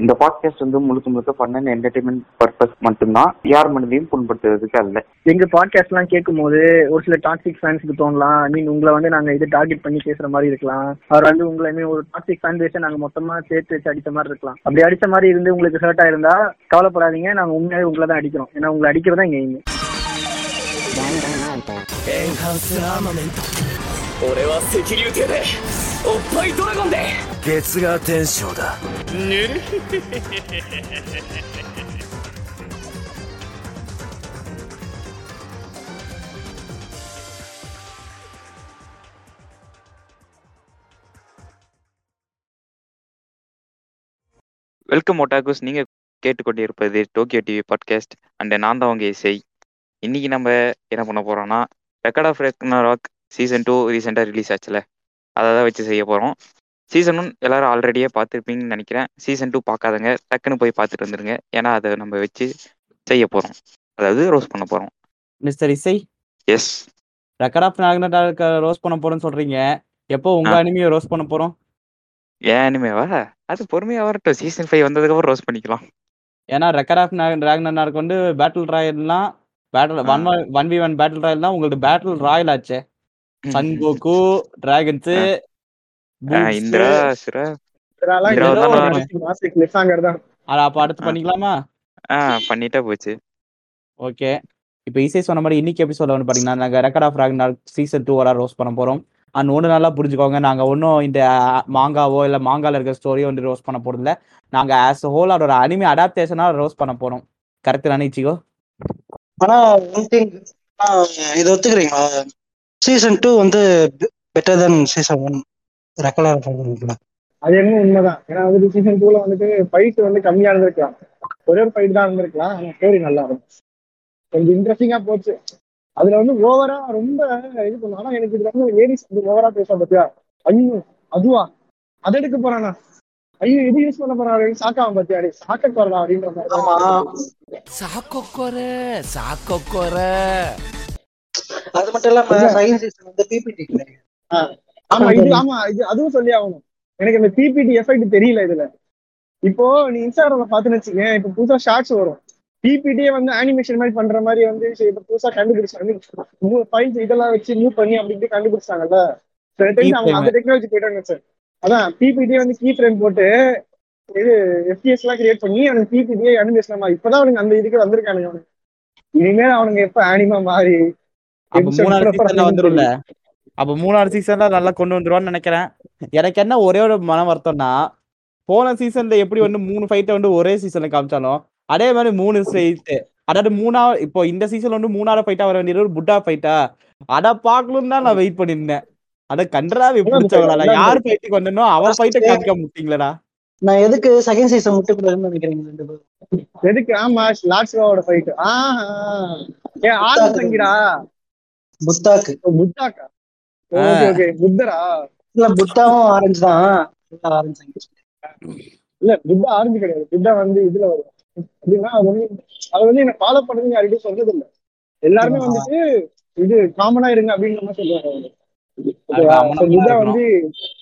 இந்த பாட்காஸ்ட் வந்து முழுக்க முழுக்க ஃபன் அண்ட் என்டர்டைன்மெண்ட் பர்பஸ் மட்டும்தான் யார் மனதையும் புண்படுத்துறதுக்கு அல்ல எங்க பாட்காஸ்ட் எல்லாம் கேட்கும் போது ஒரு சில டாக்ஸிக் ஃபேன்ஸ்க்கு தோணலாம் ஐ மீன் உங்களை வந்து நாங்க இது டார்கெட் பண்ணி பேசுற மாதிரி இருக்கலாம் அவர் வந்து உங்களை I mean, ஒரு டாக்ஸிக் ஃபேன் பேஸை நாங்க மொத்தமா சேர்த்து வச்சு அடிச்ச மாதிரி இருக்கலாம் அப்படி அடிச்ச மாதிரி இருந்து உங்களுக்கு ஹர்ட் ஆயிருந்தா கவலைப்படாதீங்க நாங்க உண்மையாவே உங்களை தான் அடிக்கிறோம் ஏன்னா உங்களை அடிக்கிறதா எங்க எய்ம் エンハンスアーマメント俺は赤竜艇でおっぱいドラゴンで月が天章だぬる வெல்கம் ஒட்டாகுஸ் நீங்க கேட்டுக்கொண்டிருப்பது டோக்கியோ டிவி பாட்காஸ்ட் அண்ட் நான் தான் உங்க இசை இன்னைக்கு நம்ம என்ன பண்ண போறோம்னா record of rock season two ரீசெண்டாக ரிலீஸ் ஆச்சுல அதை தான் வச்சு செய்ய போறோம் சீசன் ஒன் எல்லாரும் ஆல்ரெடியே பார்த்துருப்பீங்கன்னு நினைக்கிறேன் சீசன் டூ பார்க்காதங்க டக்குன்னு போய் பார்த்துட்டு வந்துருங்க ஏன்னா அதை நம்ம வச்சு செய்ய போறோம் அதாவது ரோஸ் பண்ண போறோம் மிஸ்டர் இசை எஸ் ரெக்கார்ட் ஆஃப் நாகனாக ரோஸ் பண்ண போறோம்னு சொல்றீங்க எப்போ உங்க ஆ. அனிமையை ரோஸ் பண்ண போறோம் ஏன் இனிமேவா அது பொறுமையா வரட்டும் சீசன் ஃபைவ் வந்ததுக்கப்புறம் ரோஸ் பண்ணிக்கலாம் ஏன்னா ரெக்கார்ட் ஆஃப் நாகனாருக்கு வந்து பேட்டில் ராயல்லாம் battle one one V one battle royale தான் உங்களுக்கு பேட்டில் ராயல் ஆச்சே சன் கோகு டிராகன்ஸ் ஆஹ் இந்திரா சுரா இதெல்லாம் இதெல்லாம் ஏதோ ஒரு தான் மாசத்துக்கு மாசத்துக்கு cliffhanger தான் அப்ப அடுத்து பண்ணிக்கலாமா ஆஹ் பண்ணிட்டா போச்சு ஓகே இப்போ இசை சொன்ன மாதிரி இன்னைக்கு எபிசோட வந்து பாத்தீங்கன்னா நாங்க record of Ragnarok season two வர ரோஸ் பண்ண போறோம் அண்ட் ஒன்று நல்லா புரிஞ்சுக்கோங்க நாங்க ஒன்றும் இந்த மாங்காவோ இல்ல மாங்கால இருக்க ஸ்டோரியோ வந்து ரோஸ் பண்ண போறது இல்ல நாங்க ஆஸ் ஹோல் அதோட அனிமே அடாப்டேஷனா ரோஸ் பண்ண போறோம் கரெக்ட் தானே இச்சிகோ ஆனா ஒன் திங் இது ஒத்துக்கிறீங்களா சீசன் டூ வந்து பெட்டர் தென் சீசன் ஒன் ரெக்கலர் பண்ணுங்களா அது என்ன உண்மைதான் ஏன்னா வந்து சீசன் டூல வந்துட்டு ஃபைட் வந்து கம்மியா இருந்திருக்கலாம் ஒரே ஒரு ஃபைட் தான் இருந்திருக்கலாம் ஆனா ஸ்டோரி நல்லா இருக்கும் கொஞ்சம் இன்ட்ரெஸ்டிங்கா போச்சு அதுல வந்து ஓவரா ரொம்ப இது பண்ணும் ஆனா எனக்கு இதுல வந்து லேடிஸ் வந்து ஓவரா பேச பத்தியா ஐயோ அதுவா அதை எடுக்க போறானா ஐயோ இது யூஸ் பண்ண போறாரு சாக்காம பத்தியா அடி சாக்க போறா அப்படின்ற மாதிரி ஆமா サココレサココレ அது மட்டும் இல்லாம செகண்ட் சீசன் வந்து பிபிடி ஆமா இது ஆமா இது அதுவும் சொல்லி ஆகணும் எனக்கு இந்த பிபிடி எஃபெக்ட் தெரியல இதுல இப்போ நீ இன்ஸ்டாகிராம்ல பாத்துன்னு வச்சுக்க இப்ப புதுசா ஷார்ட்ஸ் வரும் பிபிடியே வந்து அனிமேஷன் மாதிரி பண்ற மாதிரி வந்து சரி, இப்ப புதுசா கண்டுபிடிச்சாங்க ஃபைல்ஸ் இதெல்லாம் வச்சு மூவ் பண்ணி அப்படி இப்படி கண்டுபிடிச்சாங்கல்ல சில டைம் அவங்க அந்த டெக்னாலஜி போயிட்டாங்க சார் அதான் பிபிடி வந்து கீ ஃப்ரேம் போட்டு இது எஃபிஎஸ் எல்லாம் கிரியேட் பண்ணி அவனுக்கு பிபிடியே அனிமேஷன் இப்பதான் அவனுக்கு அந்த இதுக்கு வந்திருக்கானுங்க அவனுக்கு இனிமேல் அவனுங்க எப்ப அனிமா மாறி அப்ப episode மூணாவது proper சீசன்ல ஆ வந்துரும்ல அப்ப மூணாவது சீசன்ல நல்லா கொண்டு வந்துருவான்னு நினைக்கிறேன் எனக்கு என்ன ஒரே ஒரு மன வருத்தம்னா போன சீசன்ல எப்படி வந்து மூணு ஃபைட்டை வந்து ஒரே சீசன்ல காமிச்சாலும் அதே மாதிரி மூணு ஃபைட் அதாவது மூணாவது இப்போ இந்த சீசன்ல வந்து மூணாவது ஃபைட்டா வர வேண்டியது ஒரு புட்டா ஃபைட்டா அத பாக்கணும் தான் நான் வெயிட் பண்ணிருந்தேன் அத கன்றாவி பிடிச்சவங்களா யார் ஃபைட்டுக்கு வந்தனோ அவன் ஃபைட்டை காமிக்க முட்டீங்களடா நான் எதுக்கு செகண்ட் சீசன் முட்டு கூடாதுன்னு நினைக்கிறீங்க ரெண்டு பேரும் எதுக்கு ஆமா லாட்ஸ்காவோட ஃபைட் ஆஹா ஏ ஆனந்த் சங்கிடா புத்தாக்கு ஓ, புத்தாக்கா ஓகே ஓகே புத்தரா இல்ல புத்தாவும் ஆரஞ்சு தான் ஆரஞ்சு இல்ல புத்தா ஆரஞ்சு கிடையாது புத்தா வந்து இதுல வரும் அப்படின்னா அது வந்து அது வந்து என்ன ஃபாலோ பண்ணுறது யார்கிட்டயும் சொல்றது இல்ல எல்லாருமே ஆமா. வந்துட்டு இது காமனா இருங்க அப்படின்னு நம்ம சொல்லுவாங்க அவங்க. அது ஓகேவா? அமனமா So, புத்தா இருக்கணும். வந்து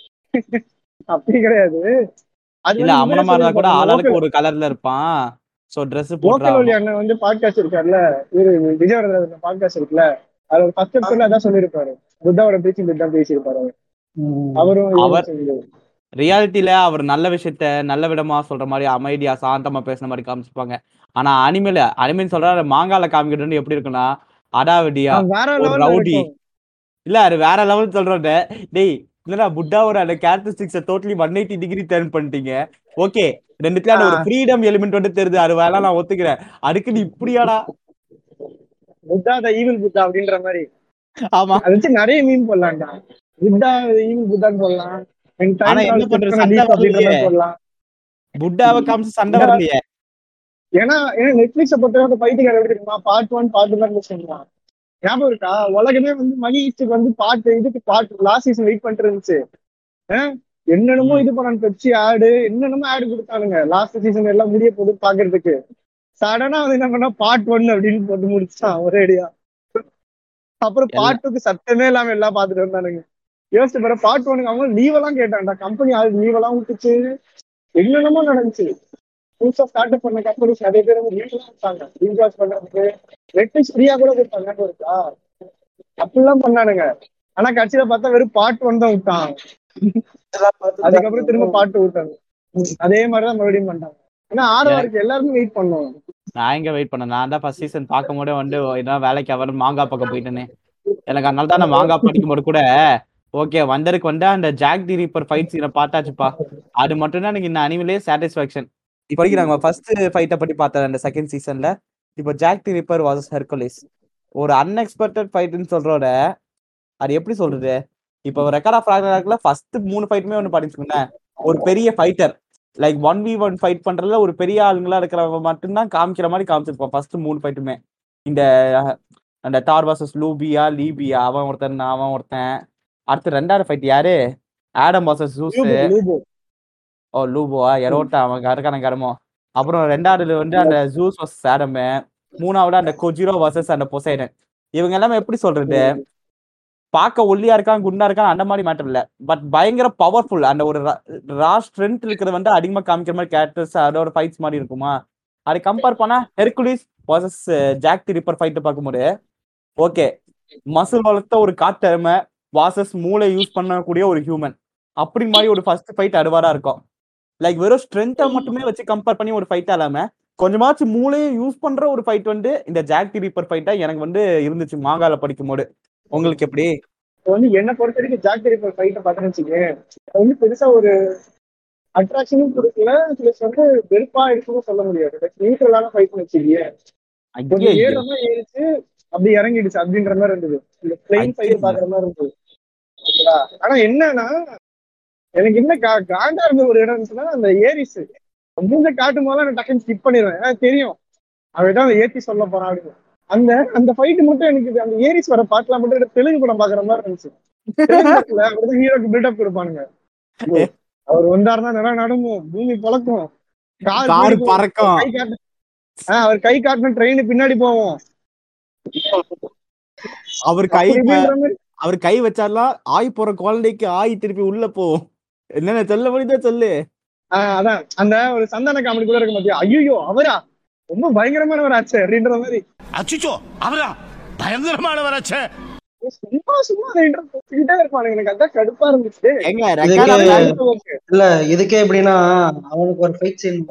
அப்படி கிடையாது அது இல்ல வந்து அமனமா இருந்தா கூட local- ஆளாளுக்கு ஒரு கலர்ல இருப்பான் சோ ட்ரெஸ் லோக்கல் போட்டு ஒலி அண்ணன் வந்து பாட்காஸ்ட் இருக்காருல்ல இவரு விஜயவரதன் பாட்காஸ்ட் இருக்குல்ல அவர் ஃபர்ஸ்ட் எபிசோட்ல அதான் சொல்லியிருப்பாரு புத்தாவோட பேச்சு புத்தா பேசியிருப்பாரு அவர் அவரும் இவரும் அவர்- சேர்ந்து. ரியாலிட்டியில அவர் நல்ல விஷயத்த நல்ல விதமா சொல்ற மாதிரி அமைதியா சாந்தமா பேசுன மாதிரி காமிச்சிருப்பாங்க ஆனா அனிமேல அனிமேல் சொல்ற மாங்கால காமிக்கிறது எப்படி இருக்குன்னா அடாவடியா அவன் வேற ஒரு லெவல்ல ரவுடி இருக்கும் இல்ல அது வேற லெவல் சொல்றோட டேய் இல்லடா புட்டாவோட அந்த கேரக்டரிஸ்டிக்ஸ totally one eighty degree turn பண்ணிட்டீங்க ஓகே ரெண்டுத்துல அந்த ஒரு ஆ. ஃப்ரீடம் எலிமெண்ட் வந்து தெரியுது அது வேலை நான் ஒத்துக்கிறேன் அதுக்கு நீ இப்படியாடா புத்தா த ஈவில் புத்தா அப்படின்ற மாதிரி ஆமா அதை வச்சு நிறைய மீன் போடலாம்டா புத்தா ஈவில் புத்தான்னு போடலாம் And time ஆனா என்ன travel பண்றது? பண்ண சண்டை leaf அப்படின்ற மாதிரி வரலையே. போடலாம் புட்டாவை காமிச்சு சண்டை வரலையே ஏன்னா ஏன்னா நெட்ஃபிளிக்ஸ பொறுத்தவரை பைத்தியக்கார எப்படி இருக்குமா பார்ட் ஒன் பார்ட் தான் சொல்லுவான் ஞாபகம் இருக்கா உலகமே வந்து மணி ஈஸ்டுக்கு வந்து பார்ட் இதுக்கு பார்ட் லாஸ்ட் சீசன் வெயிட் பண்ணிட்டு இருந்துச்சு ஆஹ் என்னென்னமோ இது பண்ணாங்க பெப்சி ஆடு என்னென்னமோ ஆடு கொடுத்தானுங்க லாஸ்ட் சீசன் எல்லாம் முடிய போகுது பாக்குறதுக்கு சடனா வந்து என்ன பண்ணா பார்ட் ஒன் அப்படின்னு போட்டு முடிச்சான் ஒரே அடியா அப்புறம் பார்ட் டூக்கு சத்தமே இல்லாம எல்லாம் பாத்துட்டு வந்தானுங்க யோசிச்சு பாரு பார்ட் ஒனுக்கு அவங்க லீவ் எல்லாம் கேட்டான்டா கம்பெனி ஆள் லீவ் எல்லாம் விட்டுச்சு என்னென்னமோ நடந்துச்சு புதுசா ஸ்டார்ட் அப் பண்ண கம்பெனிஸ் நிறைய பேர் வந்து லீவ்லாம் கொடுத்தாங்க ரீசார்ஜ் பண்றதுக்கு நெட்ஃபிளிக்ஸ் ஃப்ரீயா கூட கொடுத்தாங்க ஞாபகம் இருக்கா அப்படிலாம் பண்ணானுங்க ஆனா கடைசியில பார்த்தா வெறும் பார்ட் ஒன் தான் விட்டான் அதுக்கப்புறம் திரும்ப பார்ட் விட்டாங்க அதே மாதிரிதான் மறுபடியும் பண்ணாங்க ஏன்னா ஆர்ஆருக்கு எல்லாருமே வெயிட் பண்ணோம் நான் எங்க வெயிட் பண்ணேன் நான் தான் ஃபர்ஸ்ட் சீசன் பார்க்கும் போதே வந்து என்ன வேலைக்கு அவர் மாங்கா பக்கம் போயிட்டேனே எனக்கு அதனால தான் நான் மாங்கா படிக்கும் போது கூட ஓகே வந்தருக்கு வந்து அந்த ஜாக் தி ரீப்பர் ஃபைட் சீனை பார்த்தாச்சுப்பா அது மட்டும் தான் எனக்கு இந்த அனிமலே சாட்டிஸ்ஃபேக்ஷன் இப்போதைக்கு நாங்க ஃபர்ஸ்ட் ஃபைட்டை பத்தி பார்த்தோம் அந்த செகண்ட் சீசன்ல இப்போ Jack the ripper versus Hercules ஒரு அன்எக்ஸ்பெக்டட் ஃபைட்னு சொல்றோட அது எப்படி சொல்றது இப்போ ரெக்கார்ட் ஆஃப் ராக்ல ஃபர்ஸ்ட் மூணு ஃபைட்டுமே ஒன்று படிச்சுக்கோங்க ஒரு பெரிய fighter like one V one fight பண்றதுல ஒரு பெரிய ஆளுங்களா இருக்கிறவங்க மட்டும்தான் காமிக்கிற மாதிரி காமிச்சிருப்போம் ஃபர்ஸ்ட் மூணு ஃபைட்டுமே இந்த அஹ், அந்த டார் வர்சஸ் லூபியா லீபியா அவன் ஒருத்தன் அவன் ஒருத்தன் அடுத்து ரெண்டாவது ஃபைட் யாரு ஆடம் வர்சஸ் ஜூஸ் லூபோ ஓ லூபோவா எரோட்டா அவன் கரக்கான கரமோ அப்புறம் ரெண்டாவதுல வந்து அந்த ஜூஸ் வர்சஸ் ஆடம் மூணாவது அந்த கொஜிரோ வர்சஸ் அந்த பொசைடன் இவங்க எல்லாமே எப்படி சொல்றது பார்க்க ஒல்லியா இருக்கான் குண்டா இருக்கான் அந்த மாதிரி மேட்டர் இல்ல பட் பயங்கர பவர்ஃபுல் அந்த ஒரு ரா ஸ்ட்ரென்த் இருக்கிறது வந்து அதிகமா காமிக்கிற மாதிரி கேரக்டர்ஸ் அதோட ஃபைட்ஸ் மாதிரி இருக்குமா அதை கம்பேர் பண்ணா Hercules versus Jack the ripper fight பார்க்கும்போது ஓகே மசில் வளர்த்த ஒரு காட்டெருமை வாசஸ் மூளை யூஸ் பண்ணக்கூடிய ஒரு ஹியூமன் அப்படி மாதிரி ஒரு ஃபர்ஸ்ட் ஃபைட் அடுவாரா இருக்கும் லைக் வெறும் ஸ்ட்ரென்த்தை மட்டுமே வச்சு கம்பேர் பண்ணி ஒரு ஃபைட்டா இல்லாம கொஞ்சமாச்சும் மூளையை யூஸ் பண்ற ஒரு ஃபைட் வந்து இந்த ஜாக் தி ரிப்பர் ஃபைட்டா எனக்கு வந்து இருந்துச்சு மாங்கால படிக்கும் போது உங்களுக்கு எப்படி இப்போ வந்து என்ன பொறுத்த வரைக்கும் ஜாக் தெரிப்பர் ஃபைட்டை பார்த்தேன்னு வச்சுக்கேன் அது வந்து பெருசா ஒரு அட்ராக்ஷனும் கொடுக்கல பிளஸ் வந்து வெறுப்பா இருக்குன்னு சொல்ல முடியாது நியூட்ரலான ஃபைட்னு வச்சுக்கீங்க கொஞ்சம் ஐயையோ. ஏறமா ஏறிச்சு அப்படி இறங்கிடுச்சு அப்படின்ற மாதிரி இருந்தது இந்த பிளெயின் ஃபைட் ஐயையோ. பாக்குற மாதிரி இருந்தது ஓகேவா? ஆனா என்னன்னா எனக்கு என்ன கா- காண்டா இருந்த ஒரு இடம் இருந்துச்சுன்னா அந்த ஏரிஸ் மூஞ்ச காட்டும் போது நான் டக்குன்னு ஸ்கிப் பண்ணிடுவேன் ஏன்னா தெரியும் அவன் தான் ஏத்தி சொல்ல போறான் அப்படின்னு அந்த அந்த ஃபைட் மட்டும் எனக்கு இது- அந்த ஏரிஸ் வர பாட்டுலாம் மட்டும் எனக்கு தெலுங்கு படம் பாக்குற மாதிரி இருந்துச்சு தெலுங்கு படத்துல அப்படிதான் ஹீரோக்கு பில்டப் கொடுப்பானுங்க ஓ, அவர் வந்தாருன்னா நிலம் நடுங்கும் பூமி பழக்கும் கார் கார் பின்னாடி போகும், பறக்கும். கை காட்டு ஆஹ் அவர் கை காட்டின ட்ரெயின் பின்னாடி போவோம் அவர் கை அப்படி இப்படின்ற மாதிரி அவர் கை வச்சாலாம் ஆய் போற குழந்தைக்கு ஆய் திருப்பி உள்ள போகும் என்னென்ன சொல்ல முடியுதோ சொல்லு ஆஹ் அதான் அந்த ஒரு சந்தான காமெடி கூட இருக்க மாட்டியா ஐயோ அவரா ரொம்ப பயங்கரமானவர் ஆச்சு அப்படின்ற மாதிரி அச்சுச்சோ அவரா பயங்கரமானவராச்சே சும்மா சும்மா அதை interrupt பண்ணிக்கிட்டே இருப்பானுங்க எனக்கு அதான் கடுப்பா இருந்துச்சு எங்க இதுக்கு- ரெக்கார்ட் ஓகே இல்ல இதுக்கே எப்படின்னா அவனுக்கு ஒரு ஃபைட் சீன்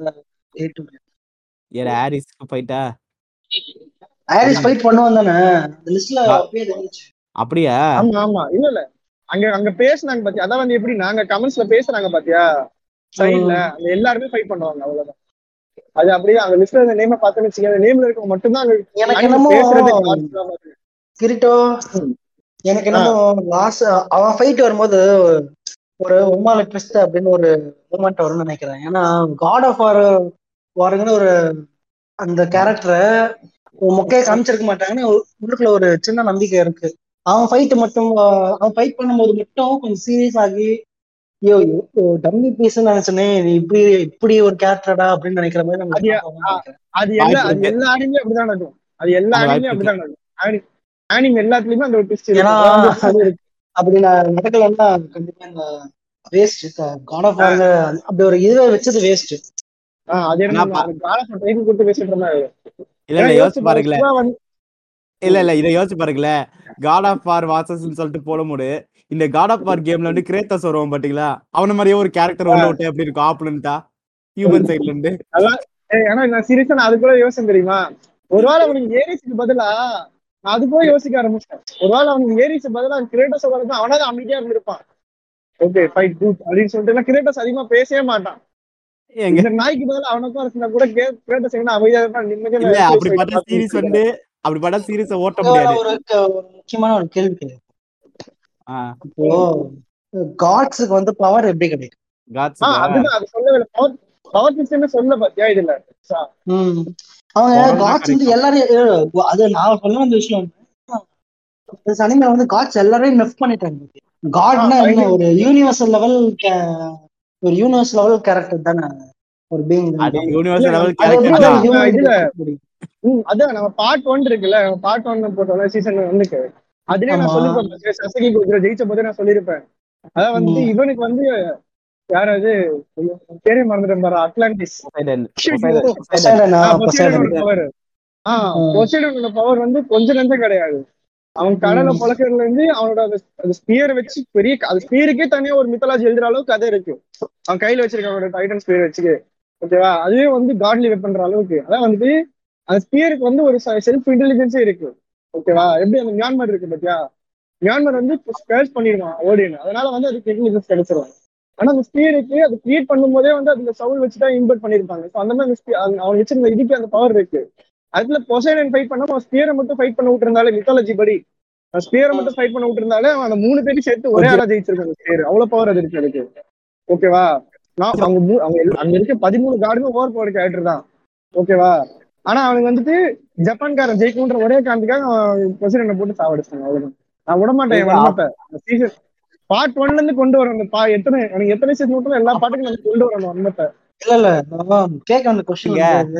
ஏ ஹாரிஸ் போயிட்டா ஹாரிஸ் ஃபைட் பண்ணுவான் தானே அந்த லிஸ்ட்ல அப்பயே இருந்துச்சு அப்படியா ஆமா ஆமா இல்ல இல்ல அங்க அங்க பேசுனாங்க பாத்தியா அதான் வந்து எப்படி நாங்க கமெண்ட்ஸ்ல பேசுறாங்க பாத்தியா சைட்ல அந்த எல்லாருமே ஃபைட் பண்ணுவாங்க அவ்வளவுதான் அது அப்படியே அந்த லிஸ்ட்ல அந்த நேம பார்த்தேன்னு வச்சுக்கோங்க அந்த நேம்ல இருக்கவங்க மட்டும்தான் அங்க எனக்கு அங்க என்னமோ பேசுறதுக்கு ஆட்கள் இல்லாம இருக்கு. கிரிட்டோ எனக்கு என்னமோ லாஸ்ட் அவன் ஃபைட் வரும்போது ஒரு உமால ட்விஸ்ட் அப்படின்னு ஒரு மூமெண்ட் வரும்னு நினைக்கிறேன் ஏன்னா காட் ஆஃப் வார் வாருங்கன்னு ஒரு அந்த கேரக்டரை மொக்கையை காமிச்சிருக்க மாட்டாங்கன்னு ஒரு- உள்ளுக்குள்ள ஒரு சின்ன நம்பிக்கை இருக்கு அவன் ஃபைட் மட்டும் ஆஹ் அவன் ஃபைட் பண்ணும்போது மட்டும் கொஞ்சம் சீரியஸ் ஆகி ஐயோ டம்மி பீஸ் நினைச்சனே நீ இப்படி இப்படி ஒரு கேரக்டரா அப்படின்னு நினைக்கிற மாதிரி நம்ம அது- பார்ப்போம்னு நினைக்கிறேன். அது எல்லா வாய்ப்பு அது இருக்கு. எல்லா அனிமே அப்படிதான் நடக்கும் அது எல்லா அது அனிமே வாய்ப்பு அப்படிதான் நடக்கும் ஆனிம் எல்லாத்துலயுமே அந்த ஒரு ட்விஸ்ட் ஏன்னா இருக்கு அப்படி நான் நடக்கலன்னா கண்டிப்பா இந்த வேஸ்ட் காட் ஆஃப் வாங்க அப்படி ஒரு இதுவே வச்சது வேஸ்ட் ஆஹ் அது என்ன ஆனா, கால ட்ரைனிங் கொடுத்து பேசிட்டு இருந்தாங்க இல்ல இல்ல யோசிச்சு பாருங்களேன் சிவா வந்து இல்ல இல்ல இதை யோசிச்சு பாருங்களேன் காட் ஆஃப் வார் வாசஸ் சொல்லிட்டு போடும்போது இந்த காட் ஆஃப் வார் கேம்ல வந்து கிரேத்தஸ் வருவான் பாத்தீங்களா அவன மாதிரியே ஒரு கேரக்டர் உள்ள விட்டு எப்படி இருக்கும் ஆப்லன்ட்டா ஹியூமன் சைட்ல இருந்து ஏய், ஆனா நான் சீரியஸா நான் அது கூட யோசனை தெரியுமா ஒருவேளை அவனுக்கு ஏரிஸுக்கு பதிலா நான் அது கூட யோசிக்க ஆரம்பிச்சிட்டேன் ஒருவேளை அவனுக்கு ஏரிஸ் பதிலா கிரேட்டஸ் வரது அவனாவது அமைதியா இருந்திருப்பான் ஓகே ஃபைட் குட் அப்படின்னு சொல்லிட்டு கிரேட்டஸ் அதிகமா பேசவே மாட்டான் எங்க இந்த நாய்க்கு பதிலா அவனுக்கும் இருந்தா கூட கிரேட்டஸ் எங்கன்னா அமைதியா இருப்பான் நிம்மதியா இல்ல fight அப்படி பட்ட பார்த்துட்டு சீரிஸ் இருப்பான். வந்து அப்படி பட்ட சீரிஸ ஓட்ட முடியாது ஒரு க- ஒரு முக்கியமான ஒரு கேள்வி கேள்வி ஆ, இப்போ காட்ஸுக்கு வந்து பவர் எப்படி கிடைக்கும் gods ஆ, க்கு. அதுதான் அது சொல்லவே இல்லை பவர் பவர் சிஸ்டமே சொல்ல பாத்தியா இதுல சா, ம். அவங்க Power தான் காட்ஸ் வந்து எல்லாரையும் ஏ, அது நான் சொல்ல வந்த விஷயம் வந்து, சனிமே வந்து காட்ஸ் எல்லாரையும் நெஃப் பண்ணிட்டாங்க காட்னா ஆ, என்ன ஒரு யூனிவர்சல் லெவல் ஒரு யூனிவர்ஸ் லெவல் கேரக்டர் தானே ஒரு பீயிங் அது யூனிவர்சல் இல்ல, லெவல் அது கேரக்டர் எப்படி தான் நான் இதுல ம், அதான் நம்ம பார்ட் ஒன் இருக்குல்ல பார்ட் ஒன் போட்டோம்ல சீசன் ஒன்னுக்கு அதுலயே நான் ஆமா. சொல்லிருப்பேன் சசகி கொடுக்குற ஜெயிச்ச போதே நான் சொல்லியிருப்பேன் அதான் வந்து ம். இவனுக்கு வந்து யாராவது பேரே மறந்துட்டேன் பாரு Atlantis Poseidon, Shit, Poseidon, oh. Poseidon. பொசைடனா பொசைடன் பொசைடனோட பவர் ஆஹ் ம். பொசைடனோட பவர் வந்து கொஞ்ச நஞ்சம் கிடையாது அவன் கடலை ம். பழக்கிறதுல இருந்து அவனோட அந்த அந்த ஸ்பியர் வச்சு பெரிய அது ஸ்பியருக்கே தனியா ஒரு மித்தலாஜி எழுதுற அளவுக்கு கதை இருக்கு அவன் கையில வச்சிருக்க அவனோட டைட்டன் ஸ்பியர் வச்சுக்கு ஓகேவா அதுவே வந்து காட்லி வெப்பன்ற அளவுக்கு அதான் வந்து அந்த ஸ்பியருக்கு வந்து ஒரு செல்ஃப் இன்டெலிஜென்ஸே இருக்கு ஓகேவா எப்படி அந்த மியான்மர் இருக்கு பாத்தியா மியான்மர் வந்து ஸ்கேர்ஸ் பண்ணிடுவான் ஓடினு அதனால வந்து அதுக்கு இன்டெலிஜென்ஸ் கிடைச்சிரும் ஆனா அந்த ஸ்பியருக்கு அது கிரியேட் பண்ணும்போதே வந்து அதுல சவுல் வச்சு தான் இன்பர்ட் பண்ணிருப்பாங்க ஸோ அந்த மாதிரி அந்த spear- அவன் அவன் வச்சிருந்த இதுக்கு அந்த பவர் இருக்கு அதுல பொசைடன் ஃபைட் பண்ணா அவன் ஸ்பியரை மட்டும் ஃபைட் பண்ண விட்டுருந்தாலே மித்தாலஜி படி ஸ்பியரை மட்டும் ஃபைட் பண்ண விட்டுருந்தாலே அவன் அந்த மூணு பேரும் சேர்த்து ஒரே ஆளா ஜெயிச்சிருக்கான் அந்த ஸ்பியர் அவ்வளவு பவர் அது இருக்கு அதுக்கு ஓகேவா நான் அவங்க மூ- அவங்க எல்லா- அங்க இருக்க பதிமூணு கார்டுமே ஓவர் பவர் கேரக்டர் தான் ஓகேவா ஆனா அவனுக்கு வந்துட்டு ஜப்பான்காரன் ஜெயிக்கணுன்ற ஒரே காரணத்துக்காக அவன் பொசிடனை போட்டு சாவடிச்சாங்க அவ்வளவுதான் நான் விட மாட்டேன் இல்ல, விட மாட்டேன் சீசன் பார்ட் ஒன்ல இருந்து கொண்டு வரணும் அந்த பா எத்தனை எனக்கு எத்தனை சீசன் மட்டும் எல்லா பாட்டுக்கும் நம்ம கொண்டு வரணும் வன்மத்தை இல்ல இல்ல நான் கேட்க அந்த கொஸ்டின்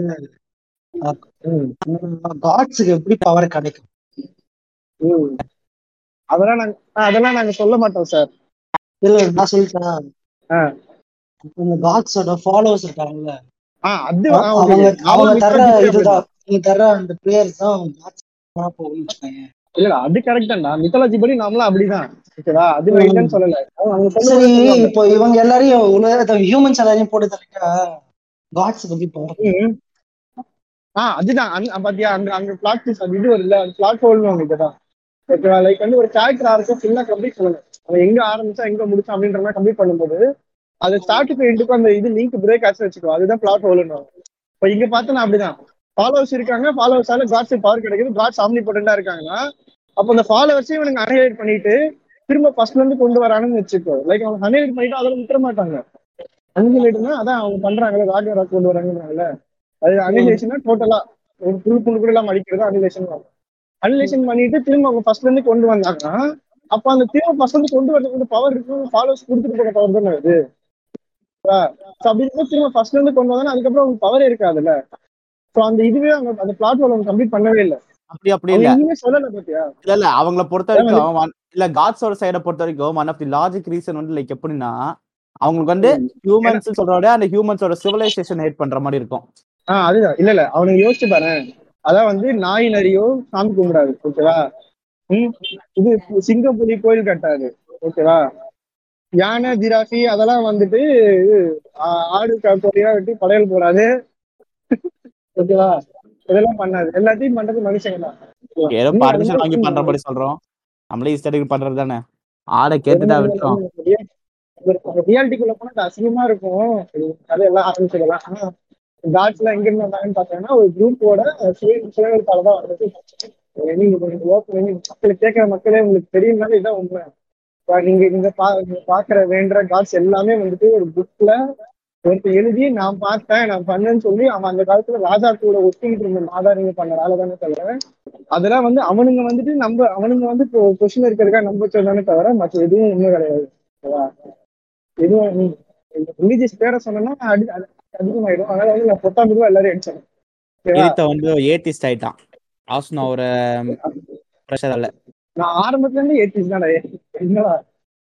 காட்ஸுக்கு எப்படி பவர் கிடைக்கும் ம். அதெல்லாம் நாங்க ஆ, அதெல்லாம் நாங்க சொல்ல மாட்டோம் சார் இல்ல நான் சொல்லிட்டேன் ஆ. இந்த காட்ஸோட ஃபாலோவர்ஸ் இருக்காங்கல்ல ஆ அது ஆ, okay, அவங்க okay. அவங்க அவங்க தர்ற mythology இதுதான் அவங்க தர்ற அந்த பிளேயர்ஸ் தான் காட்ஸ் போகும்னு வச்சுக்கோங்க இல்ல இல்ல, அது கரெக்ட் தான்டா மித்தாலஜி படி நாமளும் அப்படிதான் ஓகேவா அது நான் இல்லைன்னு சொல்லல அவங்க அவங்க சரி சொல்லுவாங்க சொல்லுவாங்க. இப்போ இவங்க எல்லாரையும் உலக ஹியூமன்ஸ் எல்லாரையும் போட்டு தள்ளிட்டா காட்ஸுக்கு எப்படி பவர் ம். ஆ அதுதான் அந்த- பாத்தியா அந்த அங்க பிளாட் ட்விஸ்ட் அது இது வருதுல்ல அந்த பிளாட் ஹோல்னு அவங்க இதுதான் ஓகேவா லைக் வந்து ஒரு கேரக்டர் ஆர்க்கும் ஃபுல்லா கம்ப்ளீட் பண்ணணும் அவன் எங்க ஆரம்பிச்சா எங்க முடிச்சா அப்படின்ற மாதிரி கம்ப்ளீட் பண்ணும்போது அது ஸ்டார்ட்டுக்கு எண்டுக்கும் அந்த இது லிங்க் பிரேக் ஆச்சு வச்சுக்கோ அதுதான் பிளாட் ஹோல்னு இப்போ இங்க பார்த்தா அப்படிதான் ஃபாலோவர்ஸ் இருக்காங்க ஃபாலோவர்ஸால காட்ஸ் பவர் கிடைக்குது காட்ஸ் ஆம்னி பொட்டண்டா இருக்காங்கன்னா அப்போ அந்த ஃபாலோவர்ஸையும் இவனுங்க அனலைட் பண்ணிட்டு திரும்ப ஃபர்ஸ்ட்ல இருந்து கொண்டு வரானுன்னு வச்சுக்கோ லைக் அவங்க அனலைட் பண்ணிட்டு அதெல்லாம் விட்டுற மாட்டாங்க அன்ஹிலேட்னா அதான் அவங்க பண்றாங்கல்ல ராக் ராக் கொண்டு வராங்கன்னாங்கல்ல அது அனிலேஷனா டோட்டலா ஒரு புல் புல் கூட எல்லாம் அடிக்கிறது அனிலேஷன் அனிலேஷன் பண்ணிட்டு திரும்ப அவங்க ஃபர்ஸ்ட்ல இருந்து கொண்டு வந்தாங்கன்னா அப்ப அந்த திரும்ப ஃபர்ஸ்ட்ல இருந்து கொண்டு வரதுக்கு பவர் இருக்கும் ஃபாலோஸ் கொடுத்துட்டு போற பவர் தானே அது So அப்படி இருக்கும் திரும்ப ஃபர்ஸ்ட்ல இருந்து கொண்டு வந்தா அதுக்கப்புறம் அவங்க பவர் இருக்காதுல்ல சோ அந்த இதுவே அவங்க அந்த பிளாட்ஃபார்ம் அவங்க கம்ப்ளீட் பண்ணவே இல்லை அப்படி அப்படி அவங்க இல்ல எங்கேயுமே சொல்லல பாத்தியா இல்ல இல்ல அவங்கள பொறுத்த வரைக்கும் one- இல்ல காட்ஸோட சைட பொறுத்த வரைக்கும் one of the logic reason வந்து லைக் எப்படின்னா அவங்களுக்கு வந்து ஹியூமன்ஸ் சொல்றத விட அந்த ஹியூமன்ஸோட சிவிலைசேஷன் ஹேட் பண்ற மாதிரி இருக்கும் ஆஹ் அதுதான் இல்ல இல்ல அவனுக்கு யோசிச்சு பாரு அதான் வந்து நாய் நரியோ சாமி கும்பிடாது ஓகேவா ம் இது சிங்கம் புலி கோயில் கட்டாது ஓகேவா யானை ஜிராஃபி அதெல்லாம் வந்துட்டு ஆ- ஆடு க- கோழியா வெட்டி படையல் போடாது ஓகேவா இதெல்லாம் பண்ணாது எல்லாத்தையும் பண்றது மனுஷங்க தான் ஏதோ இன்னும் பர்மிஷன் வாங்கி அதெல்லாம் பண்ற மாதிரி சொல்றோம் நம்மளே இஷ்டத்துக்கு பண்றது தானே ஆடை கேட்டுட்டா விட்டுரும் ரியாலிட்டிக்குள்ள போனா அது அசிங்கமா இருக்கும் இது கதையெல்லாம் ஆரம்பிச்சிடலாம் ஆனா காட்ஸ் எல்லாம் எங்க இருந்து வந்தாங்கன்னு பாத்தீங்கன்னா ஒரு குரூப்போட சுயநலத்தால தான் வந்தது நீங்க கொஞ்சம் ஓப்பன் பண்ணி மக்களுக்கு கேட்கிற மக்களே உங்களுக்கு தெரியும்னால இதான் உண்மை இப்ப நீங்க இந்த பா நீங்க பாக்குற வேண்டுற காட்ஸ் எல்லாமே வந்துட்டு ஒரு புக்ல ஒருத்தர் எழுதி நான் பார்த்தேன் நான் பண்ணேன்னு சொல்லி அவன் அந்த காலத்துல ராஜா கூட ஒட்டிக்கிட்டு இருந்த நாதாரிங்க பண்ண வேலை தானே தவிர அதெல்லாம் வந்து அவனுங்க வந்துட்டு நம்ம அவனுங்க வந்து இப்போ கொஸ்டின் இருக்கிறதுக்கா நம்ப வச்சதானே தவிர மற்ற எதுவும் ஒண்ணும் கிடையாது ஓகேவா? எதுவும் ரிலீஜியஸ் பேரை சொன்னா அடி அது அதிகமாயிடும் அதனால வந்து நான் பொத்தாம் ரூபா எல்லாரும் அடிச்சேன் ஓகேவா எரித்த வந்து ஏத்திஸ்ட் ஆயிட்டான் ஆசுனா ஒரு ப்ரெஷர் அல்ல நான் ஆரம்பத்துல இருந்து ஏத்திஸ் தானே என்னடா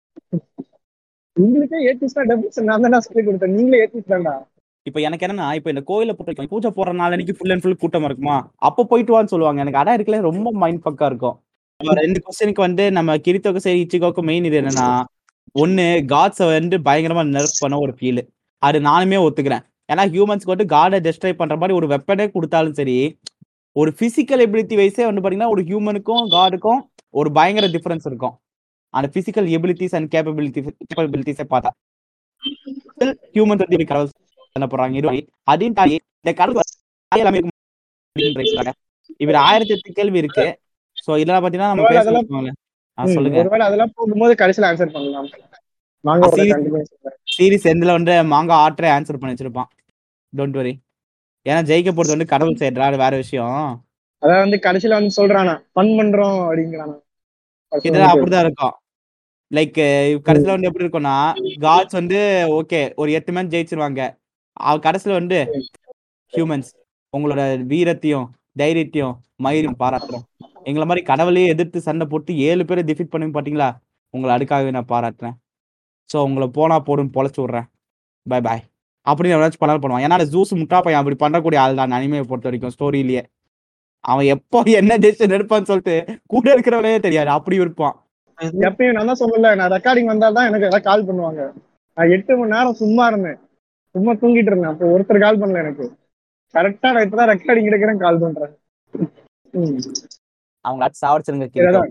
உங்களுக்கே ஏத்திஸ் தான் டெபிஷன் நான் தான் சொல்லி கொடுத்தேன் நீங்களே ஏத்திஸ் தான்டா இப்ப எனக்கு என்னன்னா இப்ப இந்த கோயில போட்டு பூஜை போடுற நாளைக்கு ஃபுல் அண்ட் ஃபுல் கூட்டமா இருக்குமா அப்ப போயிட்டு வான்னு சொல்லுவாங்க எனக்கு அடா இருக்கல ரொம்ப மைண்ட் பக்கா இருக்கும் இப்ப ரெண்டு கொஸ்டினுக்கு வந்து நம்ம கிரித்தோக்கு சரி இச்சிகோக்கு மெயின் இது என்னன்னா ஒண்ணு காட்ஸை வந்து பயங்கரமா நெர்ஃப் பண்ண ஒரு ஃபீல் அது நானுமே ஒத்துக்கிறேன் ஏன்னா ஹியூமன்ஸ்க்கு வந்து காடை டெஸ்ட்ராய் பண்ற மாதிரி ஒரு வெப்பனே கொடுத்தாலும் சரி ஒரு பிசிக்கல் எபிலிட்டி வைஸே வந்து பாத்தீங்கன்னா ஒரு ஹியூமனுக்கும் காடுக்கும் ஒரு பயங்கர டிஃபரன்ஸ் இருக்கும் அந்த பிசிக்கல் எபிலிட்டிஸ் அண்ட் கேப்பபிலிட்டி கேப்பபிலிட்டிஸை பார்த்தா ஹியூமன்ஸ் வந்து இப்படி கடவுள் பண்ண போறாங்க இது அதையும் தாண்டி இந்த கடவுள் எல்லாமே இருக்கும் அப்படின்னு இருக்காங்க. இவர் ஆயிரத்தி எட்டு கேள்வி இருக்கு சோ இதெல்லாம் பாத்தீங்கன்னா நம்ம ஒருவேளை பேசலாம் அதெல்லாம் ஆ, ம், சொல்லுங்க ஒருவேளை அதெல்லாம் போகும்போது கடைசியில ஆன்சர் பண்ணலாம் வாங்க ஒரு சரி. continuous. சீரிஸ் எந்தில் வந்து மாங்கா ஆற்றே ஆன்சர் பண்ணி வச்சிருப்பான் டோன்ட் வரி ஏன்னா ஜெயிக்க போறது வந்து கடவுள் செய்யறா அது வேற விஷயம் அதான் வந்து கடைசியில வந்து சொல்றானா ஃபன் பண்றோம் அப்படிங்கிறானா இதெல்லாம் அப்படிதான் இருக்கும் லைக் கடைசியில வந்து எப்படி இருக்கும்னா காட்ஸ் வந்து ஓகே ஒரு எட்டு மேட்ச் ஜெயிச்சிருவாங்க அவ கடைசியில வந்து ஹியூமன்ஸ் உங்களோட வீரத்தையும் தைரியத்தையும் மயிரையும் பாராட்டுறோம் எங்களை மாதிரி கடவுளையே எதிர்த்து சண்டை போட்டு ஏழு பேரை டிஃபீட் பண்ணி பாத்தீங்களா உங்களை அதுக்காகவே நான் பாராட்டுறேன் ஸோ உங்களை போனா போடுன்னு பொழைச்சு விட்றேன் பை பாய் அப்படின்னு எவனாச்சும் பண்ணாலும் பண்ணுவான் ஏன்னா ஜூஸ் முட்டா பையன் அப்படி பண்ணக்கூடிய ஆள் தான் அனிமையை பொறுத்த வரைக்கும் ஸ்டோரியிலேயே அவன் எப்போ என்ன டெசிஷன் எடுப்பான்னு சொல்லிட்டு கூட இருக்கிறவனே தெரியாது அப்படி இருப்பான் எப்பயும் நான் தான் சொல்லல நான் ரெக்கார்டிங் வந்தால்தான் எனக்கு ஏதாவது கால் பண்ணுவாங்க நான் எட்டு மணி நேரம் சும்மா இருந்தேன் சும்மா தூங்கிட்டு இருந்தேன் அப்போ ஒருத்தர் கால் பண்ணல எனக்கு கரெக்டா நான் இப்பதான் ரெக்கார்டிங் எடுக்கிறேன் கால் பண்றேன் ம். அவங்க சாவடிச்சிருங்க இதுதான்.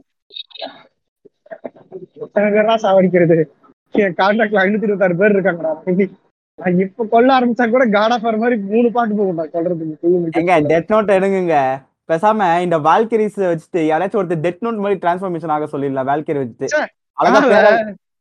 எத்தனை பேரா சாவடிக்கிறது என் கான்டாக்ட்ல ஐநூத்தி இருபத்தாறு பேர் இருக்காங்கடா நான் இப்ப கொல்ல ஆரம்பிச்சா கூட காட் ஆஃப் மாதிரி மூணு பாட்டு போகும்டா கொல்றதுக்கு தூங்கி முடிக்க. எங்க டெத் நோட் எடுங்குங்க பேசாம இந்த வால்கிரிஸ் வச்சுட்டு யாராச்சும் ஒருத்தர் டெத் நோட் மாதிரி டிரான்ஸ்ஃபர்மேஷன் ஆக சொல்லிடலாம் வால்கிரி வச்சுட்டு ச்சே, அழகா ஆ, பேர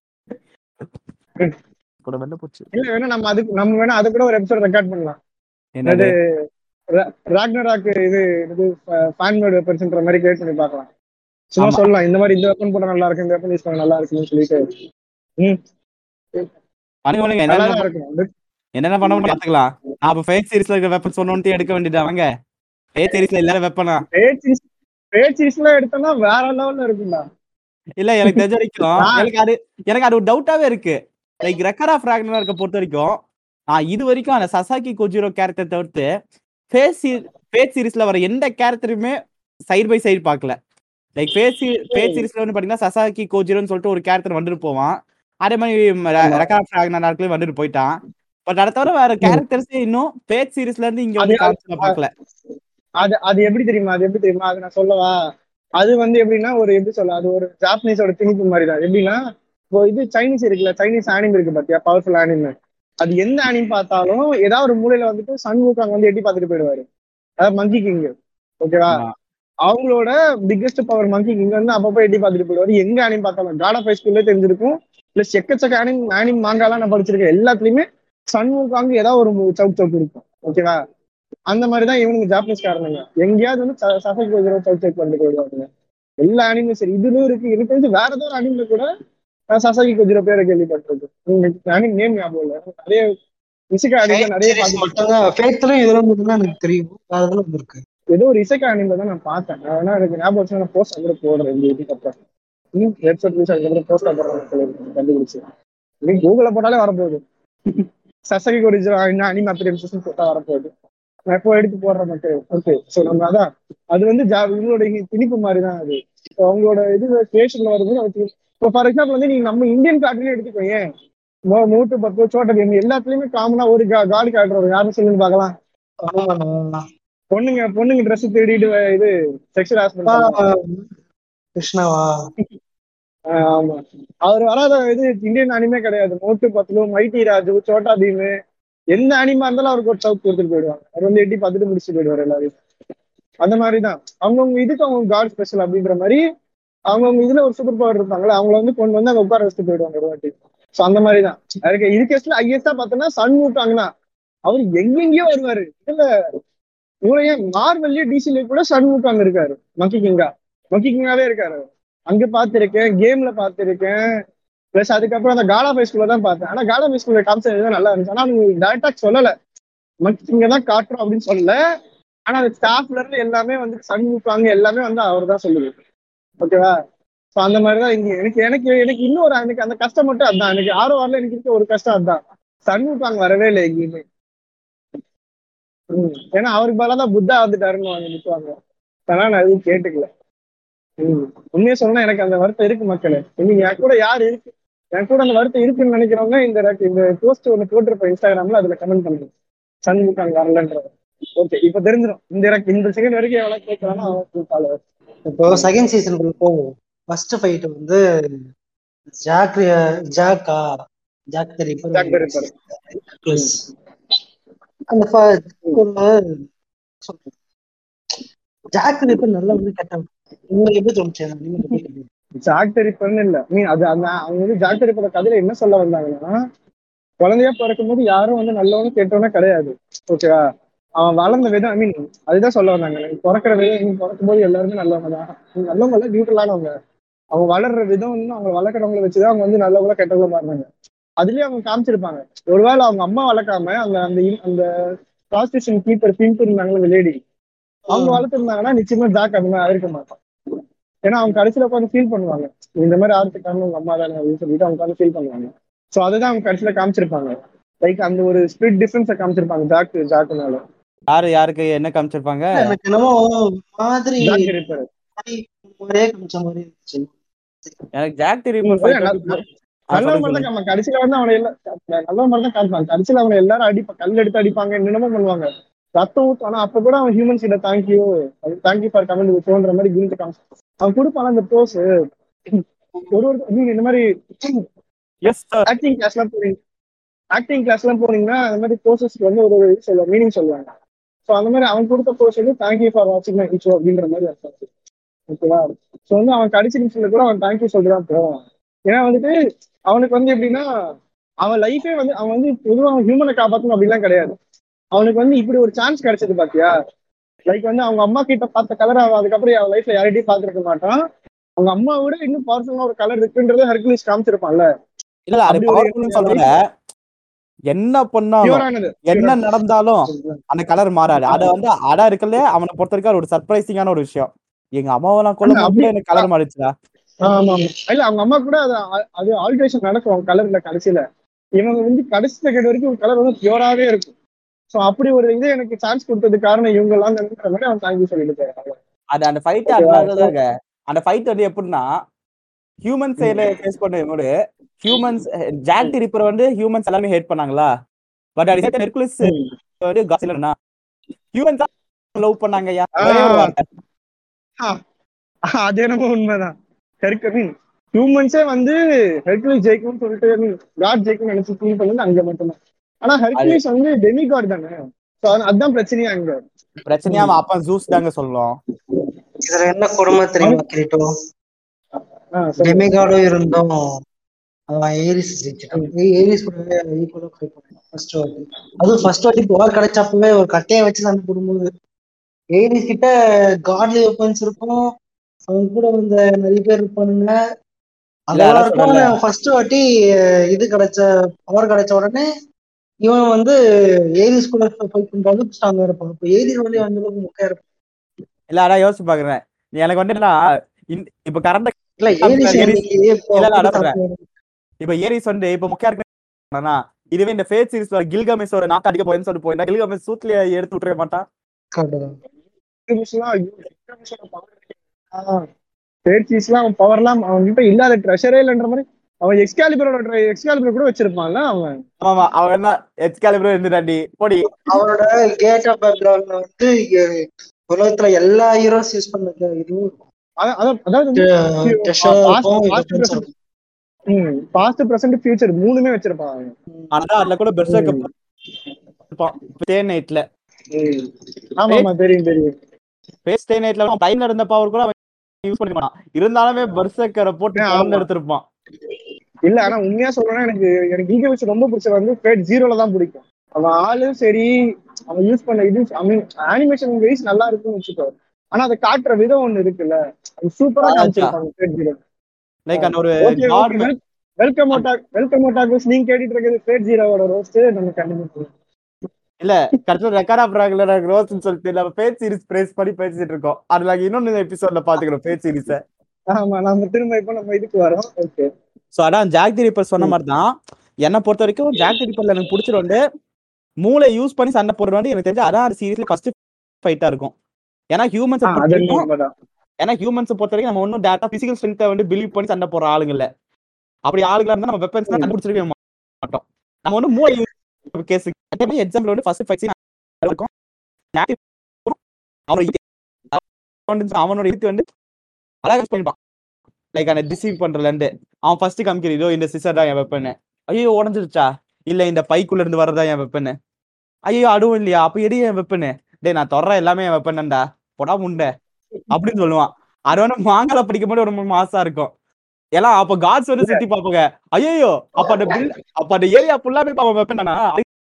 கூட வெளில போச்சு இல்ல வேணா நம்ம அதுக்கு நம்ம வேணா அது கூட ஒரு எபிசோட் ரெக்கார்ட் பண்ணலாம் என்னது ராக்னராக்கு இது இது ஃபேன் மேட் வெப்பன்ஸ்ன்ற மாதிரி கிரியேட் பண்ணி பார்க்கலாம் சும்மா ஆமா. சொல்லலாம் இந்த மாதிரி இந்த வெப்பன் போட நல்லா இருக்கு இந்த வெப்பன் யூஸ் பண்ண நல்லா இருக்குன்னு சொல்லிட்டு ம் பண்ணுங்க பண்ணுங்க நல்லா என்னென்ன தான் இருக்கும் என்னென்ன பண்ண முடியும் பாத்துக்கலாம் நான் அப்ப ஃபேக் சீரிஸ்ல இருக்க வெப்பன் சொன்னோன்ட்டு எடுக்க வேண்டியது வாங்க ஃபேக் சீரிஸ்ல இல்லாத வெப்பனா பேச்சிஸ்லாம் எடுத்தோம்னா வேற லெவல்ல இருக்கும்டா இல்ல எனக்கு தெரிஞ்ச வரைக்கும் நான்- எனக்கு அது எனக்கு அது ஒரு டவுட்டாவே இருக்கு லைக் ரெக்கர் ஆஃப் ராக்னர் இருக்க பொறுத்த வரைக்கும் நான் இது வரைக்கும் அந்த சசாக்கி கொஜிரோ கேரக்டர் தவிர்த்து ஃபேஸ் ஃபேஸ் சீரிஸ்ல வர எந்த கேரக்டருமே சைடு பை சைடு பார்க்கல லைக் ஃபேஸ் ஃபேஸ் சீரிஸ்ல வந்து பாத்தீங்கன்னா சசாக்கி கோஜிரோன்னு சொல்லிட்டு ஒரு கேரக்டர் வந்துட்டு போவான் அதே மாதிரி ரெக்கர் ஆஃப் ராக்னர் வந்துட்டு போயிட்டான் பட் அதை தவிர வேற கேரக்டர்ஸே இன்னும் ஃபேஸ் சீரிஸ்ல இருந்து இங்க வந்து அது- காமிச்சு பார்க்கல அது அது எப்படி தெரியுமா அது எப்படி தெரியுமா அது நான் சொல்லவா அது வந்து எப்படின்னா ஒரு எப்படி சொல்ல அது ஒரு ஜாப்பனீஸோட திணிப்பு மாதிரி தான் எப்படின்னா இப்போ இது சைனீஸ் இருக்குல்ல சைனீஸ் ஆனிம் இருக்கு பாத்தியா பவர்ஃபுல் ஆனிம் அது எந்த ஆனிம் பார்த்தாலும் ஏதாவது ஒரு மூலையில வந்துட்டு சன் ஊக்காங்க வந்து எட்டி பார்த்துட்டு போயிடுவாரு அதாவது மங்கி கிங் ஓகேவா ஆமா. அவங்களோட பிக்கெஸ்ட் பவர் மங்கி கிங் வந்து அப்பப்போ எட்டி பார்த்துட்டு போயிடுவாரு எங்க ஆனிம் பார்த்தாலும் காட் ஆஃப் ஸ்கூல்ல தெரிஞ்சிருக்கும் பிளஸ் எக்கச்சக்க ஆனிம் ஆனிம் மாங்காலாம் நான் படிச்சிருக்கேன் எல்லாத்துலயுமே சன் ஊக்காங்க ஏதாவது ஒரு சவுக் சவுக் இருக்கும் ஓகேவா அந்த மாதிரிதான் இவனுங்க ஜாப்பனீஸ் காரணங்க எங்கேயாவது வந்து ச- சசகி கோஜரோ சவுக் சவுக் பண்ணிட்டு போயிடுவாங்க எல்லா அனிமே சரி இதுலயும் இருக்கு எனக்கு தெரிஞ்சு வேற ஏதோ ஒரு அனிமே கூட நான் சசாகி கொஜிரோ பேரை கேள்விப்பட்டிருக்கு அனிம் நேம் ஞாபகம் இல்ல நிறைய இசைக்கா அனிமே நிறைய பார்த்து மட்டும்தான் ஃபேக்ட்லயும் இதெல்லாம் மட்டும்தான் எனக்கு தெரியும் வேற இதெல்லாம் இருக்கு ஏதோ ஒரு இசைக்கா அனிமே தான் நான் பார்த்தேன் நான் வேணா எனக்கு ஞாபகம் வச்சு நான் போஸ்ட் கூட போடுறேன் இந்த இதுக்கு அப்புறம் இன்னும் வெப்சைட் ரிலீஸ் அதுக்கப்புறம் போஸ்ட் போடுறேன் சொல்லியிருக்கேன் கண்டுபிடிச்சு நீ கூகுள்ல போட்டாலே வரப்போகுது சசகி கொரிஜோ அனிமே அப்படி போட்டா வரப்போகுது நான் இப்போ எடுத்து போடுற மக்கள் ஓகே சோ நம்ம அதான் அது வந்து ஜா இவங்களோட திணிப்பு மாதிரி தான் அது இப்போ அவங்களோட இது கிரியேஷன்ல வரும்போது அது திணி- இப்போ ஃபார் எக்ஸாம்பிள் வந்து நீங்க நம்ம இந்தியன் கார்ட்டூனே எடுத்துக்கோ ஏன் மோ- மூட்டு பத்து சோட்ட பீம் எல்லாத்துலயுமே காமனா ஒரு கா- காடு காட்டுற ஒரு யாரும் சொல்லுங்க பார்க்கலாம் ஆமாண்ணா. பொண்ணுங்க பொண்ணுங்க ட்ரெஸ் திருடிட்டு வ- இது செக்ஷுவல் ஹாஸ்பிட்டல் ஆ, கிருஷ்ணாவா ஆமா அவர் வராத இது இந்தியன் அனிமே கிடையாது மோட்டு பத்லு மைட்டி ராஜு சோட்டா பீமு எந்த அனிமா இருந்தாலும் அவருக்கு ஒரு சவுக் கொடுத்துட்டு போயிடுவாங்க அவர் வந்து எட்டி பார்த்துட்டு முடிச்சுட்டு போயிடுவார் எல்லாரையும் அந்த மாதிரிதான் அவங்கவுங்க இதுக்கு அவங்க காட் ஸ்பெஷல் அப்படின்ற மாதிரி அவங்கவுங்க இதுல ஒரு சூப்பர் பவர் இருப்பாங்களே அவங்கள வந்து கொண்டு வந்து அங்க உட்கார வச்சுட்டு போயிடுவாங்க ஒரு வாட்டி சோ அந்த மாதிரி தான் அதுக்கு இதுக்கேஸ்ல ஐஎஸ்டா பார்த்தோன்னா சன் மூட்டாங்கன்னா அவர் எங்கெங்கேயோ வருவாரு இல்ல இவரை ஏன் மார்வெல்லயே டிசில கூட சன் மூட்டாங்க இருக்காரு மங்கி கிங்கா மங்கி கிங்காவே இருக்காரு அங்க பார்த்திருக்கேன் கேம்ல பார்த்திருக்கேன் பிளஸ் அதுக்கப்புறம் அந்த காலா ஃபைஸ்குள்ள தான் பார்த்தேன் ஆனா காலா ஃபைஸ்குள்ள கான்செப்ட் தான் நல்லா இருந்துச்சு ஆனா அவங்க டேரக்டா சொல்லல மங்கி கிங்க தான் காட்டுறோம் அப்படின்னு சொல்லல ஆனா அந்த ஸ்டாஃப்ல இருந்து எல்லாமே வந்து சன் மூட்டாங்க எல்லாமே வந்து அவர் தான் சொல்லுது ஓகேவா ஸோ அந்த மாதிரி தான் இங்க எனக்கு எனக்கு எனக்கு இன்னொரு எனக்கு அந்த கஷ்டம் மட்டும் அதான் எனக்கு ஆரோ வரல எனக்கு இருக்க ஒரு கஷ்டம் அதான் சண்முகாங்க வரவே இல்லை எங்கேயுமே ம். ஏன்னா அவருக்கு பதிலா தான் புத்தா வந்துட்டாருன்னு வாங்க நிற்பாங்க ஆனா நான் எதுவும் கேட்டுக்கல ம். உண்மையை சொன்னா எனக்கு அந்த வருத்தம் இருக்கு மக்களே இன்னைக்கு என் கூட யார் இருக்கு என் கூட அந்த வருத்தம் இருக்குன்னு நினைக்கிறவங்க இந்த rec- இந்த போஸ்ட் ஒன்று போட்டிருப்பேன் இன்ஸ்டாகிராம்ல அதுல கமெண்ட் பண்ணுங்க சண்முகாங்க வரலன்ற ஓகே இப்ப தெரிஞ்சிடும் இந்த rec- இந்த செகண்ட் வரைக்கும் எவ்வளவு கேட்கறானோ அவன் ஃபாலோவர் இப்போ செகண்ட் சீசனுக்குள்ள போவோம் ஃபர்ஸ்ட் ஃபைட் வந்து ஜாக் ஜாக்கா ஜாக் தெரியும் Jack the Ripper. அந்த ஃப- ஒரு சொல்றேன். ஜாக் ரிப்பர் நல்லா வந்து கெட்டவன் உங்களுக்கு எப்படி தோணுச்சு அந்த anime பத்தி எப்படி? ஜாக்டரிப்பர்னு இல்ல மீன் அது அந்த அவங்க வந்து ஜாக்டரிப்போட கதையில என்ன சொல்ல வந்தாங்கன்னா குழந்தையா பிறக்கும் போது யாரும் வந்து நல்லவனும் கெட்டவனும் கிடையாது ஓகேவா அவன் வளர்ந்த விதம் ஐ மீன் அதுதான் சொல்ல வந்தாங்க நீ பிறக்கிற விதம் நீ பிறக்கும் போது எல்லாருமே நல்லவங்க தான் நீ நல்லவங்க இல்ல நியூட்ரலானவங்க அவங்க வளர்ற விதம் வந்து அவங்க வளர்க்குறவங்கள வச்சுதான் அவங்க வந்து நல்லவங்களா கெட்டவங்களா மாறினாங்க அதுலயே அவங்க காமிச்சிருப்பாங்க ஒருவேளை அவங்க அம்மா வளர்க்காம அந்த அந்த இ- அந்த ப்ராஸ்டியூஷன் கீப்பர் பிம்ப் இருந்தாங்களே லேடி அவங்க வளர்த்துருந்தாங்கன்னா நிச்சயமா ஜாக் அந்த மாதிரி இருக்க மாட்டான் ஏன்னா அவங்க கடைசியில உட்காந்து ஃபீல் பண்ணுவாங்க இந்த மாதிரி ஆர்த்து காரணம் உங்க அம்மா தானே அப்படின்னு சொல்லிட்டு அவங்க உட்காந்து ஃபீல் பண்ணுவாங்க சோ அதுதான் அவங்க கடைசியில காமிச்சிருப்பாங்க லைக் அந்த ஒரு ஸ்பிரிட் டிஃபரன்ஸை காமிச்சிருப்பாங்க ஜாக் ஜாக்குனால யாரு யாருக்கு என்ன காமிச்சிருப்பாங்க எனக்கு என்னமோ மாதிரி ஜாக் இருப்பாரு ஒரே காமிச்ச மாதிரி இருந்துச்சு எனக்கு ஜாக் திரிப்பு ம், நல்ல- நல்ல மாதிரி தான் காமிப்பாங்க. கடைசியில வந்து அவனை எல்லாம் நல்ல மாதிரி தான் காமிப்பாங்க கடைசியில அவனை எல்லாரும் அடிப்பா கல் எடுத்து அடிப்பாங்க என்னென்னமோ பண்ணுவாங்க ரத்தம் ஊத்தும் ஆனா அப்ப கூட அவன் ஹியூமன்ஸ் கிட்ட தேங்க்யூ தேங்க்யூ ஃபார் கமெண்ட் தோன்ற மாதிரி குனிஞ்சு காமிச்சு அவன் கொடுப்பான் அந்த போஸ் ஒரு ஒரு நீங்க இந்த மாதிரி எஸ் சார் ஆக்டிங் கிளாஸ் எல்லாம் போறீங்க ஆக்டிங் கிளாஸ் எல்லாம் போனீங்கன்னா அந்த மாதிரி கோர்சஸ்க்கு வந்து ஒரு ஒரு இது சொல்லுவாங்க மீனிங் சொல்லுவாங்க ஸோ அந்த மாதிரி அவன் கொடுத்த கோர்ஸ் வந்து தேங்க்யூ ஃபார் வாட்சிங் மை இன்ஷோ அப்படின்ற மாதிரி அர்த்தம் ஓகேவா ஸோ வந்து அவன் கடைசி நிமிஷத்துல கூட அவன் தேங்க்யூ சொல்லிதான் போவான் ஏன்னா வந்துட்டு அவனுக்கு வந்து எப்படின்னா அவன் லைஃபே வந்து அவன் வந்து பொதுவாக அவன் ஹியூமனை காப்பாற்றணும் அப்படிலாம் கிடையாது அவனுக்கு வந்து இப்படி ஒரு சான்ஸ் கிடைச்சது பாத்தியா லைக் வந்து அவங்க அம்மா கிட்ட பார்த்த கலர் அவன் அதுக்கப்புறம் அவன் லைஃப்ல யார்கிட்டயும் பார்த்திருக்க மாட்டான் அவங்க அம்மா விட இன்னும் பவர்ஃபுல்லான ஒரு கலர் இருக்குன்றதை ஹெர்குலிஸ் காமிச்சிருப்பான்ல இல்ல அது அப்படி ஒரு பவர்ஃபுல்னு சொல்றத என்ன பண்ணாலும் பியூரானது என்ன நடந்தாலும் அந்த கலர் மாறாது அத வந்து அடா இருக்கல அவனை பொறுத்த வரைக்கும் அது ஒரு சர்ப்ரைசிங்கான ஒரு விஷயம் எங்க அம்மாவெல்லாம் கொல்ல ஆமா, முடியல எனக்கு கலர் மாறிச்சுடா ஆமா ஆமா இல்ல அவங்க அம்மா கூட அது அது ஆல்ட்ரேஷன் நடக்கும் அவங்க கலர்ல கடைசியில இவங்க வந்து கடைசி செகண்ட் வரைக்கும் கலர் வந்து பியூராவே இருக்கும் சோ அப்படி ஒரு இது எனக்கு சான்ஸ் கொடுத்தது காரணம் இவங்க எல்லாம் மாதிரி அவன் தாங்கி சொல்லிட்டு போயிருக்காங்க அது அந்த ஃபைட் அதுதாங்க அந்த ஃபைட் வந்து எப்படின்னா ஹியூமன் சைடுல ஃபேஸ் பண்ணும்போது ஹியூமன்ஸ் ஜாக் ரிப்பர் வந்து ஹியூமன்ஸ் எல்லாமே ஹேட் பண்ணாங்களா பட் அது ஹெர்குலிஸ் வந்து காசிலனா ஹியூமன்ஸ் லவ் பண்ணாங்க ஐயா ஒரே ஒரு வார்த்தை. அது என்னமோ உண்மைதான் ஹெர்க் மீன் ஹியூமன்ஸே வந்து ஹெர்குலிஸ் ஜெயிக்கணும்னு சொல்லிட்டு காட் ஜெயிக்கணும்னு நினைச்சு ஃபீல் பண்ணது அங்க மட்டும்தான் ஆனா ஹெர்குலிஸ் வந்து டெமி காட் தானே So, அதுதான் பிரச்சனையா அங்க பிரச்சனையா அவன் அப்பா ஜூஸ் தாங்க சொல்லும் இதுல என்ன கொடுமை தெரியுமா கிரீட்டோ ஆ, சொல்லு. டெமிகாடும் இருந்தும் அவன் ஏரிஸ் ஜெயிச்சிட்டான் ஏ- ஏரிஸ் கூட ஈக்குவலா ஃபைட் பண்ணான் ஃபர்ஸ்ட் வாட்டி அதுவும் ஃபர்ஸ்ட் வாட்டி பவர் கிடைச்சப்பவே ஒரு கட்டையை வச்சு சண்டை போடும்போது ஏரிஸ் கிட்ட காட்லி வெப்பன்ஸ் இருக்கும் அவங்க கூட வந்த நிறைய பேர் இருப்பானுங்க இல்ல, அதான் அதெல்லாம் சொன்னேன்ல. இருக்கும் ஃபர்ஸ்ட் வாட்டி அஹ், இது கிடைச்ச பவர் கிடைச்ச உடனே இவன் வந்து ஏரிஸ் கூட ஃபைட் பண்றது ஸ்ட்ராங்கா இருப்பான் இப்போ ஏரிஸ் வந்து அந்த அளவுக்கு முக்கியம் இருப்பான் இல்ல அதான் யோசிச்சு பாக்குறேன் நீ எனக்கு வந்து என்னன்னா இந்த- இப்ப கரண்ட் இல்ல ஏரிஸ் ஏரிஸ் இன்னைக்கு இப்போ இல்ல, இல்ல, அதான் அப்படி இப்ப ஏரிஸ் வந்து இப்ப முக்கிய இருக்கு இதுவே இந்த ஃபேஸ் சீரிஸ்ல கில்கமேஸ் ஒரு நாக்கு அடிக்க போயின்னு சொல்லிட்டு போயிருந்தா கில்கமேஸ் சூட்ல எடுத்து விட்டுற மாட்டான் correct தான். கில்கமிஷ்லாம் ஐயோ, கில்கமிஷோட power இருக்கு. ஆ, பேர்ச்சீஸ்லாம் அவன் பவர்லாம் அவன் கிட்ட இல்லாத ட்ரெஷரே இல்லைன்ற மாதிரி அவன் எக்ஸ்காலிபரோட எக்ஸ்காலிபர் கூட வச்சிருப்பான்ல அவன் ஆமா அவன் என்ன எச்காலிபர் இருந்துட்டாண்டி போடி அவரோட கேட் ஆஃப் பேக்ரவுண்ட்ல வந்து இங்க உலகத்துல எல்லா ஹீரோஸ் யூஸ் பண்ணது இதுவும் இருக்கும். அதான் அதான்- அதாவது வந்து Treasure இருக்கும், weapons இருக்கும். பாஸ்ட் பிரசன்ட் ஃபியூச்சர் மூணுமே வச்சிருப்பான் அவன். ஆனா அதுல கூட பெருசா இருப்பான் ஸ்டே நைட்ல ம். ஆமா ஆமா தெரியும் தெரியும் ஃபேஸ் ஸ்டே நைட்ல டைம்ல இருந்த பவர் கூட அவன் யூஸ் பண்ணி மாட்டான் இருந்தாலுமே பெர்சக்கரை போட்டு ஆமா. கலந்து எடுத்திருப்பான் இல்ல ஆனா உண்மையா சொல்லணும்னா எனக்கு எனக்கு கில்கமிஷ் ரொம்ப பிடிச்சது வந்து ஃபேட் ஜீரோல தான் பிடிக்கும் அவன் ஆளு சரி அவன் யூஸ் பண்ண இது ஐ மீன் அனிமேஷன் வைஸ் நல்லா இருக்குன்னு வச்சுக்கோ ஆனா அதை காட்டுற விதம் ஒண்ணு இருக்குல்ல அது சூப்பரா அதான். காமிச்சிருப்பாங்க ஃபேட் ஜீரோ லைக் அந்த ஒரு ஓகே காட் வெல்கம் ஓட்டாக் வெல்கம் ஓட்டாக் நீங்க கேட்டுட்டு இருக்கிறது ஃபேட் ஜீரோவோட ரோஸ்ட் நம்ம கண்டிப்பா இல்ல கரெக்டா ரெக்கார்ட் ஆஃப் ரெகுலர் ரோஸ்ன்னு சொல்லிட்டு நம்ம பேஜ் சீரிஸ் பிரேஸ் பண்ணி பேசிட்டு இருக்கோம் அதுல இன்னொன்னு எபிசோட்ல பாத்துக்கிறோம் பேஜ் சீரிஸ ஆமா நம்ம திரும்ப இப்ப நம்ம இதுக்கு வரோம் ஓகே சோ அதான் ஜாக் தி ரிப்பர் சொன்ன மாதிரி தான் என்ன பொறுத்த வரைக்கும் ஜாக் தி ரிப்பர்ல எனக்கு பிடிச்சது வந்து மூளை யூஸ் பண்ணி சண்டை போடுறது வந்து எனக்கு தெரிஞ்சு அதான் அந்த சீரிஸ்ல ஃபர்ஸ்ட் ஃபைட்டா இருக்கும் ஏன்னா ஹியூமன்ஸ் அது வரைக்கும் உண்மைதான் ஏன்னா ஹியூமன்ஸ் பொறுத்த வரைக்கும் நம்ம ஒன்றும் டேட்டா பிசிக்கல் ஸ்ட்ரென்த்தை வந்து பிலீவ் பண்ணி சண்டை போடுற ஆளுங்க இல்ல அப்படி ஆளுங்களா இருந்தா நம்ம வெப்பன்ஸ் ம். கண்டுபிடிச்சிருக்கவே மாட்டோம் நம்ம வந்து மூளை யூஸ் கேஸ் அதே மாதிரி எக்ஸாம்பிள் வந்து ஃபர்ஸ்ட் ஃபைட் இருக்கும் Active அவனோட இது- அவனோட இது வந்து அழகா யூஸ் பண்ணிப்பான் லைக் அந்த டிசீவ் பண்றதுல இருந்து அவன் ஃபர்ஸ்ட் காமிக்கிற இதோ இந்த சிசர் தான் என் வெப்பன் ஐயோ உடஞ்சிருச்சா இல்ல இந்த பைக்குள்ள இருந்து வரதா என் வெப்பன் ஐயோ அதுவும் இல்லையா அப்ப எடி என் வெப்பன் டேய் நான் தொடர எல்லாமே என் வெப்பன்டா பொடா முண்டை அப்படின்னு சொல்லுவான் அது வந்து மாங்கால படிக்கும் போது ரொம்ப மாசா இருக்கும் எல்லாம் அப்ப காட்ஸ் வந்து சுத்தி பாப்பாங்க ஐயோ அப்ப அந்த பில் அப்ப அந்த ஏரியா ஃபுல்லாமே பாப்பா வெப்பன் தானா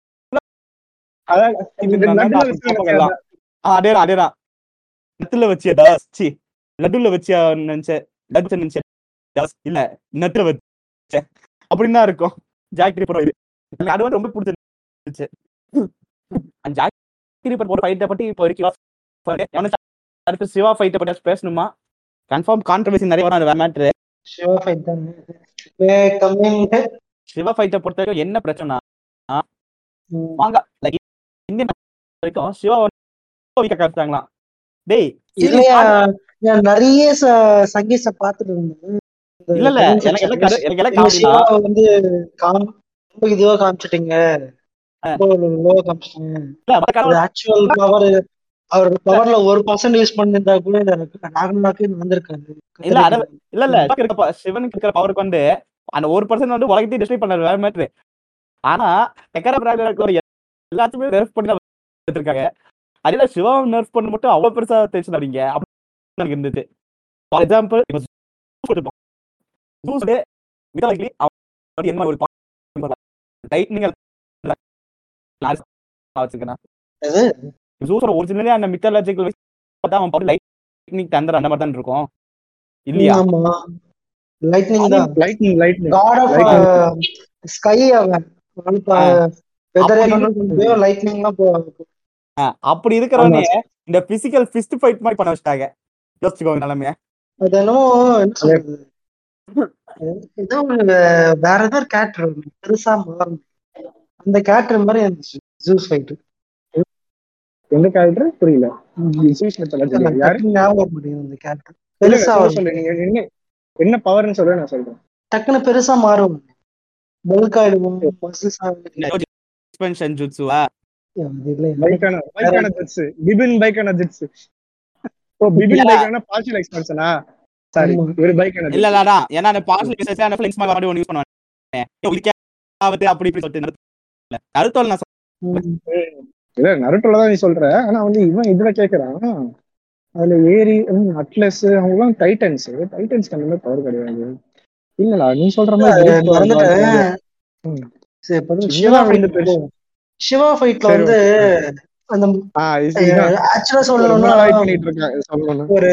அதான் இது இந்த நல்லா நடுவுல இருக்கும், வச்சு பாப்பாங்க எல்லாம். ஆ, அதேதான் அதேதான் நட்டுல வச்சியா தாஸ் சி லட்டுல வச்சியா நினைச்சேன் லட்டு நினைச்சேன் தாஸ் இல்ல நட்டுல வச்சேன் அப்படின்னு தான் இருக்கும் ஜாக் ரிப்பர் இது எனக்கு அது வந்து ரொம்ப பிடிச்சிருந்துச்சு அந்த ஜாக் ரிப்பர் போட ஃபைட்டை பத்தி இப்போ வரைக்கும் எவனும் அடுத்து சிவா ஃபைட்டை பத்தி பேசணுமா கன்ஃபார்ம் கான்ட்ரவர்சி நிறைய வரும் அது வேற மேட்ரு சிவா ஃபைட் தான் கம்மிங் சிவா ஃபைட்டை பொறுத்த வரைக்கும் என்ன பிரச்சனை ம். வாங்க லைக் இந்தியன் வரைக்கும் சிவா வீக்கா காமிச்சாங்களாம் டேய் இல்லையா நான் நிறைய ச- சங்கீஸ பாத்துட்டு இருந்தேன் இந்த இல்ல இல்ல comment எனக்கு எல்லாம் section. கரு- எனக்கு எல்லாம் நீங்க காமெடினா சிவாவை வந்து காம் ரொம்ப இதுவா காமிச்சிட்டீங்க ரொம்ப லோவா காமிச்சிட்டீங்க இல்ல மத்த காரணம் ஆக்சுவல் பவர் அவர் பவர்ல ஒரு பர்சன்ட் யூஸ் பண்ணிருந்தா கூட நாகநாக்கு வந்திருக்காரு இல்ல, அத- இல்ல இல்ல சிவனுக்கு இருக்க ப- சிவனுக்கு இருக்கிற பவருக்கு வந்து அந்த ஒரு பர்சன்ட் வந்து உலகத்தையும் டிஸ்ட்ரை பண்ணாரு வேற மேட்ரு ஆனா டெக்கரா பிராக்ல எல்லாத்தையுமே நெர்ஃப் பண்ணி தான் எடுத்திருக்காங்க அதுல சிவா நெர்ஃப் பண்ண மட்டும் அவ்வளவு பெருசா தெரிச்சு அப்படிங்க அப்படி எனக்கு இருந்துச்சு ஃபார் எக்ஸாம்பிள் என்ன ஒரு டைட்னிங் வச்சிருக்கேன் எது? ஜூஸோட ஒரிஜினலே அந்த மித்தாலஜிக்கல் பார்த்தா அவன் பவர் லைட்னிங் தந்தர் அந்த மாதிரி தான் இருக்கும் இல்லையா ஆமா லைட்னிங் தான் lightning lightning god of Lightning. Sky அவன் வெதரே அப்படி லைட்னிங்லாம் போ ஆ, அப்படி இருக்கிறவனே இந்த பிசிக்கல் ஃபிஸ்ட் ஃபைட் மாதிரி பண்ண வச்சிட்டாங்க யோசிச்சுக்கோங்க நிலைமைய அது என்னமோ என்ன சொல்றது ஏதோ ஒரு வேற ஏதோ ஒரு கேரக்டர் பெருசா மாறும் அந்த கேரக்டர் மாதிரி இருந்துச்சு ஜூஸ் ஃபைட் எந்த கேரக்டர் புரியல இன்சூஸ் மெத்தடாலஜி யாரு ஞாபகம் முடியும் அந்த கேரக்டர் இல்ல, பெருசா சொல்ல வரும். சொல்லு நீங்க என்ன என்ன பவர்னு சொல்ல நான் சொல்றேன் டக்குன்னு பெருசா மாறும் பல்க் ஆயிடுவோம் muscles ஆகும். எக்ஸ்பென்ஷன் ஜுட்ஸுவா அது இல்ல பைக்கான பைக்கான ஜெட்ஸ் பிபின் பைக்கான ஜெட்ஸ் ஓ பிபின் இல்ல. பைக்கான பார்ஷியல் எக்ஸ்பென்ஷனா சாரி ஆமா. ஒரு பைக்கான இல்ல இல்லடா ஏன்னா அந்த பார்சல் பிசினஸ் அந்த ஃபிளிங்ஸ் மாதிரி ஒன்று யூஸ் பண்ணுவாங்க இதுக்கே ஆபத்து அப்படி இப்படி சொல்லிட்டு நருத்தோல நருத்தோல் நான் ம். இல்ல நருட்டோல தான் நீ சொல்ற ஆனா வந்து இவன் இதுல கேக்குறான் அதுல ஏரி அட்லஸ் அவங்க எல்லாம் டைட்டன்ஸ் டைட்டன்ஸ்க்கு அந்த மாதிரி பவர் கிடையாது இல்லடா நீ சொல்ற மாதிரி அது Greek power தான் இருக்கு. மறந்துட்டேன் ம். சரி, இப்ப வந்து சின்னதா சிவா விழுந்து fight பெருசு. சிவா ஃபைட்ல சரி, வந்து அந்த ஆ, இது- இதான். ஆக்சுவலா ரொம்ப சொல்லணும்னா நாளா wait பண்ணிட்டு இருக்கேன் இது சொல்லணும்னு. ஒரு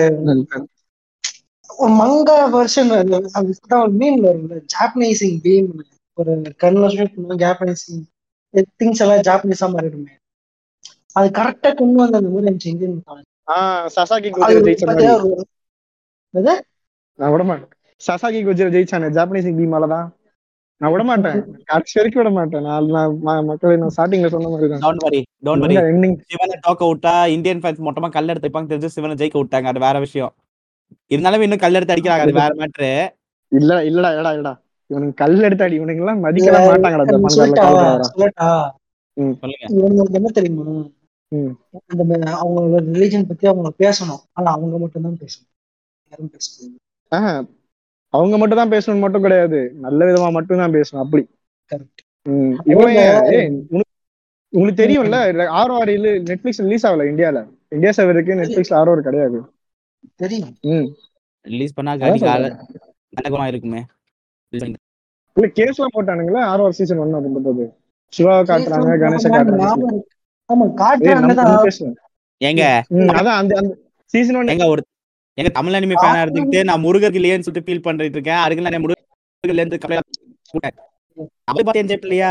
ஒரு மங்கா வெர்ஷன் அதுதான் ஒரு மீன் வரும்ல ஜாப்பனீசிங் பீம் ஒரு கண்ணில் ஷூட் பண்ணுவோம் ஜாப்பனீசிங் திங்ஸ் எல்லாம் ஜாப்பனீஸா மாறிடுமே அது கரெக்டா கொண்டு வந்த அந்த மாதிரி இருந்துச்சு இந்தியன் mythology. ஆ, சசாகி அது குஜிர ஜெயிச்ச மாதிரி பாத்தியா ஒரு- என்னது? நான் விட மாட்டேன் சசாகி குஜிர ஜெயிச்சானே ஜாப்பனீஸ் பீமால தான் நான் விட மாட்டேன் கடைசி வரைக்கும் விட மாட்டேன் நான் நான் ம- மக்களை நான் ஸ்டார்டிங்ல சொன்ன மாதிரி தான் don't worry don't worry ending சிவனை தோக்க விட்டா இந்தியன் ஃபேன்ஸ் மொத்தமா கல் எடுத்து வைப்பாங்க தெரிஞ்சு சிவனை ஜெயிக்க விட்டாங்க அது வேற விஷயம் இருந்தாலும் இன்னும் கல் எடுத்து அடிக்கிறாங்க அது வேற மேட்ரு இல்ல இல்லடா இல்லடா இல்லடா இவனுக்கு கல் எடுத்து அடி இவனுக்கு எல்லாம் மதிக்கலாம் மாட்டாங்கடா அது ஜப்பான்காரல சொல்லட்டா காலத்துல சொல்லட்டா சொல்லுங்க இவங்களுக்கு என்ன தெரியுமா ம். அந்த ம- அவங்களோட ரிலீஜன் பத்தி அவங்க பேசணும் ஆனா அவங்க மட்டும் தான் பேசணும் யாரும் பேசணும் ஆஹ் அவங்க மட்டும் தான் பேசணும் மட்டும் கிடையாது நல்ல விதமா மட்டும் தான் பேசணும் அப்படி Correct. ம். இவன் ஏய், உனக்கு உங்களுக்கு தெரியும்ல ஆரோ ஆறு நெட்ஃபிளிக்ஸ் ரிலீஸ் ஆகல இந்தியால இந்தியா சர்வருக்கு நெட்ஃபிளிக்ஸ்ல ஆரோ கிடையாது தெரியும் ம் ரிலீஸ் பண்ணா அதான் கடிகால சொல்றேன். கனகமா இருக்குமே இல்ல கேஸ் எல்லாம் போட்டானுங்களா ஆரோ சீசன் ஒன் அப்படின்ற போது சிவாவை காட்டுறாங்க கணேச காட்டுறாங்க ஞாபகம் இருக்கு. ஆமா ஏய், காட்டுறாங்க நம்ம தான் நம்ம பேசுவோம் ஏங்க ம், அதான் அந்த அந்த சீசன் ஒன் எங்க ஒரு எங்க தமிழ் அனிமே ஃபேனா இருந்துட்டு நான் முருகருக்கு இல்லையேன்னு சொல்லிட்டு ஃபீல் பண்ணிட்டு இருக்கேன் அதுக்கு நான் முருகருக்கு இல்லைன்னு கவலை கூட்டேன் அப்படி பார்த்து என்ஜாய் பண்ணலையா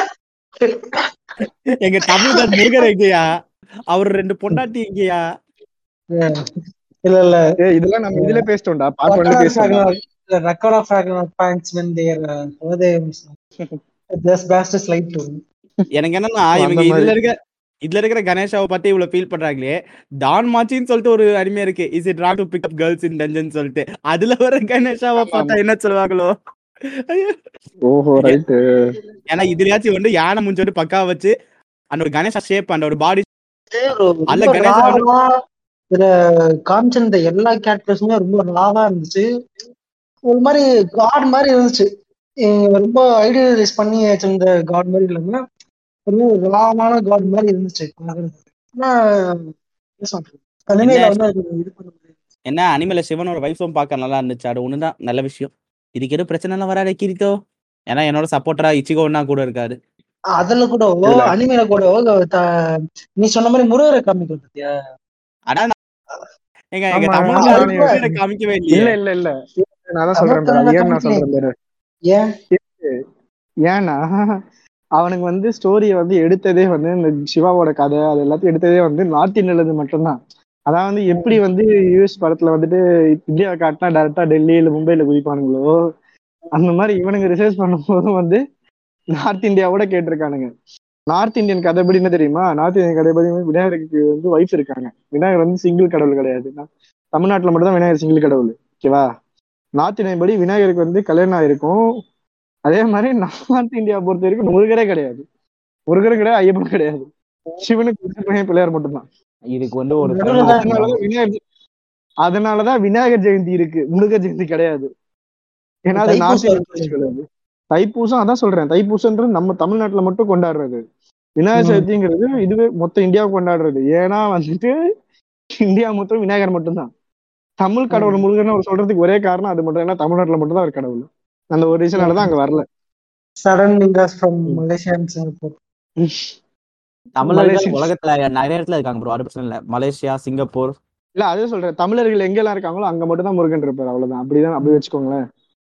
எங்க தமிழ் முருகர் எங்கயா அவர் ரெண்டு பொண்டாட்டி எங்கயா இல்ல இல்ல ஏய் இதெல்லாம் நம்ம இதுல பேசிட்டோம்டா பார்ட் ஒன்ல பேசிட்டோம் record of Ragnarok fans when their uh, holidays just best slide to எனக்கு என்னன்னா ஓ, அந்த இவங்க இதுல மாதிரி. இருக்க இதுல இருக்கிற கணேஷாவை பத்தி இவ்வளவு ஃபீல் பண்றாங்களே டான் மாச்சின்னு சொல்லிட்டு ஒரு அனிமே இருக்கு is it wrong to pick up girls in dungeon சொல்லிட்டு அதுல வர கணேஷாவை ஆமா, பார்த்தா என்ன சொல்லுவாங்களோ ஐயோ. ஓஹோ ரைட் ஏன்னா இதுலயாச்சும் வந்து யானை மூஞ்சி வந்து பக்கா வச்சு அந்த ஒரு கணேஷா ஷேப் அந்த ஒரு பாடி அல்ல, ரொம்ப கணேசன் வந்து- ராவா இதுல காமிச்சிருந்த எல்லா கேரக்டர்ஸுமே ரொம்ப ராவா இருந்துச்சு ஒரு மாதிரி காட் மாதிரி இருந்துச்சு இவங்க ரொம்ப ஐடியலைஸ் பண்ணி வச்சிருந்த காட் மாதிரி இல்லாம ரொம்ப ராவான காட் மாதிரி இருந்துச்சு பார்க்கறதுக்கு. ஆனா என்ன சொல்றது அனிமேல வந்து அது இது பண்ண முடியாது என்ன அனிமல சிவனோட வைஃபும் பார்க்க நல்லா இருந்துச்சு அது ஒண்ணுதான் நல்ல விஷயம் இதுக்கு எதுவும் பிரச்சனை எல்லாம் வராது கிரித்தோ ஏன்னா என்னோட சப்போர்ட்டரா இச்சிகோ ஒன்னா கூட இருக்காரு அதுல கூட இல்ல. அனிமேல கூட த- நீ சொன்ன மாதிரி முருகரை காமிக்கல பாத்தியா ஆனா நான்- எங்க எங்க ஆமா, தமிழ்ல ஆமா, யாரும் ரொம்ப- முருகனை காமிக்கவே இல்லையே இல்ல இல்ல இல்ல நான் தான் சொல்றேன் பாரு, அது ஏன் நான் சொல்றேன் பாரு. ஏன் ஏன்னா அவனுக்கு வந்து ஸ்டோரிய வந்து எடுத்ததே வந்து இந்த சிவாவோட கதை அது எல்லாத்தையும் எடுத்ததே வந்து நார்த் இந்தியால மட்டும்தான் அதான் வந்து எப்படி வந்து யூஎஸ் படத்துல வந்துட்டு இந்தியாவை காட்டினா டேரக்டா டெல்லி இல்ல மும்பைல குதிப்பானுங்களோ அந்த மாதிரி இவனுங்க ரிசர்ச் பண்ணும்போதும் வந்து நார்த் இந்தியாவோட கேட்டிருக்கானுங்க நார்த் இந்தியன் கதைப்படி என்ன தெரியுமா நார்த் இந்தியன் கதைப்படி விநாயகருக்கு வந்து ஒய்ஃப் இருக்காங்க விநாயகர் வந்து சிங்கிள் கடவுள் கிடையாது தமிழ்நாட்டுல மட்டும் தான் விநாயகர் சிங்கிள் கடவுள் ஓகேவா நார்த் இந்தியன் படி விநாயகருக்கு வந்து கல்யாணம் ஆயிருக்கும் அதே மாதிரி நார்த் இந்தியா பொறுத்த வரைக்கும் முருகரே கிடையாது முருகரும் கிடையாது ஐயப்பனும் கிடையாது சிவனுக்கு பிள்ளையார் மட்டும்தான் இதுக்கு வந்து ஒரு அதனாலதான் விநாயகர் அதனாலதான் விநாயகர் ஜெயந்தி இருக்கு முருகர் ஜெயந்தி கிடையாது ஏன்னா அது நார்த் இந்தியன் கிடையாது தைப்பூசம் அதான் சொல்றேன் தைப்பூசம்ன்றது நம்ம தமிழ்நாட்டுல மட்டும் கொண்டாடுறது விநாயகர் சதுர்த்திங்கிறது இதுவே மொத்த இந்தியாவுக்கு கொண்டாடுறது ஏன்னா வந்துட்டு இந்தியா மொத்தம் விநாயகர் மட்டும்தான் தமிழ் கடவுள் முருகன் ஒரு சொல்றதுக்கு ஒரே காரணம் அது மட்டும் ஏன்னா தமிழ்நாட்டுல மட்டும் தான் ஒரு கடவுள் அந்த ஒரு ரீசனாலதான் அங்க வரல சடன் நிங்கர்ஸ் ஃப்ரம் மலேசியா அண்ட் சிங்கப்பூர் தமிழர்கள் உலகத்துல நிறைய இடத்துல இருக்காங்க ப்ரோ அது பிரச்சனை இல்ல மலேசியா சிங்கப்பூர் இல்ல அதே சொல்றேன் தமிழர்கள் எங்கெல்லாம் இருக்காங்களோ அங்க மட்டும் தான் முருகன் இருப்பாரு அவ்வளவுதான் அப்படிதான் அப்படி வச்சுக்கோங்களேன்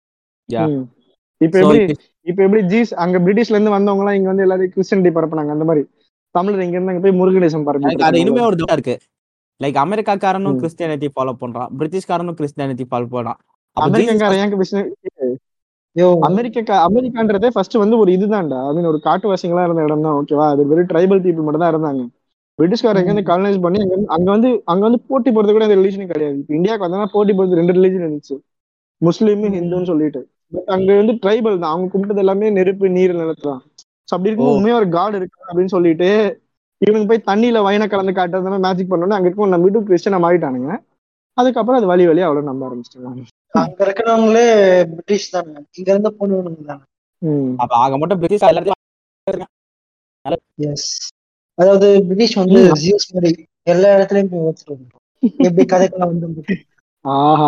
இப்ப எப்படி இப்ப எப்படி ஜீஸ் அங்க பிரிட்டிஷ்ல இருந்து வந்தவங்க எல்லாம் இங்க வந்து எல்லாரும் கிறிஸ்டியனிட்டி பரப்புனாங்க அந்த மாதிரி தமிழர் இங்க இருந்து அங்க போய் முருகனேசம் பரப்பி அது இனிமே ஒரு தூரம் இருக்கு லைக் அமெரிக்காக்காரனும் கிறிஸ்டியானிட்டி ஃபாலோ பண்றான் பிரிட்டிஷ்காரனும் கிறிஸ்டியானிட்டி ஃபாலோ பண்றான் அமெரிக்காரன் ஏன் அமெரிக்கா அமெரிக்கான்றதே ஃபர்ஸ்ட் வந்து ஒரு இதுதான்டா ஐ மீன் ஒரு காட்டுவாசிகளா இருந்த இடம் தான் ஓகேவா அது வெறும் ட்ரைபல் பீப்புள் மட்டும் தான் இருந்தாங்க பிரிட்டிஷ்காரங்க எங்க வந்து காலனைஸ் பண்ணி அங்க அங்க வந்து அங்க வந்து போட்டி போறது கூட அந்த ரிலீஜனும் கிடையாது இப்போ இந்தியாவுக்கு வந்தா போட்டி போறது ரெண்டு ரிலீஜன் இருந்துச்சு முஸ்லீம் ஹிந்துன்னு சொல்லிட்டு பட் அங்க வந்து ட்ரைபல் தான் அவங்க கும்பிட்டது எல்லாமே நெருப்பு நீர் நிலத்துலாம் ஸோ அப்படி இருக்கும் உண்மையா ஒரு காட் இருக்கு அப்படின்னு சொல்லிட்டு இவனுக்கு போய் தண்ணியில வயனை கலந்து காட்டுறதுனா மேஜிக் பண்ணோன்னு அங்க இருக்கும் நம்ம வீட்டு கிறிஸ்டனா மாறிட்டானுங்க அதுக்கப்புறம் அது வழி வழியா அவ்வளவு நம்ப ஆரம்பிச்சிட்டாங்க அங்க இருக்கிறவங்களே பிரிட்டிஷ் தானே இங்க இருந்து போனவனுங்க தானே அப்ப ஆக மட்டும் பிரிட்டிஷ் எல்லாத்தையும் எஸ் அதாவது பிரிட்டிஷ் வந்து ஜியூஸ் மாதிரி எல்லா இடத்துலயும் போய் ஓத்துட்டு எப்படி கதைக்கெல்லாம் வந்து ஆஹா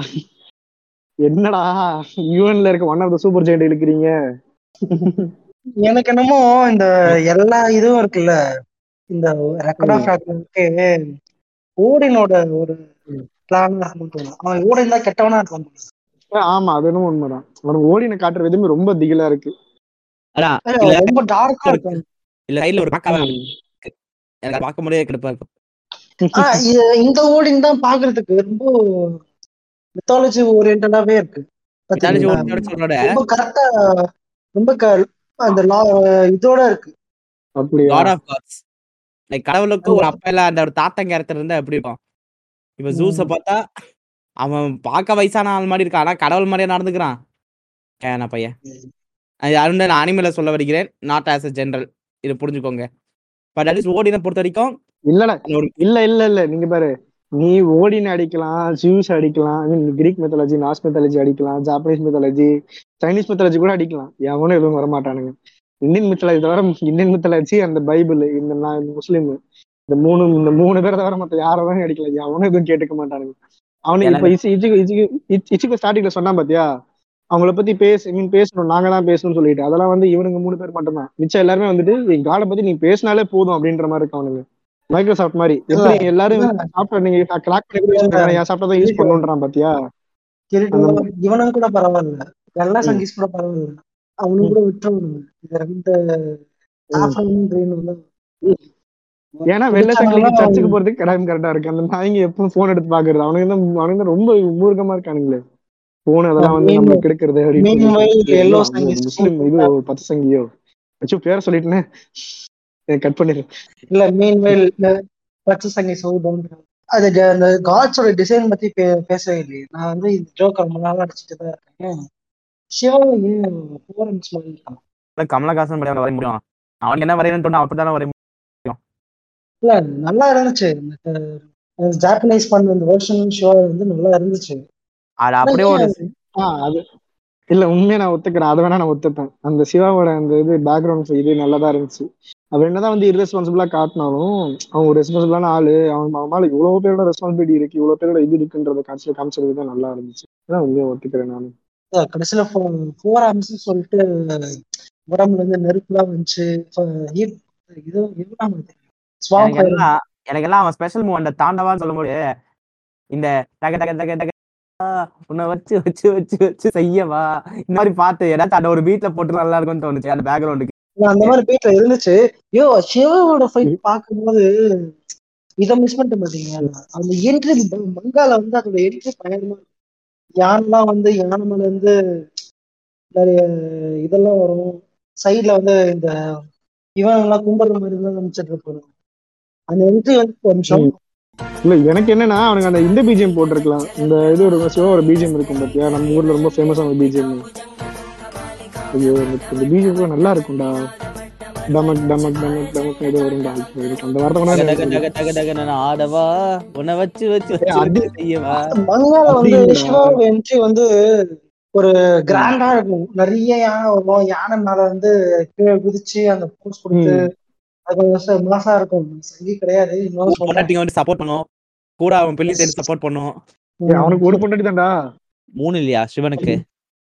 என்னடா யூஎன்ல இருக்க one of the super giant இழுக்கிறீங்க எனக்கு என்னமோ இந்த எல்லா இதுவும் இருக்குல்ல இந்த ரெக்கார்ட் ஆஃப் ஆக்டருக்கு ஓடினோட ஒரு பிளான் அவன் ஓடின் தான் கெட்டவனா இருக்கான் ஆமா அது என்னமோ உண்மைதான் அவனுக்கு ஓடின காட்டுற விதமே ரொம்ப திகிலா இருக்கு ரொம்ப டார்க்கா இருக்கு இல்ல சைடுல ஒரு பார்க்க எனக்கு பார்க்க முடியாது கடுப்பா இருக்கும் இந்த ஓடின் தான் பாக்குறதுக்கு ரொம்ப மித்தாலஜி ஓரியன்டாவே இருக்கு ரொம்ப கரெக்டா ரொம்ப அந்த லா இதோட இருக்கு காட் ஆஃப் காட்ஸ் லைக் கடவுளுக்கு ஒரு அப்பா இல்ல அந்த ஒரு தாத்தன் கேரக்டர் இருந்தா எப்படி இருக்கும் இப்ப ஜூஸ பார்த்தா அவன் பார்க்க வயசான ஆள் மாதிரி இருக்கான் ஆனா கடவுள் மாதிரியே நடந்துக்கிறான் ஏன்னா பையன் அருண் நான் அனிமல சொல்ல வருகிறேன் நாட் ஆஸ் அ ஜெனரல் இது புரிஞ்சுக்கோங்க பட் அட்லீஸ்ட் ஓடினை பொறுத்த வரைக்கும் இல்லடா இல்ல இல்ல இல்ல நீங்க பாரு நீ ஓடின் அடிக்கலாம் ஜூஸ் அடிக்கலாம் I mean Greek mythology Norse mythology அடிக்கலாம் ஜாப்பனீஸ் மெத்தாலஜி சைனீஸ் மெத்தாலஜி கூட அடிக்கலாம் எவனும் எதுவும் வரமாட்டானுங்க இந்தியன் மெத்தாலஜி தவிர இந்தியன் மெத்தாலஜி அந்த பைபிள் இந்த முஸ்லீம் இந்த மூணு இந்த மூணு பேரை தவிர மத்த யாரும் அடிக்கலாம் எவனும் எதுவும் கேட்டுக்க மாட்டானுங்க அவனுக்கு இப்ப இச்சு இச்சு இச்சுக்கு ஸ்டார்டிங்ல சொன்னா பாத்தியா அவங்கள பத்தி பேச மீன் பேசணும் நாங்க தான் பேசணும்னு சொல்லிட்டு அதெல்லாம் வந்து இவனுங்க மூணு பேர் மட்டும்தான் மிச்சம் எல்லாருமே வந்துட்டு என் காடை பத்தி நீ பேசினாலே போதும் அப்படின்ற மாதிரி இருக்கு அவனுங்க மைக்ரோசாஃப்ட் மாதிரி எப்படி எல்லாரும் சாஃப்ட்வேர் நீங்க கிராக் பண்ணி என் சாஃப்ட்வேர் தான் யூஸ் பண்ணுன்றான் பாத்தியா இவனும் கூட பரவாயில்ல எல்லா சங்கீஸ் கூட பரவாயில்ல அவனும் கூட விட்டுருவானுங்க இந்த ரெண்டு ஏன்னா வெள்ள சங்கிலிக்கு சர்ச்சுக்கு போறதுக்கு டைம் கரெக்டா இருக்கு அந்த நாய்ங்க எப்பவும் போன் எடுத்து பாக்குறது அவனுக்கு தான் அவனுக்கு தான் ரொம்ப மூர்க்கமா இருக்கானுங்களே போன் அதெல்லாம் வந்து நம்ம கெடுக்கிறது முஸ்லிம் இது பத்து சங்கியோ வச்சு பேர சொல்லிட்டுனே கட் பண்ணிடு இல்ல மீன் வயல் பச்சை சங்கி சௌதம் அது அந்த காட்ஸோட டிசைன் பத்தி பேசவே இல்லையே நான் வந்து இந்த ஜோக் ரொம்ப நாள் அடிச்சுட்டு தான் இருக்கேன் சிவா ஏன் ஃபோரன்ஸ் மாதிரி இருக்கான் கமலஹாசன் படம் வரைய முடியும் அவனுக்கு என்ன வரையணும்னு தோணும் அப்படித்தானே வரைய முடியும் இல்ல நல்லா இருந்துச்சு ஜாப்பனீஸ் பண்ண இந்த வெர்ஷன் ஷோ வந்து நல்லா இருந்துச்சு அது அப்படியே ஒரு அது இல்ல உண்மையை நான் ஒத்துக்கிறேன் அதை வேணா நான் ஒத்துப்பேன் அந்த சிவாவோட அந்த இது பேக்ரவுண்ட் இது நல்லதா இருந்துச்சு அவர் என்னதான் வந்து irresponsible-ஆ காட்டினாலும் அவன் ஒரு ரெஸ்பான்சிபிளான ஆளு அவன் அவன் மேல இவ்வளவு பேரோட ரெஸ்பான்சிபிலிட்டி இருக்கு இவ்வளவு பேரோட இது இருக்குன்றத காட்சியில காமிச்சது தான் நல்லா இருந்துச்சு அதான் உண்மையை ஒத்துக்கிறேன் நானு கடைசியில ஃபோர் ஆர்ம்ஸ் சொல்லிட்டு உடம்புல இருந்து நெருப்புலாம் வந்துச்சு இது இதுதான் எனக்கு எல்லாம் அவன் ஸ்பெஷல் மூவ் அந்த தாண்டவான்னு சொல்லும்போது இந்த தக தக தக தக உன்னை வச்சு வச்சு வச்சு வச்சு செய்யவா இந்த மாதிரி பார்த்து ஏதாச்சும் அந்த ஒரு பீட்ல போட்டு நல்லா இருக்கும்னு தோணுச்சு அந்த பேக்ரவுண்டுக்கு அந்த மாதிரி பீட்ல இருந்துச்சு ஐயோ சிவாவோட ஃபைட் பார்க்கும்போது இதை மிஸ் பண்ணிட்டு பாத்தீங்க அந்த என்ட்ரி மங்கால வந்து அதோட என்ட்ரி பயங்கரமா யானைலாம் வந்து யானை மேல இருந்து நிறைய இதெல்லாம் வரும் சைட்ல வந்து இந்த இவன் எல்லாம் கும்பிடுற மாதிரி எல்லாம் நினைச்சிட்டு இருப்பாங்க அந்த என்ட்ரி வந்து ஒரு நிமிஷம் இல்ல எனக்கு என்னன்னா அவனுக்கு அந்த இந்த பிஜிஎம் போட்டிருக்கலாம் இந்த இது ஒரு சிவா ஒரு பிஜிஎம் இருக்கும் பாத்தியா நம்ம ஊர்ல ரொம்ப ஃபேமஸான பிஜிஎம் ஐயோ எனக்கு இந்த பிஜிஎம் நல்லா இருக்கும்டா டமக் டமக் டமக் டமக் ஏதோ வரும்டா எனக்கு அந்த வார்த்தை வேணா டக எனக்கு டக டக டக நான் ஆடவா உன்னை வச்சு வச்சு வச்சு ஏய், அது- வச்சு செய்யவா மங்கால வந்து அப்படிங்களா? சிவாவோட என்ட்ரி வந்து ஒரு கிராண்டா இருக்கும் நிறைய யானை வரும் யானை மேல வந்து கீழே குதிச்சு அந்த போஸ் கொடுத்து அது கொஞ்சம் மாசா இருக்கும் சங்கி கிடையாது இன்னொரு சொல்றேன் பொண்டாட்டிங்க வந்து சப்போர்ட் பண்ணும் கூட அவன் பிள்ளை சேர்ந்து சப்போர்ட் பண்ணும் ஏய், அவனுக்கு ஒரு பொண்டாட்டி தான்டா மூணு இல்லையா சிவனுக்கு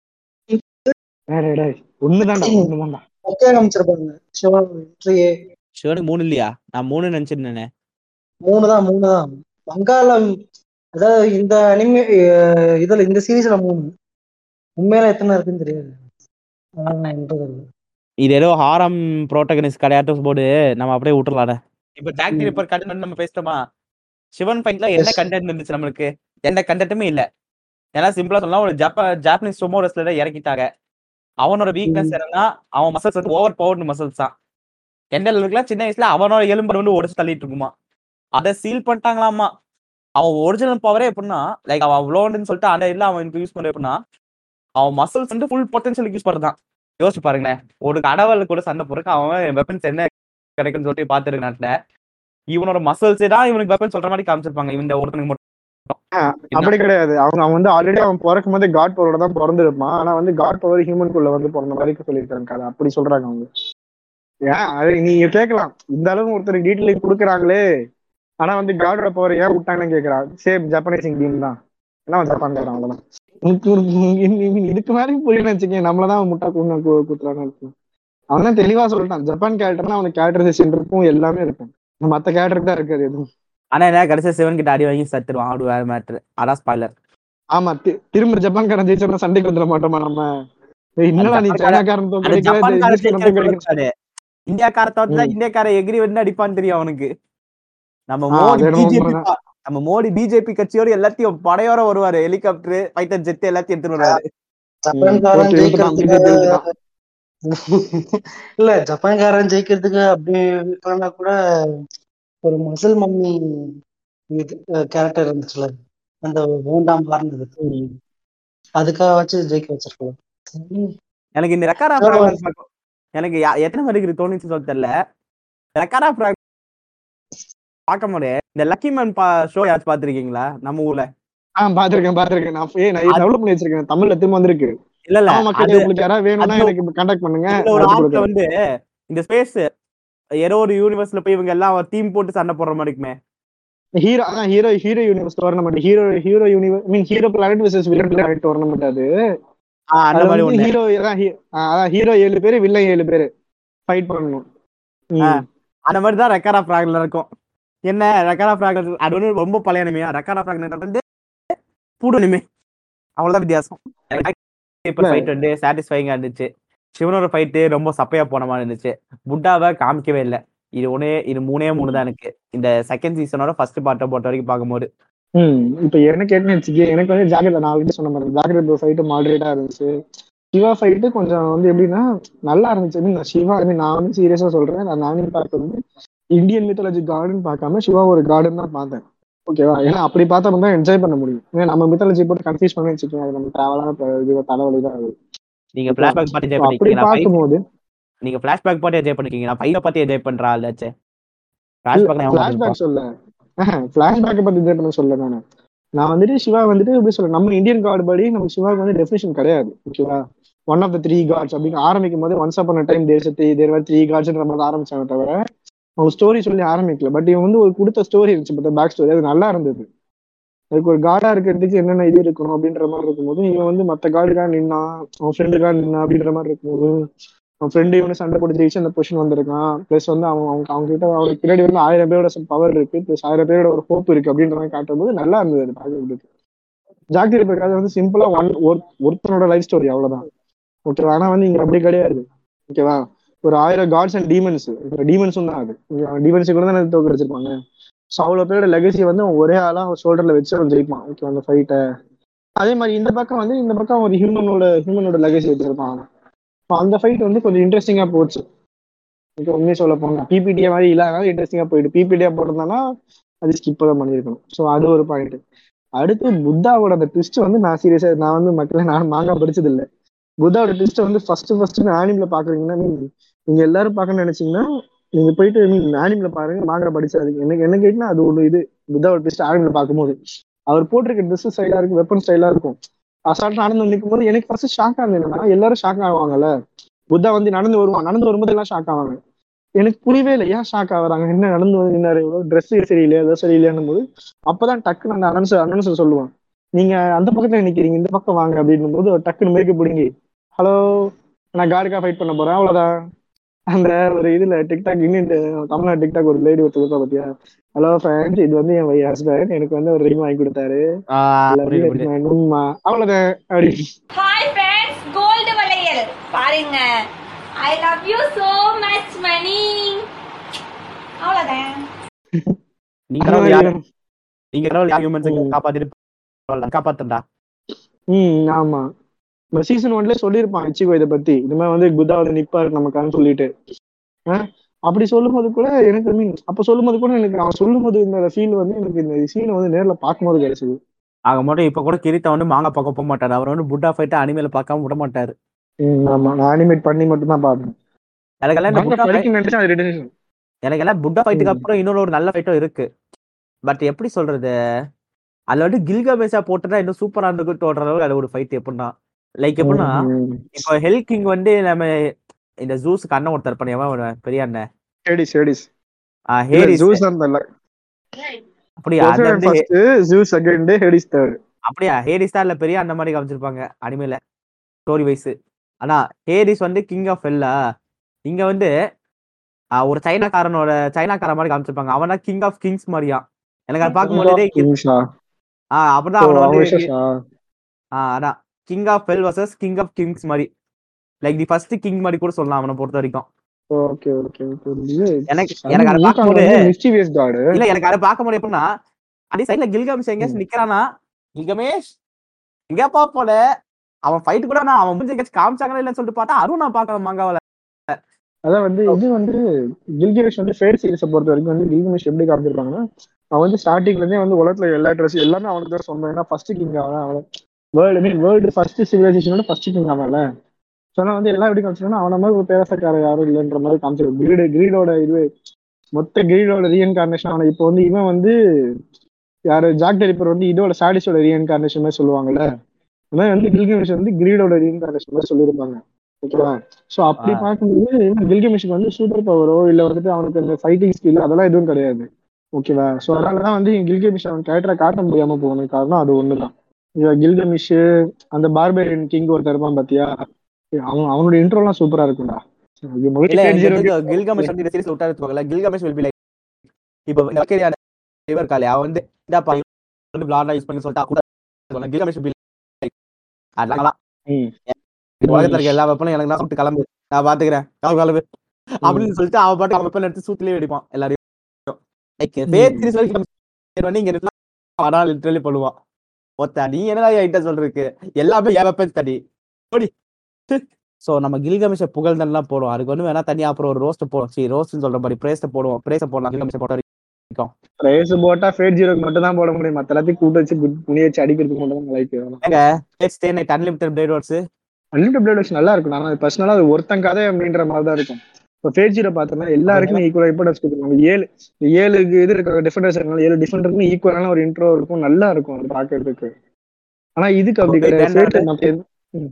டேய், டேய், ஒண்ணுதான்டா ஒண்ணுதான்டா ஒக்கே காமிச்சிருப்பாங்க சிவா என்ட்ரியே சிவனுக்கு மூணு இல்லையா நான் மூணு நினைச்சிருந்தேன் மூணு தான் மூணு தான் வங்காளம் அதாவது இந்த அனிமே இதுல இந்த சீரீஸ்ல மூணு உண்மையில எத்தனை இருக்குன்னு தெரியாது ஆனா நான் என்றது இல்ல. இது ஏதோ ஹாரம் ப்ரோட்டகனிஸ்ட் கிடையாட்டும் போடு நம்ம அப்படியே விட்டுறலாட இப்ப ஜாக் ரிப்பர் கண்டென்ட் நம்ம பேசிட்டோமா சிவன் ஃபைட்ல என்ன Yes. கண்டென்ட் இருந்துச்சு நம்மளுக்கு எந்த கண்டென்ட்டுமே இல்ல ஏன்னா சிம்பிளா சொல்லலாம் ஒரு ஜப்பா ஜாப்பனீஸ் சுமோ ரெஸ்லரை இறக்கிட்டாங்க அவனோட வீக்னஸ் என்னன்னா அவன் மசில்ஸ் வந்து ஓவர் பவர்டு மசில்ஸ் தான் எந்த அளவுக்குலாம் சின்ன வயசுல அவனோட எலும்பு வந்து உடச்சு தள்ளிட்டு இருக்குமா அதை சீல் பண்ணிட்டாங்களாமா அவன் ஒரிஜினல் பவரே எப்படின்னா லைக் அவன் அவ்வளோன்னு சொல்லிட்டு அந்த இல்ல அவன் யூஸ் பண்ண எப்படின்னா அவன் மசில்ஸ் வந்து ஃபுல் பொட்டன்ஷியல் யூஸ் பண்றான் யோசிச்சு பாருங்களேன் ஒரு கடவுள் கூட சண்டை போறதுக்கு அவன் வெப்பன்ஸ் என்ன கிடைக்குன்னு சொல்லிட்டு பாத்துருக்க நாட்டுல இவனோட மசில்ஸ் தான் இவனுக்கு வெப்பன் சொல்ற மாதிரி காமிச்சிருப்பாங்க இந்த ஒருத்தனுக்கு மட்டும் அப்படி கிடையாது அவங்க அவன் வந்து ஆல்ரெடி அவன் பிறக்கும் போது காட் பவரோட தான் பிறந்திருப்பான் ஆனா வந்து காட் பவர் ஹியூமனுக்குள்ள வந்து பிறந்த மாதிரி சொல்லியிருக்காங்க கதை அப்படி சொல்றாங்க அவங்க ஏன் அது நீங்க கேட்கலாம் இந்த அளவு ஒருத்தர் டீட்டெயில் கொடுக்குறாங்களே ஆனா வந்து காடோட பவர் ஏன் விட்டாங்கன்னு கேக்குறான் சேம் ஜப்பானீஸ் டீம் தான் ஏன்னா அவன் ஜப்பான்காரன் அவ்வளவுதான் உனக்கு ஒரு இ- இ- இதுக்கு மாதிரி புரியல வச்சுக்கேன் நம்மளதான் அவன் முட்டா கூண்டு குத்துறான்னு இருக்கும் அவன் தான் தெளிவா சொல்லிட்டான் ஜப்பான் கேரக்டர்னா அவனுக்கு கேரக்டரைசேஷன் இருக்கும் எல்லாமே இருக்கும் மத்த கேரக்டருக்கு தான் இருக்காது எதுவும் ஆனா என்ன கடைசி சிவன் கிட்ட அடி வாங்கி சத்துருவான் ஆடு வேற மேட்ரு அதான் ஸ்பாய்லர் ஆமா தி- திரும்ப ஜப்பான்காரன் ஜெயிச்சோம்னா சண்டைக்கு வந்துட மாட்டோமா நம்ம ஏய், என்னடா நீ ஜப்பான்காரன் சைனாக்காரன் அது தோக்கடிக்கிற ஜப்பான்கார இங்கிலீஷ்காரன் தோக்கடிக்கிற ஜெயிக்கிறாரு இந்தியாக்காரத்தை வந்து ம். இந்தியாக்கார எகிரி வந்து அடிப்பான்னு தெரியும் அவனுக்கு நம்ம ஆ, மோடி அது என்னமோ பிஜேபி உண்மைதான். நம்ம மோடி பிஜேபி கட்சியோட எல்லாத்தையும் படையோட வருவாரு ஹெலிகாப்டர் ஃபைட்டர் ஜெட் எல்லாத்தையும் எடுத்துட்டு வருவாரு ஜப்பான்காரன் ஓகே, இழுத்துட்டான், ஜெயிக்கிறதுக்கு இழுத்துட்டான். இல்ல ஜப்பான்காரன் ஜெயிக்கிறதுக்கு அப்படி இல்லைன்னா கூட ஒரு மசில் மம்மி கேரக்டர் இருந்துச்சுல அந்த மூண்டாம் மாறினது அதுக்காக வச்சு ஜெயிக்க வச்சிருக்கலாம் ம். எனக்கு இந்த ரெக்கார்ட் ஆஃப் ஆமா. ப்ராக்ரஸ் பார்க்கும் எனக்கு யா- எத்தனை மணிக்கு தோணுச்சு சொல்ல தெரியல ரெக்கார்ட் ஆஃப் பார்க்க முடியாது இந்த லக்கி மேன் ஷோ யாச்சும் பாத்திருக்கீங்களா நம்ம ஊர்ல ஆ பாத்திருக்கேன் பாத்திருக்கேன் நான் ஏய், நான் டெவலப் பண்ணி வச்சிருக்கேன் தமிழ்ல திரும்ப வந்திருக்கு இல்ல இல்ல ஆமா மக்களே அது உங்களுக்கு யாராவது வேணும்னா அது- எனக்கு கான்டாக்ட் பண்ணுங்க இதுல ஒரு எடுத்து ஆப்ல கொடுக்குறேன். வந்து இந்த ஸ்பேஸ் ஏதோ ஒரு யூனிவர்ஸ்ல போய் இவங்க எல்லாம் டீம் போட்டு சண்டை போடுற மாதிரி இருக்குமே ஹீரோ அதான் hero hero universe tournament hero hero universe mean hero planet versus villain planet tournament அது ஆஹ் அந்த அது மாதிரி வந்து ஒண்ணு ஹீரோ அதான் ஹீ- ஆ, அதான் ஹீரோ ஏழு பேரு வில்லன் ஏழு பேரு ஃபைட் பண்ணணும் ம். ஆ. அந்த மாதிரி தான் ரெக்கார்ட் ஆஃப் ராக்ல இருக்கும் என்ன ரெக்கார்ட் ஆஃப் ராக் அது வந்து ரொம்ப பழைய அனிமையா ரெக்கார்ட் ஆஃப் ராக் வந்து புது அனிமே அவ்வளவுதான் வித்தியாசம் இப்போ இல்ல. ஃபைட் வந்து சாட்டிஸ்ஃபைங்கா இருந்துச்சு சிவனோட ஃபைட்டு ரொம்ப சப்பையா போன மாதிரி இருந்துச்சு புட்டாவை காமிக்கவே இல்லை இது ஒன்னே இது மூணே மூணு தான் எனக்கு இந்த செகண்ட் சீசனோட ஃபர்ஸ்ட் பார்ட்டை பொறுத்த வரைக்கும் பார்க்கும்போது ம் இப்ப எனக்கு என்ன வச்சுக்க எனக்கு வந்து ஜாக்கிரதை நான் கிட்ட சொன்ன மாதிரி ஜாக்கிரதை ஃபைட்டு மாடரேட்டா இருந்துச்சு சிவா ஃபைட்டு கொஞ்சம் வந்து எப்படின்னா நல்லா இருந்துச்சு I mean, நான் சிவா I mean, நான் வந்து சீரியஸா சொல்றேன் நான் நானும் பார்க்க வந்து இந்தியன் மித்தாலஜி கார்டன் பார்க்காம சிவா ஒரு கார்டன் தான் பார்த்தேன் ஓகேவா ஏன்னா அப்படி பார்த்தா தான் என்ஜாய் பண்ண முடியும் ஏன்னா நம்ம மித்தாலஜி போட்டு கன்ஃபியூஸ் பண்ணி வச்சுக்கோங்க அது நம்ம தேவையான இது தலைவலி தான் அது நீங்க பிளாஷ்பேக் பார்த்து என்ஜாய் So, அப்படி பண்ணிருக்கீங்க பார்க்கும்போது நீங்க பிளாஷ்பேக் பார்த்து என்ஜாய் பண்ணிருக்கீங்க நான் ஃபைட்டை பார்த்து என்ஜாய் பண்றா ஆச்சு பிளாஷ்பேக் பிளாஷ்பேக் சொல்ல பிளாஷ்பேக்கை பத்தி என்ஜாய் பண்ண சொல்ல நானு நான் வந்துட்டு சிவா வந்துட்டு எப்படி சொல்ல நம்ம இந்தியன் கார்டு படி நம்ம சிவாவுக்கு வந்து டெஃபினேஷன் கிடையாது ஓகேவா one of the three gods அப்படின்னு ஆரம்பிக்கும் போது ஒன்ஸ் அப்பான டைம் தேசத்தை தேர் த்ரீ காட்ஸ்ன்ற மாதிரி ஆரம்பிச்சாங்க தவிர அவங்க ஸ்டோரி சொல்லி ஆரம்பிக்கல பட் இவன் வந்து ஒரு கொடுத்த ஸ்டோரி இருந்துச்சு பட் பேக் ஸ்டோரி அது நல்லா இருந்தது அதுக்கு ஒரு காடா இருக்கிறதுக்கு என்னென்ன இது இருக்கணும் அப்படின்ற மாதிரி இருக்கும்போது இவன் வந்து மத்த கார்டுக்காக நின்னா அவன் ஃப்ரெண்டுக்காக நின்னா அப்படின்ற மாதிரி இருக்கும்போது அவன் ஃப்ரெண்டு இவனு சண்டை போட்டு ஜெயிச்சு அந்த பொசிஷன் வந்திருக்கான் ப்ளஸ் வந்து அவன் அவங்க அவங்க கிட்ட அவனுக்கு பின்னாடி வந்து ஆயிரம் பேரோட பவர் இருக்கு ப்ளஸ் ஆயிரம் பேரோட ஒரு ஹோப் இருக்கு அப்படின்ற மாதிரி காட்டும்போது நல்லா இருந்தது அது பார்க்கறதுக்கு ஜாக்கிரி பிரகாஷ் வந்து சிம்பிளா ஒன் ஒருத்தனோட லைஃப் ஸ்டோரி அவ்வளவுதான் ஓகேவா ஆனா வந்து இங்க அப்படி கிடையாது ஓகேவா ஒரு ஆயிரம் காட்ஸ் அண்ட் டீமன்ஸ் டீமன்ஸும் தான் அது டீமன்ஸ் கூட தான் தோக்க வச்சிருப்பாங்க ஸோ அவ்வளோ பேரோட லெகசி வந்து அவன் ஒரே ஆளா அவன் ஷோல்டர்ல வச்சு அவன் ஜெயிப்பான் ஓகே அந்த ஃபைட்டை அதே மாதிரி இந்த பக்கம் வந்து இந்த பக்கம் ஒரு ஹியூமனோட ஹியூமனோட லகேஜ் வச்சிருப்பான் அவன். அப்ப அந்த ஃபைட் வந்து கொஞ்சம் இன்ட்ரெஸ்டிங்கா போச்சு இப்போ உண்மையை சொல்ல போனா பிபிடிஏ மாதிரி இல்லாதனால இன்ட்ரெஸ்டிங்கா போயிட்டு பிபிடியா போட்டிருந்தானா அது ஸ்கிப் தான் பண்ணியிருக்கணும் ஸோ அது ஒரு பாயிண்ட் அடுத்து புத்தாவோட அந்த ட்விஸ்ட் வந்து நான் சீரியஸா நான் வந்து மக்களை நான் மாங்கா படிச்சது இல்ல புத்தாவோட ட்விஸ்ட் வந்து ஃபர்ஸ்ட் ஃபர்ஸ்ட் ஆனிம்ல பாக்குறீங்கன்னா நீங்க- நீங்க எல்லாரும் பார்க்கணும்னு நினைச்சீங்கன்னா நீங்க போயிட்டு மீன் ஆனிம்ல பாருங்க மாங்கா படிச்சாதீங்க எனக்கு என்ன கேட்டுனா அது ஒரு இது புத்தாவோட ட்விஸ்ட் ஆனிம்ல பார்க்கும்போது அவர் போட்டிருக்க ட்ரெஸ் ஸ்டைலா இருக்கும் வெப்பன் ஸ்டைலா இருக்கும் அசால்ட் நடந்து வந்து நிற்கும் போது எனக்கு ஃபர்ஸ்ட் ஷாக் ஆகுது என்னன்னா எல்லாரும் ஷாக் ஆவாங்கல்ல புத்தா வந்து நடந்து வருவான் நடந்து வரும்போது எல்லாம் ஷாக் ஆவாங்க எனக்கு புரியவே இல்லை ஏன் ஷாக் ஆகுறாங்க என்ன நடந்து வந்து நின்னாரு ட்ரெஸ் சரியில்லையா ஏதோ சரியில்லையான்னு போது அப்பதான் டக்குன்னு அந்த அனன்சர் அனன்சர் சொல்லுவான் நீங்க அந்த பக்கத்துல நிக்கிறீங்க இந்த பக்கம் வாங்க அப்படின்னும் போது ஒரு டக்குன்னு மேய்க்க பிடிங்கி ஹலோ நான் கார்டுக்கா ஃபைட் பண்ண போறேன் அவ்வளவுதான் அந்த ஒரு இதுல டிக்டாக் இன்னும் தமிழ்நாடு டிக்டாக் ஒரு லேடி ஒருத்தர் இருக்கா பாத்தியா ஹலோ ஃப்ரெண்ட்ஸ் இது வந்து என் ஹஸ்பண்ட் எனக்கு வந்து ஒரு ரிங் வாங்கி கொடுத்தாரு ஆஹ் புரியுது புரியுது உண்மை அவ்வளவுதான் அப்படி ஹாய் ஃப்ரெண்ட்ஸ் கோல்டு வளையல் பாருங்க I love you so much மணி அவ்வளவுதான் நீங்க அந்த கடவுள் மாதிரி யாரு- நீங்க கடவுள் யார் ஹியூமன்ஸ் ம். காப்பாத்திட்டு பரவாயில்ல, காப்பாத்துண்டா ம் ஆமா நம்ம சீசன் ஒன்ல சொல்லியிருப்பான் இச்சிகோ இதை பத்தி இந்த மாதிரி வந்து புத்தா வந்து நிப்பாரு நமக்கான்னு சொல்லிட்டு ஆஹ் அப்படி சொல்லும்போது கூட எனக்கு மீன் அப்ப சொல்லும்போது கூட எனக்கு அவன் சொல்லும்போது இந்த ஃபீல் வந்து எனக்கு இந்த சீனை வந்து நேர்ல பார்க்கும்போது கிடைச்சது ஆக மட்டும் இப்ப கூட கிரித்தா வந்து மாங்கா பார்க்க போக மாட்டாரு அவர் வந்து புட்டா ஃபைட் அனிமேல பார்க்காம விட மாட்டாரு ம், ஆமா நான் அனிமேட் பண்ணி மட்டும் தான் பார்த்தேன் எனக்கெல்லாம் இந்த புட்டா fight- படிக்க நினைச்சா அது retention. எனக்கு எல்லாம் புட்டா ஃபைட்டுக்கு ம். அப்புறம் இன்னொரு ஒரு நல்ல ஃபைட்டும் இருக்கு பட் எப்படி சொல்றது அதுல வந்து கில்கமேஷா போட்டுட்டா இன்னும் சூப்பரா இருந்து தோன்ற அளவுக்கு அது ஒரு ஃபைட் எப்படின்னா லைக் எப்படின்னா ம், இப்போ ஹெல் கிங் வந்து நம்ம இந்த ஜூஸ்க்கு அண்ணன் ஒருத்தர் பண்ணியவன் ஒரு பெரிய அண்ணன் ஹேடிஸ் ஹேடிஸ் ஆஹ் இல்ல, ஹேரிஸ் ஜூஸ் தான் தெரியல அப்படியா அது போசைடன் வந்து first, Zeus second Hades third அப்படியா ஹேரிஸ் தான் இல்ல பெரிய அந்த மாதிரி காமிச்சிருப்பாங்க அனிமேல ஸ்டோரி வைஸ் ஆனா ஹேரிஸ் வந்து கிங் ஆஃப் எல்லா இங்க வந்து ஆஹ், ஒரு சைனாக்காரனோட சைனாக்காரன் மாதிரி காமிச்சிருப்பாங்க அவன் தான் கிங் ஆஃப் கிங்ஸ் மாதிரியா எனக்கு அதை பார்க்கும்போதே கிங்ஸா ஆஹ் அப்படிதான் ஓ, அவனை அவன் வந்து விஷயஸா? ஆஹ் அதான் king of hell versus king of kings மாதிரி லைக் தி ஃபர்ஸ்ட் கிங் மாதிரி கூட சொல்லலாம் அவனை பொறுத்த வரைக்கும் ஓகே ஓகே ஓகே இது எனக்கு எனக்கு அதை பார்க்கும்போது மிஸ்டீவியஸ் காடு இல்ல எனக்கு அதை பார்க்க முடியும் எப்படின்னா அதே சைட்ல கில்கமேஷ் எங்கேயாச்சும் நிக்கிறானா கில்கமேஷ் எங்கப்பா போல அவன் ஃபைட் கூட நான் அவன் முடிஞ்ச எங்கேயாச்சும் காமிச்சாங்களா இல்லைன்னு சொல்லிட்டு பார்த்தா அருண் நான் பார்க்கல மங்காவில அதான் வந்து இது வந்து கில்கிமேஷ் வந்து ஃபேர் சீரிஸை பொறுத்த வரைக்கும் வந்து கில்கிமேஷ் எப்படி காமிச்சிருப்பாங்கன்னா அவன் வந்து ஸ்டார்டிங்ல இருந்தே வந்து உலகத்துல எல்லா ட்ரெஸ் எல்லாமே அவனுக்கு தான் சொந்தம் ஏன்னா ஃபர்ஸ்ட் கிங் அவன் அவன் வேர்ல்டு மீன் வேர்ல்டு ஃபர்ஸ்ட் சிவிலைசேஷனோட ஃபர்ஸ்ட் கிங் அவன்ல சொன்னா வந்து எல்லாம் எப்படி காமிச்சிருக்காங்கன்னா அவன மாதிரி ஒரு பேரசக்கார யாரும் இல்லைன்ற மாதிரி காமிச்சிருக்கு கிரீடு கிரீடோட இது மொத்த கிரீடோட ரீஎன்கார்னேஷன் அவனை இப்போ வந்து இவன் வந்து யாரு ஜாக் டெலிப்பர் வந்து இதோட சாடிஸோட ரீஎன்கார்னேஷன் மாதிரி சொல்லுவாங்கல்ல அந்த மாதிரி வந்து கில்கிமேஷ் வந்து கிரீடோட ரீஎன்கார்னேஷன் மாதிரி சொல்லியிருப்பாங்க ஓகேவா சோ அப்படி ஆ. பார்க்கும்போது கில்கிமிஷுக்கு வந்து சூப்பர் பவரோ இல்ல வந்துட்டு அவனுக்கு அந்த ஃபைட்டிங் ஸ்கில் அதெல்லாம் எதுவும் கிடையாது ஓகேவா சோ அதனாலதான் வந்து கில்கமிஷ் அவன் கேரக்டரை காட்ட முடியாம போனது காரணம் அது ஒண்ணுதான் கில்கமிஷ் அந்த பார்பேரியன் கிங் ஒருத்தர் இருப்பான் பாத்தியா அவன் அவனோட இன்ட்ரோ எல்லாம் சூப்பரா இருக்கும்டா இது முழுக்க இல்ல தெரிஞ்சிரும். எனக்கு கில்கமேஷ் வந்து இந்த சீரிஸ் விட்டா எடுத்துக்கோங்களேன் கில்கமேஷ் வில் பி லைக் இப்போ வக்கேரியா இவர் காலே அவன் வந்து இந்தாப்பா இவன் வந்து பிளாட் யூஸ் பண்ணி சொல்லிட்டு கூட கில்கமேஷ் பி லைக் அதெல்லாம் ம். இந்த உலகத்துல இருக்க எல்லா வெப்பனும் எனக்கு தான் சொல்லிட்டு கிளம்பு நான் பாத்துக்கிறேன் கிளம்பு கிளம்பு அப்படின்னு சொல்லிட்டு அவன் பாட்டு அவன் வெப்பன் எடுத்து சூத்துலயே வெடிப்பான் எல்லாரையும் லைக் பேர் சீரிஸ் வரைக்கும் பண்ணி இங்க இருந்தா அவனா லிட்டரலி பண்ணுவான் ஒத்த நீ என்னடா என்கிட்ட சொல்றதுக்கு எல்லாமே என் வெப்பன் தடி ஓடி சோ நம்ம கில்கமிஷ புகழ்ந்தெல்லாம் போடுவோம் அதுக்கு வந்து வேணா தனியா அப்புறம் ஒரு ரோஸ்ட் போடுவோம் சரி ரோஸ்ட் சொல்ற மாதிரி பிரேஸ்ட போடுவோம் பிரேஸ போடலாம் கில்கமிஷ போட்ட வரைக்கும் ரேஸ் போட்டா ஃபேட் ஜீரோக்கு மட்டும் தான் போட முடியும் மத்த எல்லாத்தையும் கூட்ட வச்சு குட் புனிய வச்சு அடிக்கிறதுக்கு மட்டும் தான் லைக் ஏங்க let's stay night unlimited blade வாட்ஸ் அன்லிமிட்டட் பிளேட் வச்சு நல்லா இருக்கும் ஆனா பர்சனலா அது ஒருத்தன் கதை அப்படின்ற மாதிரி தான் இருக்கும் இப்போ ஃபேட் ஜீரோ பார்த்தோம்னா எல்லாருக்குமே ஈக்குவலா இம்பார்ட்டன்ஸ் கொடுத்துருக்காங்க ஏழு ஏழுக்கு இது இருக்க டிஃபெண்டர்ஸ் இருக்காங்க ஏழு டிஃபெண்டருக்கும் ஈக்குவலான ஒரு இன்ட்ரோ இருக்கும் நல்லா இருக்கும் அது பாக்குறதுக்கு ஆனா இதுக்கு அப்படி Okay, கிடையாது then Fate மத்த எது-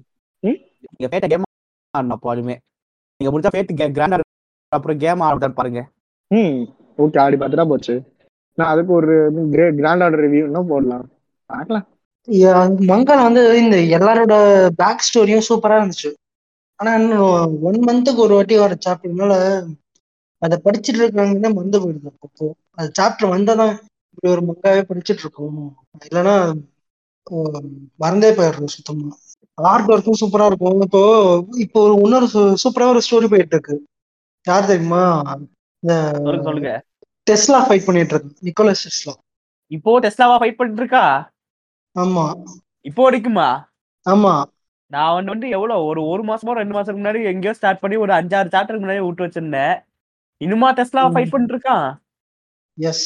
நீங்க ஃபேட்ட கேம் ஆடணும் அப்போ அதுமே நீங்க முடிஞ்சா ஃபேட் கிராண்டா அப்புறம் கேம் ஆடுதான் பாருங்க ம் ஓகே ஆடி பார்த்துட்டா போச்சு நான் அதுக்கு ஒரு கிராண்ட் ஆர்டர் ரிவ்யூ இன்னும் போடலாம் பார்க்கலாம் மங்கால வந்து இந்த எல்லாரோட பேக் ஸ்டோரியும் சூப்பரா இருந்துச்சு ஆனா இன்னும் ஒன் மந்த்துக்கு ஒரு வாட்டி வர சாப்டர்னால அதை படிச்சுட்டு இருக்கிறவங்க மறந்து போயிடுது அப்போ அது சாப்டர் வந்தாதான் இப்படி ஒரு மங்காவே படிச்சுட்டு இருக்கோம் இல்லைன்னா ஹம், மறந்தே போயிடுறோம் சுத்தமா ஆர்ட் ஒர்க்கும் சூப்பரா இருக்கும் இப்போ இப்போ ஒரு இன்னொரு சூப்பரா ஒரு ஸ்டோரி போயிட்டு இருக்கு யார் தெரியுமா இந்த சொல்லுங்க சொல்லுங்க டெஸ்லா ஃபைட் பண்ணிட்டு இருக்கு நிக்கோலஸ் டெஸ்லா இப்போ டெஸ்லாவா ஃபைட் பண்ணிட்டு இருக்கா ஆமா இப்போ வரைக்குமா ஆமா நான் வந்து வந்து எவ்வளவு ஒரு ஒரு மாசமோ ரெண்டு மாசத்துக்கு முன்னாடி எங்கேயோ ஸ்டார்ட் பண்ணி ஒரு அஞ்சாறு சாப்டருக்கு முன்னாடி விட்டு வச்சிருந்தேன் இன்னுமா டெஸ்லா ம். ஃபைட் பண்ணிட்டு இருக்கான் எஸ்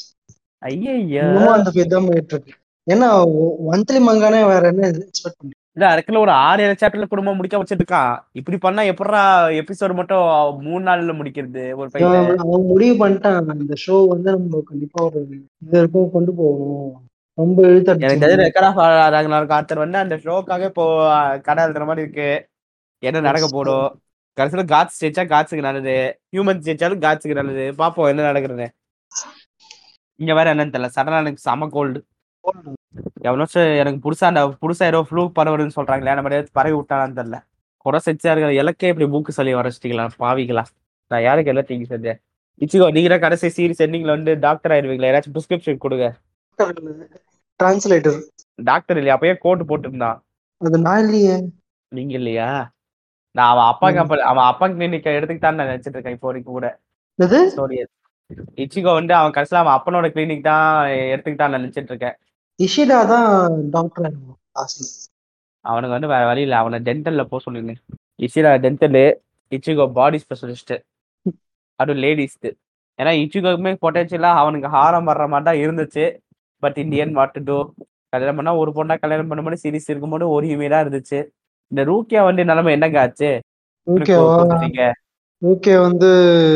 ஐயா இன்னும் அந்த ஃபைட் தான் போயிட்டு இருக்கு ஏன்னா மந்த்லி மங்கானே வேற என்ன எக்ஸ்பெக்ட் பண்ணி இல்ல அதுக்குள்ள ஒரு ஆறு ஏழு சாப்டர்ல குடும்பம் முடிக்க வச்சிட்டு இருக்கான் இப்படி பண்ணா எப்படா எபிசோடு மட்டும் மூணு நாள்ல முடிக்கிறது ஒரு ஃபைட் அவன் அவன் முடிவு பண்ணிட்டான் இந்த ஷோ வந்து நம்ம கண்டிப்பா ஒரு இது வரைக்கும் கொண்டு போகணும் ரொம்ப எனக்கு தெரிஞ்ச இழுத்தடிச்சு ரெக்கார்ட் ஆஃப் ராகனார் ஆர்த்தர் வந்து அந்த ஷோக்காக இப்போ அஹ், கடை எழுதுற மாதிரி இருக்கு என்ன நடக்க போடும் கடைசியில காட்ஸ் ஜெயிச்சா காட்ஸுக்கு நல்லது ஹியூமன்ஸ் ஜெயிச்சாலும் காட்ஸுக்கு நல்லது பாப்போம் என்ன நடக்குதுன்னு இங்க வேற என்னன்னு தெரியல சடனா எனக்கு செம கோல்டு எவ்வளோ எனக்கு புதுசா அந்த புதுசா ஏதோ ஃப்ளூ பரவுதுன்னு சொல்றாங்களே நம்ம ஏதாவது பரவி விட்டாலான்னு தெரியல குறை செச்சா இருக்கிற இலக்கே இப்படி மூக்கு சளி வரைச்சிட்டீங்களா பாவிங்களா நான் யாருக்கு எல்லாம் தீங்கி செஞ்சேன் இச்சிகோ நீங்க தான் கடைசி சீரிஸ் எண்டிங்ல வந்து டாக்டர் ஆயிடுவீங்களா ஏதாச்சும் பிரிஸ்கிரிப்ஷன் கொடுங்க டிரான்ஸ்லேட்டர் டாக்டர் இல்லையா அப்பயே கோட் போட்டிருந்தான் அது நான் இல்லையே நீங்க இல்லையா நான் அவன் அப்பா கப்பல் அவன் அப்பா கிளினிக் எடுத்துக்கிட்டான்னு நான் நினைச்சிட்டு இருக்கேன் இப்போ வரைக்கும் கூட இது ஸ்டோரி இச்சிகோ வந்து அவன் கடைசியில அவன் அப்பனோட கிளினிக் தான் எடுத்துக்கிட்டான்னு நினைச்சிட்டு இருக்கேன் இஷிடா தான் டாக்டர் ஆசை அவனுக்கு வந்து வேற வழி இல்லை அவனை டென்டல்ல போக சொல்லிருந்தேன் இச்சிரா டென்டலு இச்சிகோ பாடி ஸ்பெஷலிஸ்ட் அதுவும் லேடிஸ்க்கு ஏன்னா இச்சிகோக்குமே பொட்டன்ஷியலா அவனுக்கு ஹாரம் வர்ற மாதிரி தான் இருந்துச்சு பட் இந்தியன் வாட் டூ கல்யாணம் பண்ணா ஒரு பொண்ணா கல்யாணம் பண்ண மாதிரி சீரிஸ் இருக்கும்போது ஒரு இமேடா இருந்துச்சு இந்த ரூக்கியா வந்து நிலைமை என்னங்க ஆச்சு ஓகேவா கொடுத்துட்டீங்க. ஓகே வந்து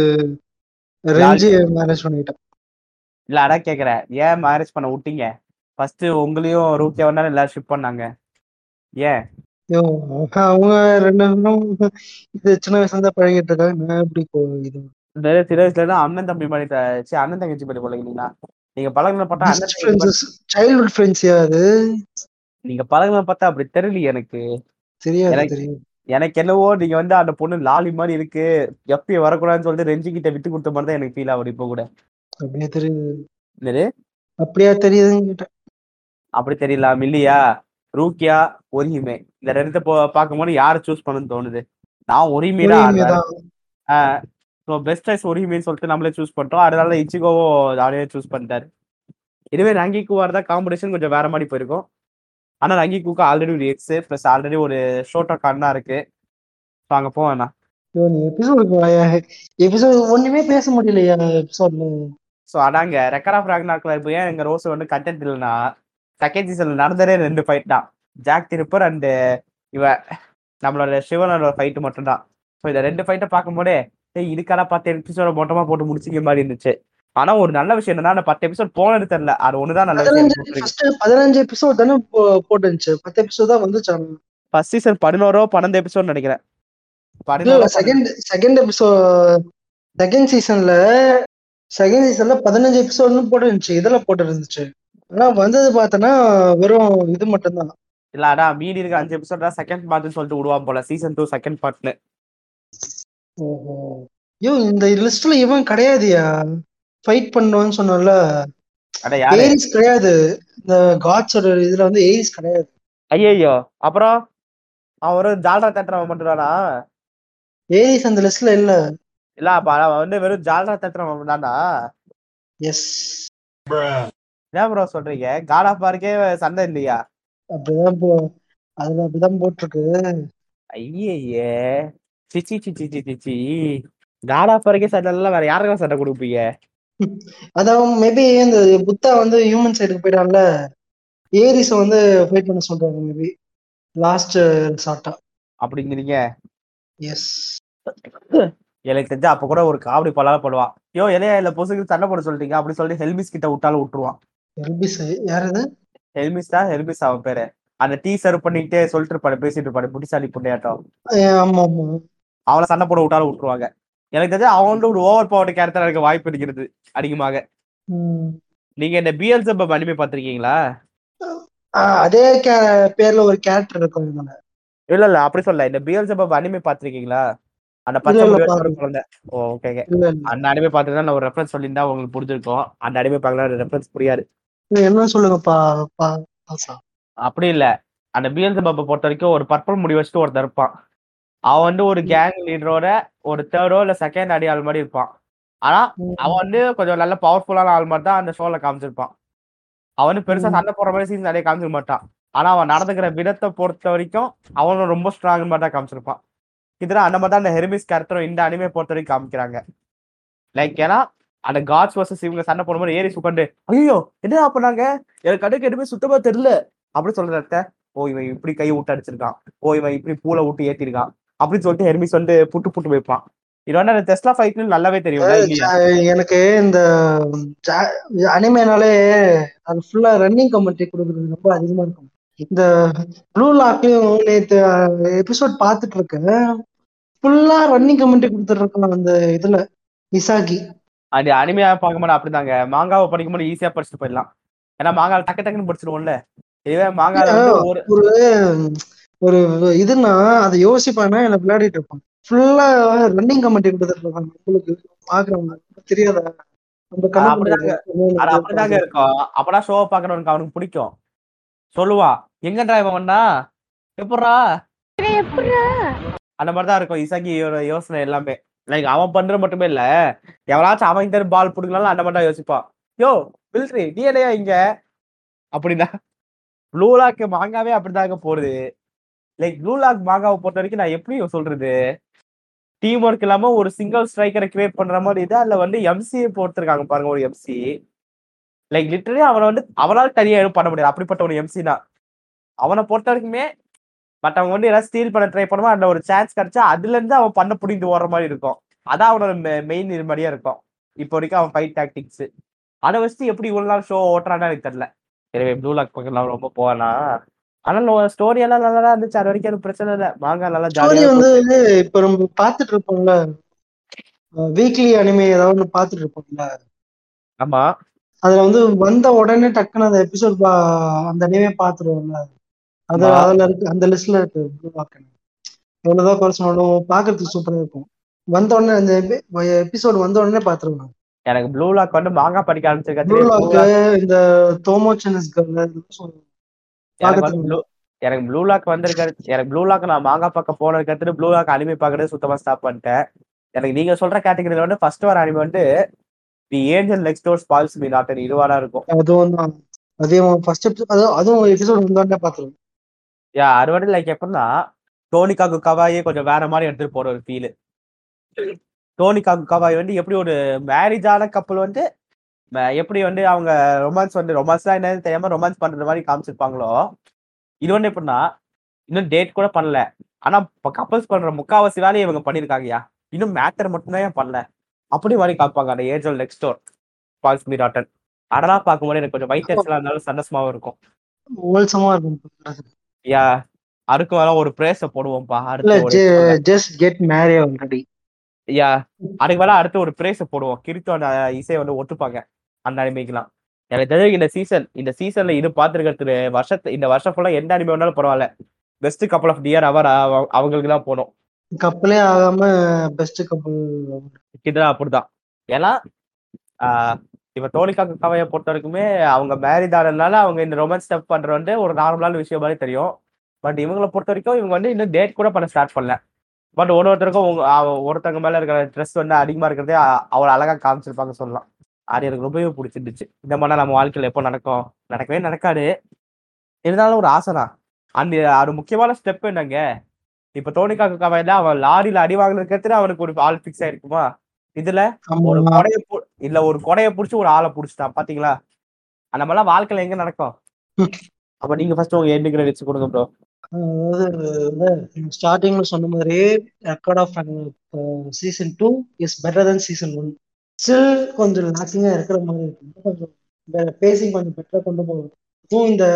ரெஞ்சி மேரேஜ் பண்ணிக்கிட்டேன் இல்ல அதான் கேக்குறேன் ஏன் மேரேஜ் பண்ண விட்டீங்க ஃபர்ஸ்ட் உங்களையும் ரூக்கியா வந்தாலும் எல்லாரும் ஷிப் பண்ணாங்க ஏன் ஐயோ, அவங்க ரெண்டு பேரும் இது சின்ன வயசுல இருந்தா பழகிட்டு இருக்காங்க நான் எப்படி இப்போ இது இந்த சில வயசுல தான் அண்ணன் தம்பி மாதிரி த- ச்சீ, அண்ணன் தங்கச்சி மாதிரி பழகினீங்களா நீங்க பழகின பார்த்தா அண்ணன் தங்கச்சி மாதிரி- சைல்ட்ஹுட் ஃப்ரெண்ட்ஸ் அது நீங்க பழகின பார்த்தா அப்படி தெரியல எனக்கு தெரியாது எனக்கு- தெரியும் எனக்கு என்னவோ நீங்க வந்து அந்த பொண்ணு லாலி மாதிரி இருக்கு எப்பயும் வரக்கூடாதுன்னு சொல்லிட்டு ரெஞ்சி கிட்ட விட்டு கொடுத்த மாதிரி தான் எனக்கு ஃபீல் ஆகுது இப்போ கூட அப்படியே தெரியுது என்னது அப்படியா தெரியுதுன்னு கேட்டேன் அப்படி தெரியல மில்லியா ரூக்கியா ஒரியுமே இந்த ரெண்டு போ பார்க்கும்போது யாரை சூஸ் பண்ணணும்னு தோணுது நான் ஒரியுமே தான் ஆடுவேன். உண்மைதான். ஸோ பெஸ்ட் சாய்ஸ் ஒரியுமேன்னு சொல்லிட்டு நம்மளே சூஸ் பண்ணிட்டோம் அதனால இச்சிகோவும் அவரே சூஸ் பண்ணிட்டாரு இதுவே ரங்கிக்கு வரதா காம்படிஷன் கொஞ்சம் வேற மாதிரி போயிருக்கும் ஆனா ரங்கிக்குக்கு ஆல்ரெடி ஒரு எக்ஸ் ப்ளஸ் ஆல்ரெடி ஒரு ஷோட்டோ கார்னா இருக்கு ஸோ அங்க போவேண்ணா ஐயோ, நீ எபிசோடுக்கு வாயா எபிசோடு ஒண்ணுமே பேச முடியலையா எபிசோட்ல ஸோ அதாங்க ரெக்கர் ஆஃப் ராக்னாக்ல இப்போ ஏன் எங்க ரோஸ் வந்து கண்டென்ட் இல்லைன்னா செகண்ட் சீசன்ல நடந்ததே ரெண்டு ஃபைட் தான் ஜாக் திருப்பர் அண்ட் இவ நம்மளோட சிவனோட ஃபைட் மட்டும்தான் ஸோ இந்த ரெண்டு ஃபைட்டை பார்க்கும்போதே ஏய் இதுக்கான பத்து எபிசோட மொத்தமா போட்டு முடிச்சிக்க மாதிரி இருந்துச்சு ஆனா ஒரு நல்ல விஷயம் என்னன்னா அந்த பத்து எபிசோட் போனது தெரியல அது ஒண்ணுதான் நல்ல பதினஞ்சு விஷயம் ஃபர்ஸ்ட் பதினஞ்சு எபிசோட் தானே போ- போட்டுருந்துச்சு பத்து எபிசோட் தான் வந்துச்சான் ஃபர்ஸ்ட் சீசன் பதினோரோ பன்னெண்டு எபிசோட் நினைக்கிறேன் பதினோரோ செகண்ட் செகண்ட் எபிசோட் செகண்ட் சீசன்ல செகண்ட் சீசன்ல பதினஞ்சு எபிசோட்னு போட்டுருந்துச்சு இதுல போட்டு இருந்துச்சு ஆனா வந்தது பார்த்தோன்னா வெறும் இது மட்டும்தான் இல்ல அதான் மீதி இருக்க அஞ்சு எபிசோட் தான் செகண்ட் பார்ட்னு சொல்லிட்டு விடுவான் போல சீசன் டூ செகண்ட் பார்ட்னு ஓஹோ ஐயோ இந்த லிஸ்ட்ல இவன் கிடையாதுயா ஃபைட் பண்ணுவான்னு சொன்னோம்ல அட யாரு ஏரிஸ் கிடையாது இந்த காட்ஸோட இதுல வந்து ஏரிஸ் கிடையாது ஐயோ அப்புறம் அவரு ஜால்ரா தட்டுறவன் மட்டும்தானா ஏரிஸ் அந்த லிஸ்ட்ல இல்ல இல்ல அப்ப அவன் வந்து வெறும் ஜால்ரா தட்டுறவன் தானா எஸ் என்ன ப்ரோ சொல்றீங்க காட் ஆஃப் பார்க்கே சண்டை இல்லையா அப்படிதான் போ அதுல அப்படிதான் போட்டிருக்கு ஐயே சிச்சி சிச்சி சிச்சி சி காட் ஆஃப் பார்க்கே சண்டை எல்லாம் வேற யாருக்கெல்லாம் சண்டை கொடுப்பீங்க அதான் மேபி இந்த புத்தா வந்து ஹியூமன் சைடுக்கு போயிட்டான்ல ஏரிஸ் வந்து ஃபைட் பண்ண சொல்றாங்க மேபி லாஸ்ட் ஷார்ட்டா அப்படிங்கிறீங்க எஸ் எனக்கு தெரிஞ்சா அப்ப கூட ஒரு காமெடி பலால போடுவான் யோ இலையா இல்ல பொசுக்கு சண்டை போட சொல்லிட்டீங்க அப்படி சொல்லிட்டு ஹெல்மிஸ் கிட்ட விட்டாலும் விட்டுருவான் எல்பிஸ் யார் இது ஹெல்மிஸ் தான் ஹெல்மிஸ் அவன் பேரு அந்த டீ சர்வ் பண்ணிக்கிட்டே சொல்லிட்டு இருப்பாரு பேசிட்டு இருப்பாரு புட்டிசாலி புண்டையாட்டம் ஏ, ஆமா ஆமா அவனை சண்டை போட விட்டாலும் விட்டுருவாங்க எனக்கு தெரிஞ்சு அவன் வந்து ஒரு ஓவர் பவர் கேரக்டர் இருக்க வாய்ப்பு இருக்கிறது அதிகமாக ம். நீங்க இந்த பிஎல் சப் அனிமே பாத்திருக்கீங்களா ஆ, அதே கே- பேர்ல ஒரு கேரக்டர் இருக்கும் இதுல இல்ல இல்ல அப்படி சொல்ல இந்த பிஎல் சப் அனிமே பாத்திருக்கீங்களா அந்த பச்சை இல்ல, இல்ல, முடி வச்ச ஒரு பாக்கல. குழந்தை ஓ ஓகே இல்ல இல்ல அந்த அனிமே பார்த்துதான் நான் ஒரு ரெஃபரன்ஸ் சொல்லியிருந்தா உங்களுக்கு புரிஞ்சிருக்கும் அந்த அனிமே பார்க்கலாம் ரெஃபரன்ஸ் புரியாது நீ என்ன சொல்லுங்கப்பா பா பாசா அப்படி இல்ல அந்த பிஎல் சப்பை பொறுத்த வரைக்கும் ஒரு பர்பிள் முடி வச்சுட்டு ஒருத்தர் இருப்பான் அவன் வந்து ஒரு கேங் லீடரோட ஒரு தேர்டோ இல்ல செகண்ட் அடி ஆள் மாதிரி இருப்பான் ஆனா அவன் வந்து கொஞ்சம் நல்ல பவர்ஃபுல்லான ஆள் மாதிரி தான் அந்த ஷோல காமிச்சிருப்பான் அவன் வந்து பெருசா ம். சண்டை போடுற மாதிரி சீன் நிறைய காமிச்சிக்க மாட்டான் ஆனா அவன் நடந்துக்கிற விதத்தை பொறுத்த வரைக்கும் அவனும் ரொம்ப ஸ்ட்ராங் மாதிரி தான் காமிச்சிருப்பான் இதுல அந்த மாதிரி தான் அந்த ஹெர்மிஸ் கேரக்டரும் இந்த அனிமே பொறுத்த வரைக்கும் காமிக்கிறாங்க லைக் ஏன்னா அந்த காட்ஸ் வர்சஸ் இவங்க சண்டை போடும்போது ஏறி உட்காந்து ஐயோ என்ன பண்ணாங்க எனக்கு கடுக்கு எதுவுமே சுத்தமா தெரியல அப்படி சொல்றத ஓ இவன் இப்படி கையை விட்டு அடிச்சிருக்கான் ஓ இவன் இப்படி பூல விட்டு ஏத்திருக்கான் அப்படின்னு சொல்லிட்டு ஹெர்மிஸ் வந்து புட்டு புட்டு வைப்பான் இது வந்து அந்த டெஸ்லா ஃபைட்னு நல்லாவே தெரியும் இல்லையா ஜா- எனக்கு இந்த அனிமேனாலே அது ஃபுல்லா ரன்னிங் கமெண்ட்ரி கொடுக்குறது ரொம்ப அதிகமா இருக்கும் இந்த ப்ளூ லாக்லயும் நேத்து எபிசோட் பார்த்துட்டு இருக்கேன் ஃபுல்லா ரன்னிங் கமெண்ட்ரி கொடுத்துட்டு இருக்கான் அந்த இதுல இசாகி அது அனிமையா பார்க்கும்போது அப்படிதாங்க மாங்காவை படிக்கும்போது ஈஸியா படிச்சுட்டு போயிடலாம் ஏன்னா மாங்காவை டக்கு டக்குன்னு படிச்சிருவோம்ல இதுவே மாங்கால வந்து ஒரு ஒரு ஒரு இதுன்னா அதை யோசிப்பானா என்ன விளையாடிட்டு இருப்பான் ஃபுல்லா ரன்னிங் கமெண்ட்ரி கொடுத்துட்டு இருக்காங்க உங்களுக்கு பாக்குறவங்க தெரியாதா நம்ம அது கண்ணு அப்படிதாங்க அது அப்படிதாங்க இருக்கும் அப்பதான் ஷோவை பாக்குறவனுக்கு அவனுக்கு பிடிக்கும் சொல்லுவா எங்கடா இவன் வந்தா எப்படா அந்த மாதிரிதான் இருக்கும் இசகியோட யோசனை எல்லாமே லைக் அவன் பண்றது மட்டுமே இல்ல எவனாச்சும் அவன் இந்த பால் பிடிக்கலாம்னு அந்த மாதிரி தான் யோசிப்பான் யோ மில்ட்ரி நீ என்னையா இங்க அப்படின்னா ப்ளூ லாக் மாங்காவே அப்படிதாங்க போடுது லைக் ப்ளூ லாக் மாங்காவை பொறுத்த வரைக்கும் நான் எப்படி சொல்றது டீம் ஒர்க் இல்லாம ஒரு சிங்கிள் ஸ்ட்ரைக்கரை கிரியேட் பண்ற மாதிரி இது அதுல வந்து எம்சியை போட்டிருக்காங்க பாருங்க ஒரு எம்சி லைக் லிட்டரலி அவனை வந்து அவனால தனியா எதுவும் பண்ண முடியாது அப்படிப்பட்ட ஒரு எம்சி தான் அவனை பொறுத்த வரைக்குமே பட் அவன் வந்து ஏதாவது ஸ்டீல் பண்ண ட்ரை பண்ணுவான் அந்த ஒரு சான்ஸ் கிடைச்சா அதுல இருந்து அவன் பண்ண புடிந்து ஓடுற மாதிரி இருக்கும் அதான் அவனோட மெயின் இது மாதிரியா இருக்கும் இப்போ வரைக்கும் அவன் ஃபைட் டாக்டிக்ஸ் அதை வச்சு எப்படி இவ்வளவு நாள் ஷோ ஓட்டுறான்னு எனக்கு தெரியல எனவே ப்ளூ லாக் பக்கம் ரொம்ப போவானா ஆனா ஸ்டோரி எல்லாம் நல்லா தான் இருந்துச்சு அது வரைக்கும் எனக்கு பிரச்சனை இல்லை மாங்கா நல்லா ஸ்டோரி ஜாலியா வந்து இப்ப நம்ம பாத்துட்டு இருப்போம்ல வீக்லி அனிமே ஏதாவது ஒண்ணு பாத்துட்டு இருப்போம்ல ஆமா அதுல வந்து வந்த உடனே டக்குன்னு அந்த எபிசோட் அந்த அனிமே பாத்துருவோம்ல அது ஆமா. அதுல இருக்கு அந்த லிஸ்ட்ல இருக்கு Blue Lock. எவ்வளவுதான் குறை சொன்னாலும் பாக்குறதுக்கு சூப்பரா இருக்கும் வந்த உடனே அந்த எபிசோட் வந்த உடனே பாத்துருவேன் எனக்கு ப்ளூ லாக் வந்து மாங்கா படிக்க ப்ளூ லாக் ஆரம்பிச்சிருக்கேன் இந்த தோமோச்சனஸ் எனக்கு வந்து ப்ளூ எனக்கு ப்ளூ லாக் வந்திருக்காரு எனக்கு ப்ளூ லாக் நான் மாங்கா பக்கம் போனதுக்கு அடுத்து ப்ளூ லாக் அனிமே பார்க்கறது சுத்தமா ஸ்டாப் பண்ணிட்டேன் எனக்கு நீங்க சொல்ற கேட்டகரியில வந்து ஃபர்ஸ்ட் வர அனிமே வந்து the angel next door spoils me rotten இதுவாடா இருக்கும் அதுவும் தான் அதையும் ஃபர்ஸ்ட் அதுவும் அதுவும் எபிசோட் வந்த உடனே பாத்துருவேன் யா அது வந்து லைக் எப்படின்னா டோனிகாக்கு கவாயே கொஞ்சம் வேற மாதிரி எடுத்துட்டு போற ஒரு ஃபீல் டோனிகாக்கு கவாய் வந்து எப்படி ஒரு மேரேஜான கப்பல் வந்து ம- எப்படி வந்து அவங்க ரொமான்ஸ் வந்து ரொமான்ஸ்லாம் என்னன்னு தெரியாம ரொமான்ஸ் பண்ற மாதிரி காமிச்சிருப்பாங்களோ இது வந்து எப்படின்னா இன்னும் டேட் கூட பண்ணல ஆனா இப்ப கப்பல்ஸ் பண்ற முக்காவாசி வேலையை இவங்க பண்ணிருக்காங்கயா இன்னும் மேட்டர் மட்டும்தான் ஏன் பண்ணல அப்படி மாதிரி காப்பாங்க அந்த angel next door spoils me rotten அதெல்லாம் பார்க்கும்போது எனக்கு கொஞ்சம் வைத்தறிச்சலா இருந்தாலும் சந்தோஷமாவும் இருக்கும் ஹோல்சமா இருக்கும் யா அதுக்கு மேல ஒரு பிரேஸ போடுவோம்ப்பா இல்ல அடுத்து ஒரு episode ல. Just get married already yeah அதுக்கு மேல அடுத்து ஒரு பிரேஸ போடுவோம் கிரித்தோ அந்த இசையை வந்து ஒத்துப்பாங்க அந்த அனிமைக்கெல்லாம் எனக்கு தெரிஞ்சு இந்த சீசன் இந்த சீசன்ல இது பார்த்துருக்கிறது வருஷத்து இந்த வருஷம் ஃபுல்லா எந்த அனிமே வேணாலும் பரவாயில்ல பெஸ்ட் கப்பல் ஆஃப் டியர் அவர் அவங்களுக்கு தான் போகணும் கப்பலே ஆகாம பெஸ்ட் கப்பல் இதுதான் அப்படிதான் ஏன்னா ஆஹ் இப்ப டோனிகா கவையை பொறுத்த வரைக்குமே அவங்க மேரிட் ஆனதுனால அவங்க இந்த ரொமான்ஸ் ஸ்டெப் பண்றது வந்து ஒரு நார்மலான விஷயம் மாதிரி தெரியும் பட் இவங்களை பொறுத்த வரைக்கும் இவங்க வந்து இன்னும் டேட் கூட பண்ண ஸ்டார்ட் பண்ணல பட் ஒரு ஒருத்தருக்கும் உங்க அவ- ஒருத்தவங்க மேல இருக்கிற ட்ரெஸ் வந்து அதிகமா இருக்கிறதே அ- அவ்வளவு அழகா காமிச்சிருப்பாங்க சொல்லலாம் அது எனக்கு ரொம்பவே பிடிச்சிருந்துச்சு இந்த மாதிரிலாம் நம்ம வாழ்க்கையில எப்போ நடக்கும் நடக்கவே நடக்காது இருந்தாலும் ஒரு ஆசைதான் அந்த அது முக்கியமான ஸ்டெப் என்னங்க இப்ப டோனிகா கவையில அவன் லாரியில அடி வாங்கினதுக்கு அவனுக்கு ஒரு ஆள் ஃபிக்ஸ் ஆயிருக்குமா இதுல ஒரு ஆமா கொடைய பு- இல்ல ஒரு கொடைய புடிச்சு ஒரு ஆளை புடிச்சிட்டான் பாத்தீங்களா அந்த மாதிரிலாம் வாழ்க்கையில எங்க நடக்கும் அப்ப நீங்க ஃபர்ஸ்ட் உங்க எண்டு கிரெடிட்ஸ் கொடுங்க ப்ரோ அதாவது ஸ்டார்டிங்ல சொன்ன மாதிரி record of season two is better then season one still கொஞ்சம் லாக்கிங்கா இருக்கிற மாதிரி இருக்கு இன்னும் கொஞ்சம் பேசிங் கொஞ்சம் பெட்டரா கொண்டு போகணும் அதுவும் இந்த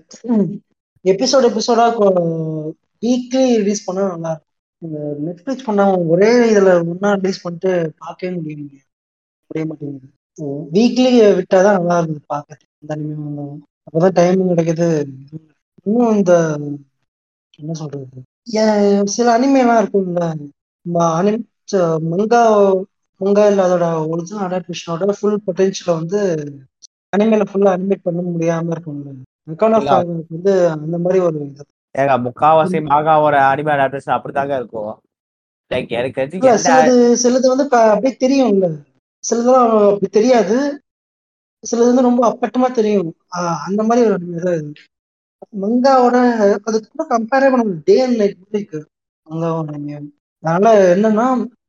எபிசோட் எபிசோடா வீக்லி ரிலீஸ் பண்ணா நல்லா இருக்கும் இந்த நெட்ஃபிளிக்ஸ் பண்ண ஒரே இதுல ஒன்னா ரிலீஸ் பண்ணிட்டு பார்க்கவே முடியும் முடிய மாட்டேங்குது வீக்லி விட்டாதான் நல்லா இருக்குது பார்க்க இந்த அனிமே வந்தாலும் அப்பதான் டைமிங் கிடைக்குது இன்னும் இந்த என்ன சொல்றது ஏன் சில அனிமேலாம் இருக்கும்ல அனிம் மங்கா மங்கா இல்ல அதோட ஒரிஜினல் அடாப்டேஷனோட ஃபுல் பொட்டன்ஷியலை வந்து அனிமேல ஃபுல்லா அனிமேட் பண்ண முடியாம இருக்கும்ல அக்கௌண்ட் ஆஃப் வந்து அந்த மாதிரி ஒரு இது ஏங்க முக்காவாசி மாகாவோட அனிமே அடாப்டேஷன் அப்படிதாங்க இருக்கும் லைக் எனக்கு தெரிஞ்சு இல்ல எந்த சிலது சிலது வந்து க- அப்படியே தெரியும்ல சிலதெல்லாம் அப்படி தெரியாது சிலது வந்து ரொம்ப அப்பட்டமா தெரியும் ஆஹ் அந்த மாதிரி ஒரு anime தான் இது மங்காவோட அது கூட கம்பேரே பண்ண டே அண்ட் நைட் இருக்கு மங்காவோட அதனால என்னன்னா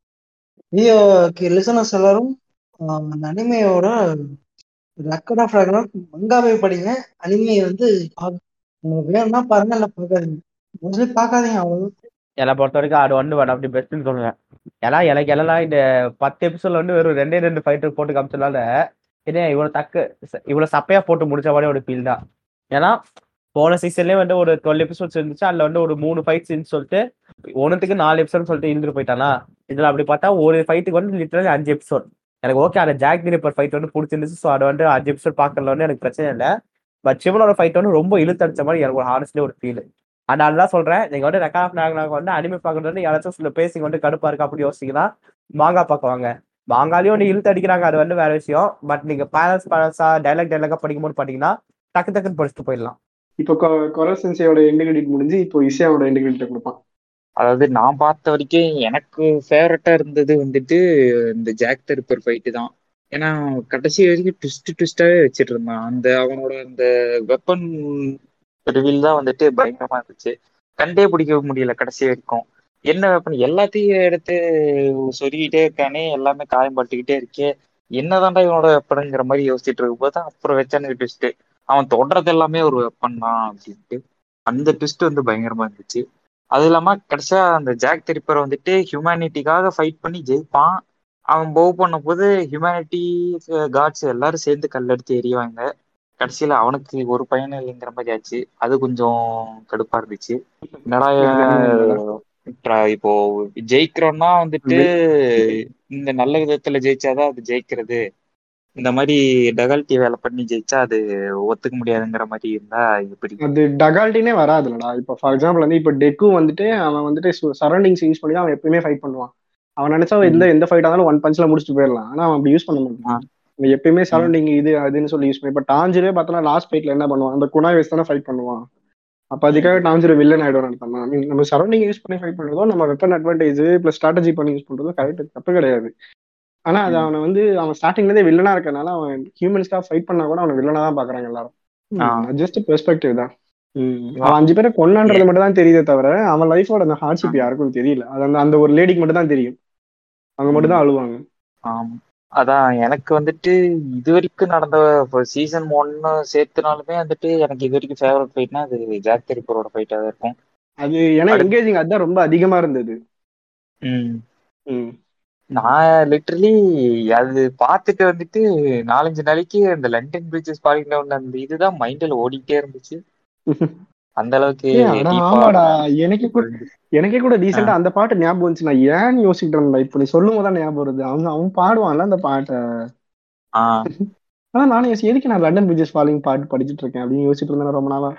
லிசனர்ஸ் எல்லாரும் ஆஹ், அந்த அனிமையோட ரெக்கார்ட் ஆஃப் ராக்னாக் மங்காவே படிங்க அனிமையை வந்து பாக்க- உங்களுக்கு வேணும்னா பாருங்க இல்ல பார்க்காதீங்க மோஸ்ட்லி பார்க்காதீங்க அவ்வளவு என்னை பொறுத்த வரைக்கும் அது ஒன்று வேணும் அப்படி பெஸ்ட்னு சொல்லுவேன் ஏன்னா எனக்கு எல்லாம் இந்த பத்து எபிசோட்ல வந்து வெறும் ரெண்டே ரெண்டு ஃபைட்டர் போட்டு காமிச்சதுனால என்ன இவ்வளவு தக்கு இவ்வளவு சப்பையா போட்டு முடிச்ச மாதிரி ஒரு ஃபீல் தான் ஏன்னா போன சீசன்லயே வந்து ஒரு டுவெல் எபிசோட்ஸ் இருந்துச்சு அதுல வந்து ஒரு மூணு ஃபைட் சீன்ஸ் சொல்லிட்டு ஒன்றுத்துக்கு நாலு எபிசோட் சொல்லிட்டு இருந்துட்டு போயிட்டானா இதுல அப்படி பார்த்தா ஒரு ஃபைட்டுக்கு வந்து லிட்டரலி அஞ்சு எபிசோட் எனக்கு ஓகே அந்த ஜாக் திரிப்பர் ஃபைட் வந்து பிடிச்சிருந்துச்சு ஸோ அதை வந்து அஞ்சு எபிசோட் பார்க்கறதுல வந்து எனக்கு பிரச்சனை இல்லை பட் சிவனோட ஃபைட் வந்து ரொம்ப இழுத்தடிச்ச மாதிரி எனக்கு ஒரு ஹானஸ்ட்லி ஒரு ஃபீல் அண்ட் அதுதான் சொல்றேன் நீங்க வந்து ரெக்கார்ட் ஆஃப் நாங்கள் வந்து அனிமே பார்க்கறது வந்து யாராச்சும் சில பேசிங் வந்து கடுப்பா இருக்கு அப்படி யோசிச்சீங்கன்னா மாங்கா பார்க்க வாங்க மாங்காலையும் வந்து இழுத்து அடிக்கிறாங்க அது வந்து வேற விஷயம் பட் நீங்க பேலன்ஸ் பேலன்ஸா டைலாக் டைலாக்கா படிக்கும்போது பாத்தீங்கன்னா டக்கு டக்குன்னு படிச்சுட்டு போயிடலாம் இப்போ கொரசன்சியோட எண்டு கிரெடிட் முடிஞ்சு இப்போ இசையாவோட எண்டு கிரெடிட் கொடுப்பான் அதாவது நான் பார்த்த வரைக்கும் எனக்கு ஃபேவரட்டா இருந்தது வந்துட்டு இந்த ஜாக் தெருப்பர் ஃபைட்டு தான் ஏன்னா கடைசி வரைக்கும் ட்விஸ்ட் ட்விஸ்டாவே வச்சிட்டு இருந்தான் அந்த அவனோட அந்த வெப்பன் ரிவீல் தான் வந்துட்டு பயங்கரமா இருந்துச்சு கண்டே பிடிக்க முடியல கடைசி வரைக்கும் என்ன வெப்பன் எல்லாத்தையும் எடுத்து சொருகிட்டே இருக்கானே எல்லாமே காயம் பட்டுக்கிட்டே இருக்கே என்னதான்டா இவனோட வெப்பனுங்கிற மாதிரி யோசிச்சுட்டு இருக்கும்போது தான் அப்புறம் வச்சானுங்க ட்விஸ்ட் அவன் தொடறது எல்லாமே ஒரு வெப்பன் தான் அப்படின்ட்டு அந்த ட்விஸ்ட் வந்து பயங்கரமா இருந்துச்சு அது இல்லாம கடைசியா அந்த ஜாக் தெரிப்பர் வந்துட்டு ஹியூமனிட்டிக்காக ஃபைட் பண்ணி ஜெயிப்பான் அவன் பவ் பண்ணும்போது ஹியூமனிட்டி காட்ஸ் எல்லாரும் சேர்ந்து கல்லெடுத்து எறிவாங்க கடைசியில அவனுக்கு ஒரு பையனும் இல்லைங்கிற மாதிரி ஆச்சு அது கொஞ்சம் கடுப்பா இருந்துச்சு என்னடா இப்ப- இப்போ ஜெயிக்கிறோம்னா வந்துட்டு இந்த நல்ல விதத்துல ஜெயிச்சாதான் அது ஜெயிக்கிறது இந்த மாதிரி டகால்ட்டி வேலை பண்ணி ஜெயிச்சா அது ஒத்துக்க முடியாதுங்கிற மாதிரி இருந்தா எப்படி அது டகால்ட்டினே வராதுலடா இப்போ ஃபார் எக்ஸாம்பிள் வந்து இப்போ டெக்கு வந்துட்டு அவன் வந்துட்டு சரௌண்டிங்ஸ் யூஸ் பண்ணி தான் அவன் எப்பயுமே ஃபைட் பண்ணுவான் அவன் நினைச்சா எந்த எந்த ஃபைட் ஆனாலும் ஒன் பஞ்ச்ல முடிச்சுட்டு போயிடலாம் ஆனா அவன் அப்படி யூஸ் பண்ண மாட்டான் அவன் எப்பயுமே சரௌண்டிங் இது அதுன்னு சொல்லி யூஸ் பண்ணி இப்போ டாஞ்சிரே பார்த்தோன்னா லாஸ்ட் ஃபைட்ல என்ன பண்ணுவான் அந்த குணாய் வச்சு தானே ஃபைட் பண்ணுவான் அப்ப அதுக்காக டாஞ்சிரோ வில்லன் ஆயிடும் நினைப்பான் I mean, நம்ம சரௌண்டிங் யூஸ் பண்ணி ஃபைட் பண்றதோ நம்ம வெப்பன் அட்வான்டேஜ் பிளஸ் ஸ்ட்ராட்டஜி பண்ணி யூஸ் பண்றதோ கரெக்ட் தப்பு கிடையாது ஆனா அது அவனை வந்து அவன் ஸ்டார்டிங்ல இருந்தே வில்லனா இருக்கனால அவன் ஹியூமன்ஸ்க்காக ஃபைட் பண்ணா கூட அவனை வில்லனா தான் பாக்குறாங்க ஆ. எல்லாரும் ஜஸ்ட் பெர்ஸ்பெக்டிவ் தான் ம். அவன் அஞ்சு பேரை கொண்டான்றது மட்டும் தான் தெரியுதே தவிர அவன் லைஃபோட அந்த ஹார்ட்ஷிப் யாருக்கும் தெரியல அது அந்த அந்த ஒரு லேடிக்கு மட்டும் தான் தெரியும் அவங்க மட்டும் தான் அழுவாங்க ஆம் அதான் எனக்கு வந்துட்டு இது வரைக்கும் நடந்த சீசன் ஒன்னு சேர்த்துனாலுமே வந்துட்டு எனக்கு இது வரைக்கும் ஃபேவரட் ஃபைட்னா அது ஜாக் தெரிப்பரோட ஃபைட்டா தான் இருக்கும் அது ஏன்னா என்கேஜிங் அதுதான் ரொம்ப அதிகமா இருந்தது ம். ம். நான் லிட்டரலி அது பார்த்துட்டு வந்துட்டு நாலஞ்சு நாளைக்கு அந்த லண்டன் பிரிட்ஜஸ் பாலிங் டவுன் அந்த இதுதான் மைண்ட்ல ஓடிட்டே இருந்துச்சு அந்த அளவுக்கு ஏய், அட deep ஆ ஆமாடா எனக்கே கூட எனக்கே கூட ரீசெண்டா அந்த பாட்டு ஞாபகம் வந்துச்சு நான் ஏன் யோசிக்கிட்டு இருந்தேன் இப்போ நீ சொல்லும் போது தான் ஞாபகம் வருது அவன் அவன் பாடுவான்ல அந்த பாட்டை ஆ, ஆனா நானும் யோசி எதுக்கு நான் லண்டன் பிரிட்ஜஸ் ஃபாலிங் பாட்டு படிச்சிட்டு இருக்கேன் அப்படின்னு யோசிச்சுட்டு இருந்தேன் ரொம்ப நாளா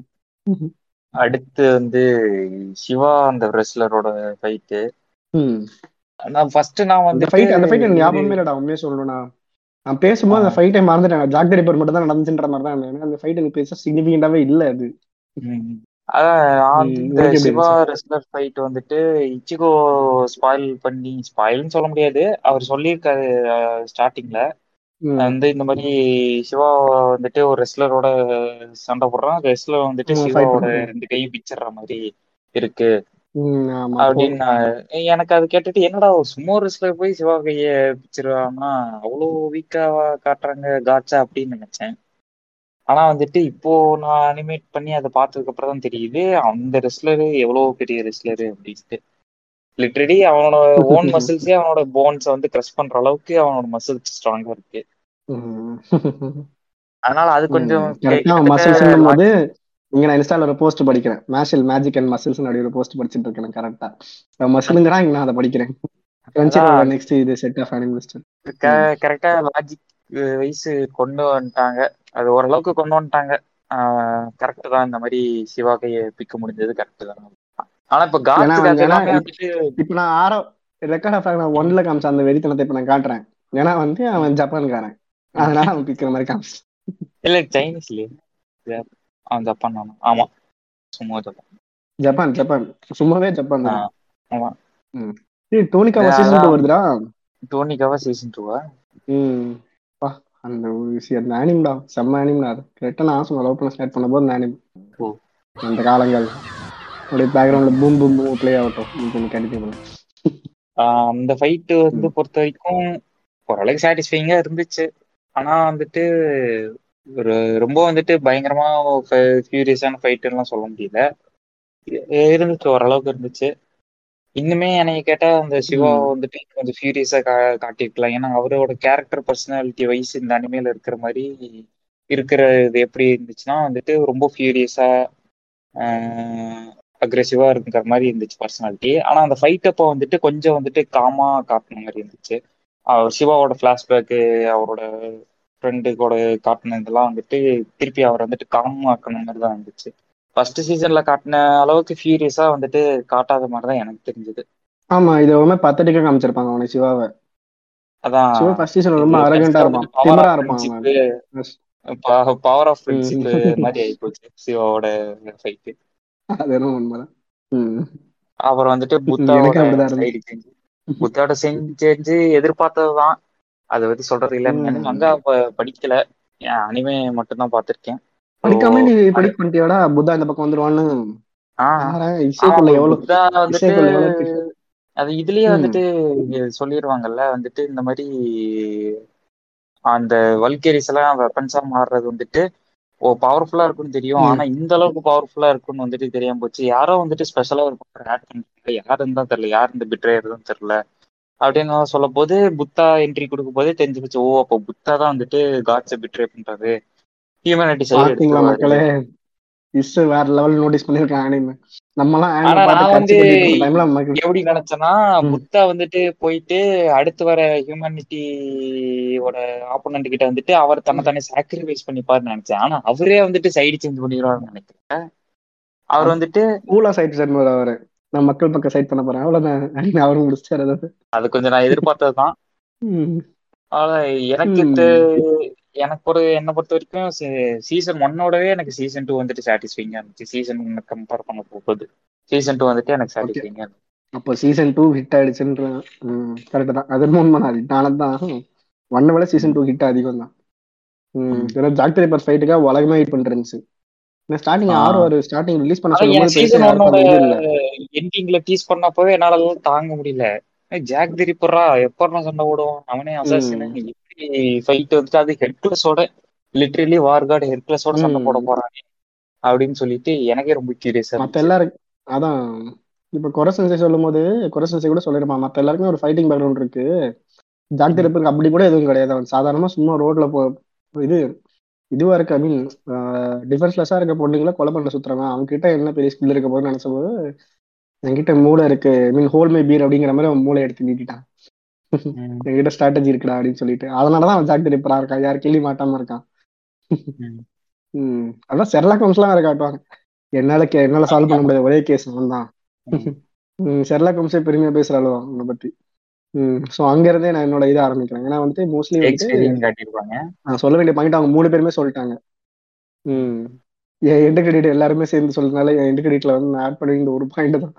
அடுத்து வந்து சிவா அந்த ரெஸ்லரோட ஃபைட்டு ம். நான் ஃபர்ஸ்ட் நான் அந்த வந்து ஃபைட் அந்த ஃபைட் எனக்கு ஞாபகமே இல்லடா உண்மையே சொல்லணும்னா நான் பேசும்போது அந்த ஃபைட்டை மறந்துட்டேன் ஜாக் டெரிப்பர் மட்டும் தான் நடந்துச்சுன்ற மாதிரி தான் இருந்தேன். அந்த ஃபைட் எனக்கு பேச சிக்னிஃபிகண்டாவே இல்ல அது ம். அதான் நான் ம், இந்த உனக்கு எப்படி சிவா இருந்துச்சு? ரெஸ்லர் ஃபைட் வந்துட்டு இச்சிகோ ஸ்பாயில் பண்ணி ஸ்பாயில்னு சொல்ல முடியாது அவர் சொல்லியிருக்காரு ஸ்டார்டிங்ல ம். வந்து இந்த மாதிரி சிவா வந்துட்டு ஒரு ரெஸ்லரோட சண்டை போடுறான் ரெஸ்லர் வந்துட்டு ஆமா, fight சிவாவோட பண்றான். ரெண்டு கையும் பிச்சிடுற மாதிரி இருக்கு ம், ஆமா அப்படின்னு நான் எனக்கு அது கேட்டுட்டு என்னடா ஒரு சும்மா ரெஸ்லர் போய் சிவா கைய பிச்சிருவாங்கன்னா அவ்வளோ வீக்கா காட்டுறாங்க காட்சா அப்படின்னு நினைச்சேன் ஆனா வந்துட்டு இப்போ நான் அனிமேட் பண்ணி அதை பார்த்ததுக்கு அப்புறம் தான் தெரியுது அந்த ரெஸ்லரு எவ்வளவு பெரிய ரெஸ்லரு அப்படின்ட்டு லிட்டரலி அவனோட ஓன் மசில்ஸே அவனோட போன்ஸை வந்து கிரஷ் பண்ற அளவுக்கு அவனோட மசில்ஸ் ஸ்ட்ராங்கா இருக்கு ம். அதனால அது கொஞ்சம் கரெக்டா கிட்டத்தட்ட மசில்ஸ் போது இங்க நான் இன்ஸ்டால ஒரு போஸ்ட் படிக்கிறேன் மேஷில் மேஜிக் அண்ட் மசில்ஸ் அப்படி ஒரு போஸ்ட் படிச்சிட்டு இருக்கேன் கரெக்டா மசிலுங்கிறான் இங்க நான் அதை படிக்கிறேன் கிரன்ச்சிரோட நெக்ஸ்ட் இது செட் ஆஃப் அனிமல்ஸ் கரெக்டா லாஜிக் வயசு கொண்டு வந்துட்டாங்க அது ஓரளவுக்கு கொண்டு வந்துட்டாங்க கரெக்ட் தான் இந்த மாதிரி சிவா கையை பிக்க முடிஞ்சது கரெக்ட் தான் ஆனா இப்ப ஏன்னா காட்ஸுக்கு அது ஏன்னா எல்லாமே வந்துட்டு இப்ப நான் ஆரோ ரெக்கார்ட் ஆஃப் நான் ஒன்ல காமிச்ச அந்த வெறித்தனத்தை இப்ப நான் காட்டுறேன் ஏன்னா வந்து அவன் ஜப்பான்காரன் அதனால அவன் பிக்கிற மாதிரி காமிச்சு இல்ல சைனீஸ்லயே அவன் ஜப்பான் தானா? ஆமா சும்மா ஜப்பான் ஜப்பான் ஜப்பான் சும்மாவே ஜப்பான் தான் ஆ, ஆமா ஏய், டோனிகா அதான். சீசன் டூ வருதுடா டோனிக்காவா சீசன் டூவா ம் பா அந்த ஒரு விஷயம் அந்த ஆனிம்டா செம்ம ஆனிம்டா அது கரெக்டா நான் சொன்ன லவ் பண்ண ஸ்டார்ட் பண்ணும்போது அந்த ஆனிம் ஓ அந்த காலங்கள் அப்படியே பேக்ரவுண்ட்ல பூம் பூம் பூம் ப்ளே ஆகட்டும் கொஞ்சம் கண்டினியூ பண்ணு ஆஹ் அந்த ஃபைட்டு வந்து பொறுத்த வரைக்கும் ஓரளவுக்கு சாட்டிஸ்ஃபைங்கா இருந்துச்சு ஆனா வந்துட்டு ஒரு ரொம்ப வந்துட்டு பயங்கரமா ஃபியூரியஸான ஃபைட் எல்லாம் சொல்ல முடியல இ- இருந்துச்சு ஓரளவுக்கு இருந்துச்சு இன்னுமே என்னைய கேட்டா அந்த சிவா ம். வந்துட்டு கொஞ்சம் ஃபியூரியஸா கா காட்டியிருக்கலாம் ஏன்னா அவரோட கேரக்டர் பர்சனாலிட்டி வைஸ் இந்த அனிமையில இருக்கிற மாதிரி இருக்கிற இது எப்படி இருந்துச்சுன்னா வந்துட்டு ரொம்ப ஃபியூரியஸா அக்ரெசிவா இருக்கிற மாதிரி இருந்துச்சு பர்சனாலிட்டி ஆனா அந்த ஃபைட் அப்போ வந்துட்டு கொஞ்சம் வந்துட்டு காமா காட்டின மாதிரி இருந்துச்சு அவர் சிவாவோட ஃபிளாஷ்பேக்கு அவரோட ஃப்ரெண்டு கூட காட்டினதெல்லாம் வந்துட்டு திருப்பி அவர் வந்துட்டு காமாக்கின மாதிரி தான் இருந்துச்சு ஃபர்ஸ்ட் சீசன்ல காட்டின அளவுக்கு ஃபியூரியஸா வந்துட்டு காட்டாத மாதிரி தான் எனக்கு தெரிஞ்சது ஆமா இது ஒரு மாதிரி பத்தடிக்கா காமிச்சிருப்பாங்க அவனை சிவாவை அதான் சிவா ஃபர்ஸ்ட் சீசன் ரொம்ப இது அரகண்டா பெருசா இருப்பான் வந்துட்டு பவர் திமிரா ஆஃப் இருப்பான் ஃப்ரெண்ட்ஷிப் அவன் பவர் ஆஃப் ம். ஃப்ரெண்ட்ஷிப் மாதிரி ஆகி போச்சு சிவாவோட ஃபைட்டு அது என்ன உண்மைதான் ம். அப்புறம் வந்துட்டு எனக்கு புத்தாவோட அப்படிதான் இருந்துச்சு சைடு சேஞ்ச் புத்தாவோட சேஞ்சு எதிர்பார்த்ததுதான் அதை பத்தி சொல்றது இல்ல ம். மங்கா படிக்கல ஏன் அனிமே மட்டும் தான் பார்த்திருக்கேன் ஸோ படிக்காம நீ படிக்க பண்ணிட்டியாடா புத்தா இந்த பக்கம் வந்துருவான்னு ஆஹ் பாரேன், ஆமா இசைக்குள்ள எவ்வளவு புத்தா வந்துட்டு இசைக்குள்ள எவ்வளவு திக்கு. அது இதுலயே ம். வந்துட்டு சொல்லிடுவாங்கல்ல வந்துட்டு இந்த மாதிரி அந்த வல்கேரிஸ் எல்லாம் வெப்பன்ஸா மாறுறது வந்துட்டு ஓ பவர்ஃபுல்லா இருக்குன்னு தெரியும் ம். ஆனா இந்த அளவுக்கு பவர்ஃபுல்லா இருக்குன்னு வந்துட்டு தெரியாம போச்சு யாரோ வந்துட்டு ஸ்பெஷலா ஒரு ஆட் பண்ணிருக்காங்க யாருன்னு தான் தெரியல யார் இந்த பிட்ரேயர் தான் தெரியல அப்படின்னு சொல்ல போது புத்தா என்ட்ரி கொடுக்கும் போதே தெரிஞ்சு போச்சு ஓ அப்போ புத்தா தான் வந்துட்டு காட்ஸை பிட்ரே பண்றாரு ஹியூமனிட்டி சைடு பாத்தீங்களா எடுத்துருவாரு மக்களே இஸ் வேற லெவல் நோட்டீஸ் பண்ணிருக்கான் அனிமே நம்மலாம் ஆனா ஆனிமே பார்த்து நான் கடிச்சு வந்து கொட்டிட்டு இருந்த டைம்ல நமக்கு எப்படி நினைச்சேன்னா ம். புத்தா வந்துட்டு போயிட்டு அடுத்து வர ஹியூமனிட்டியோட ஆப்போனண்ட் கிட்ட வந்துட்டு அவர் தன்னை தானே சாக்ரிஃபைஸ் பண்ணிப்பாருன்னு நினைச்சேன் ஆனா அவரே வந்துட்டு சைடு சேஞ்ச் பண்ணிடுவாருன்னு நினைக்கிறேன் அவர் வந்துட்டு கூலா சைட் சர்மர் அவரு நான் மக்கள் பக்கம் சைட் பண்ண போறேன் அவ்வளவுதான் அனிமே அவரும் முடிச்சிட்டாரு அதாவது அது கொஞ்சம் நான் எதிர்பார்த்ததுதான் ம். ஆனா எனக்கு ம். தெ- எனக்கு ஒரு என்னை பொறுத்த வரைக்கும் சீசன் ஒன்னோடவே எனக்கு சீசன் டூ வந்துட்டு சாட்டிஸ்ஃபைங்கா இருந்துச்சு சீசன் ஒன்னு கம்பேர் பண்ண போகுது சீசன் டூ வந்துட்டு எனக்கு ஓகே சாட்டிஸ்ஃபைங்கா இருந்துச்சு அப்போ சீசன் டூ ஹிட் ஆயிடுச்சுன்ற கரெக்ட் தான் அது என்னமோ உண்மை தான் நானே தான் ஒன்னை விட சீசன் டூ ஹிட் அதிகம் தான் ம் ம். ஏன்னா ஜாக் திரைப்பர் ஃபைட்டுக்காக உலகமே வெயிட் பண்ணிட்டு இருந்துச்சு ஏன்னா ஸ்டார்டிங் ஆ. ஆறு ஒரு ஸ்டார்டிங் ரிலீஸ் பண்ண ஆனா சொல்லும் என் போது பெருசா சீசன் யாருக்கும் ஒன்னோட அந்த இது இல்ல எண்டிங்ல டீஸ் பண்ணப்பவே என்னால அதெல்லாம் தாங்க முடியல ஏய், ஜாக் திரிப்புறா எப்பறம் சண்டை போடுவான் அவனே அசாசின் ம் எப்படி ஃபைட் வந்துட்டு அது ஹெட்லெஸோட லிட்டரலி வார்கார்டு ஹெட்லெஸோட சண்டை போட ம் போறானே அப்படின்னு சொல்லிட்டு எனக்கே ரொம்ப கியூரியஸா மத்த இருந்துச்சு எல்லாரும் அதான் இப்ப கொரசன்சை சொல்லும் போது கொரசன்சை கூட சொல்லிருப்பான் மத்த எல்லாருக்குமே ஒரு ஃபைட்டிங் பேக்ரவுண்ட் இருக்கு ஜாக் ம், திரைப்பருக்கு அப்படி கூட எதுவும் கிடையாது அவன் சாதாரணமா சும்மா ரோட்ல போ இது இதுவா இருக்கு ஐ மீன் டிஃபென்ஸ்லெஸ்ஸா இருக்க பொண்ணுங்களை கொலை பண்ண சுத்துறவன் அவன் கிட்ட என்ன பெரிய ஸ்கில் இருக்க போதுன்னு நினைச்ச போது என்கிட்ட மூளை இருக்கு I mean hold my beer அப்படிங்கிற மாதிரி அவன் மூளை எடுத்து நீட்டிட்டான் ம், என்கிட்ட ஸ்ட்ராட்டஜி இருக்குடா அப்படின்னு சொல்லிட்டு அதனாலதான் அவன் ஜாக் திரைப்பரா இருக்கான் யார் கேள்வி மாட்டாம இருக்கான் ம். ம் அதான் செர்லாக் ஹோம்ஸ்லாம் வேற காட்டுவாங்க என்னால கே என்னால சால்வ் பண்ண முடியாத ஒரே கேஸ் அவன் தான் ம், செர்லாக் ஹோம்ஸே பெருமையா பேசுறாள் அவனை பத்தி ம் ஸோ அங்க இருந்தே நான் என்னோட இதை ஆரம்பிக்கிறேன் ஏன்னா வந்துட்டு மோஸ்ட்லி வந்துட்டு ஷேக்ஸ்பியரின்னு காட்டியிருப்பாங்க நான் சொல்ல வேண்டிய பாயிண்ட் அவங்க மூணு பேருமே சொல்லிட்டாங்க ம் என் எண்டு கிரெடிட் எல்லாருமே சேர்ந்து சொல்றதுனால என் எண்டு கிரெடிட்ல வந்து நான் ஆட் பண்ணிருந்த ஒரு பாயிண்ட் தான்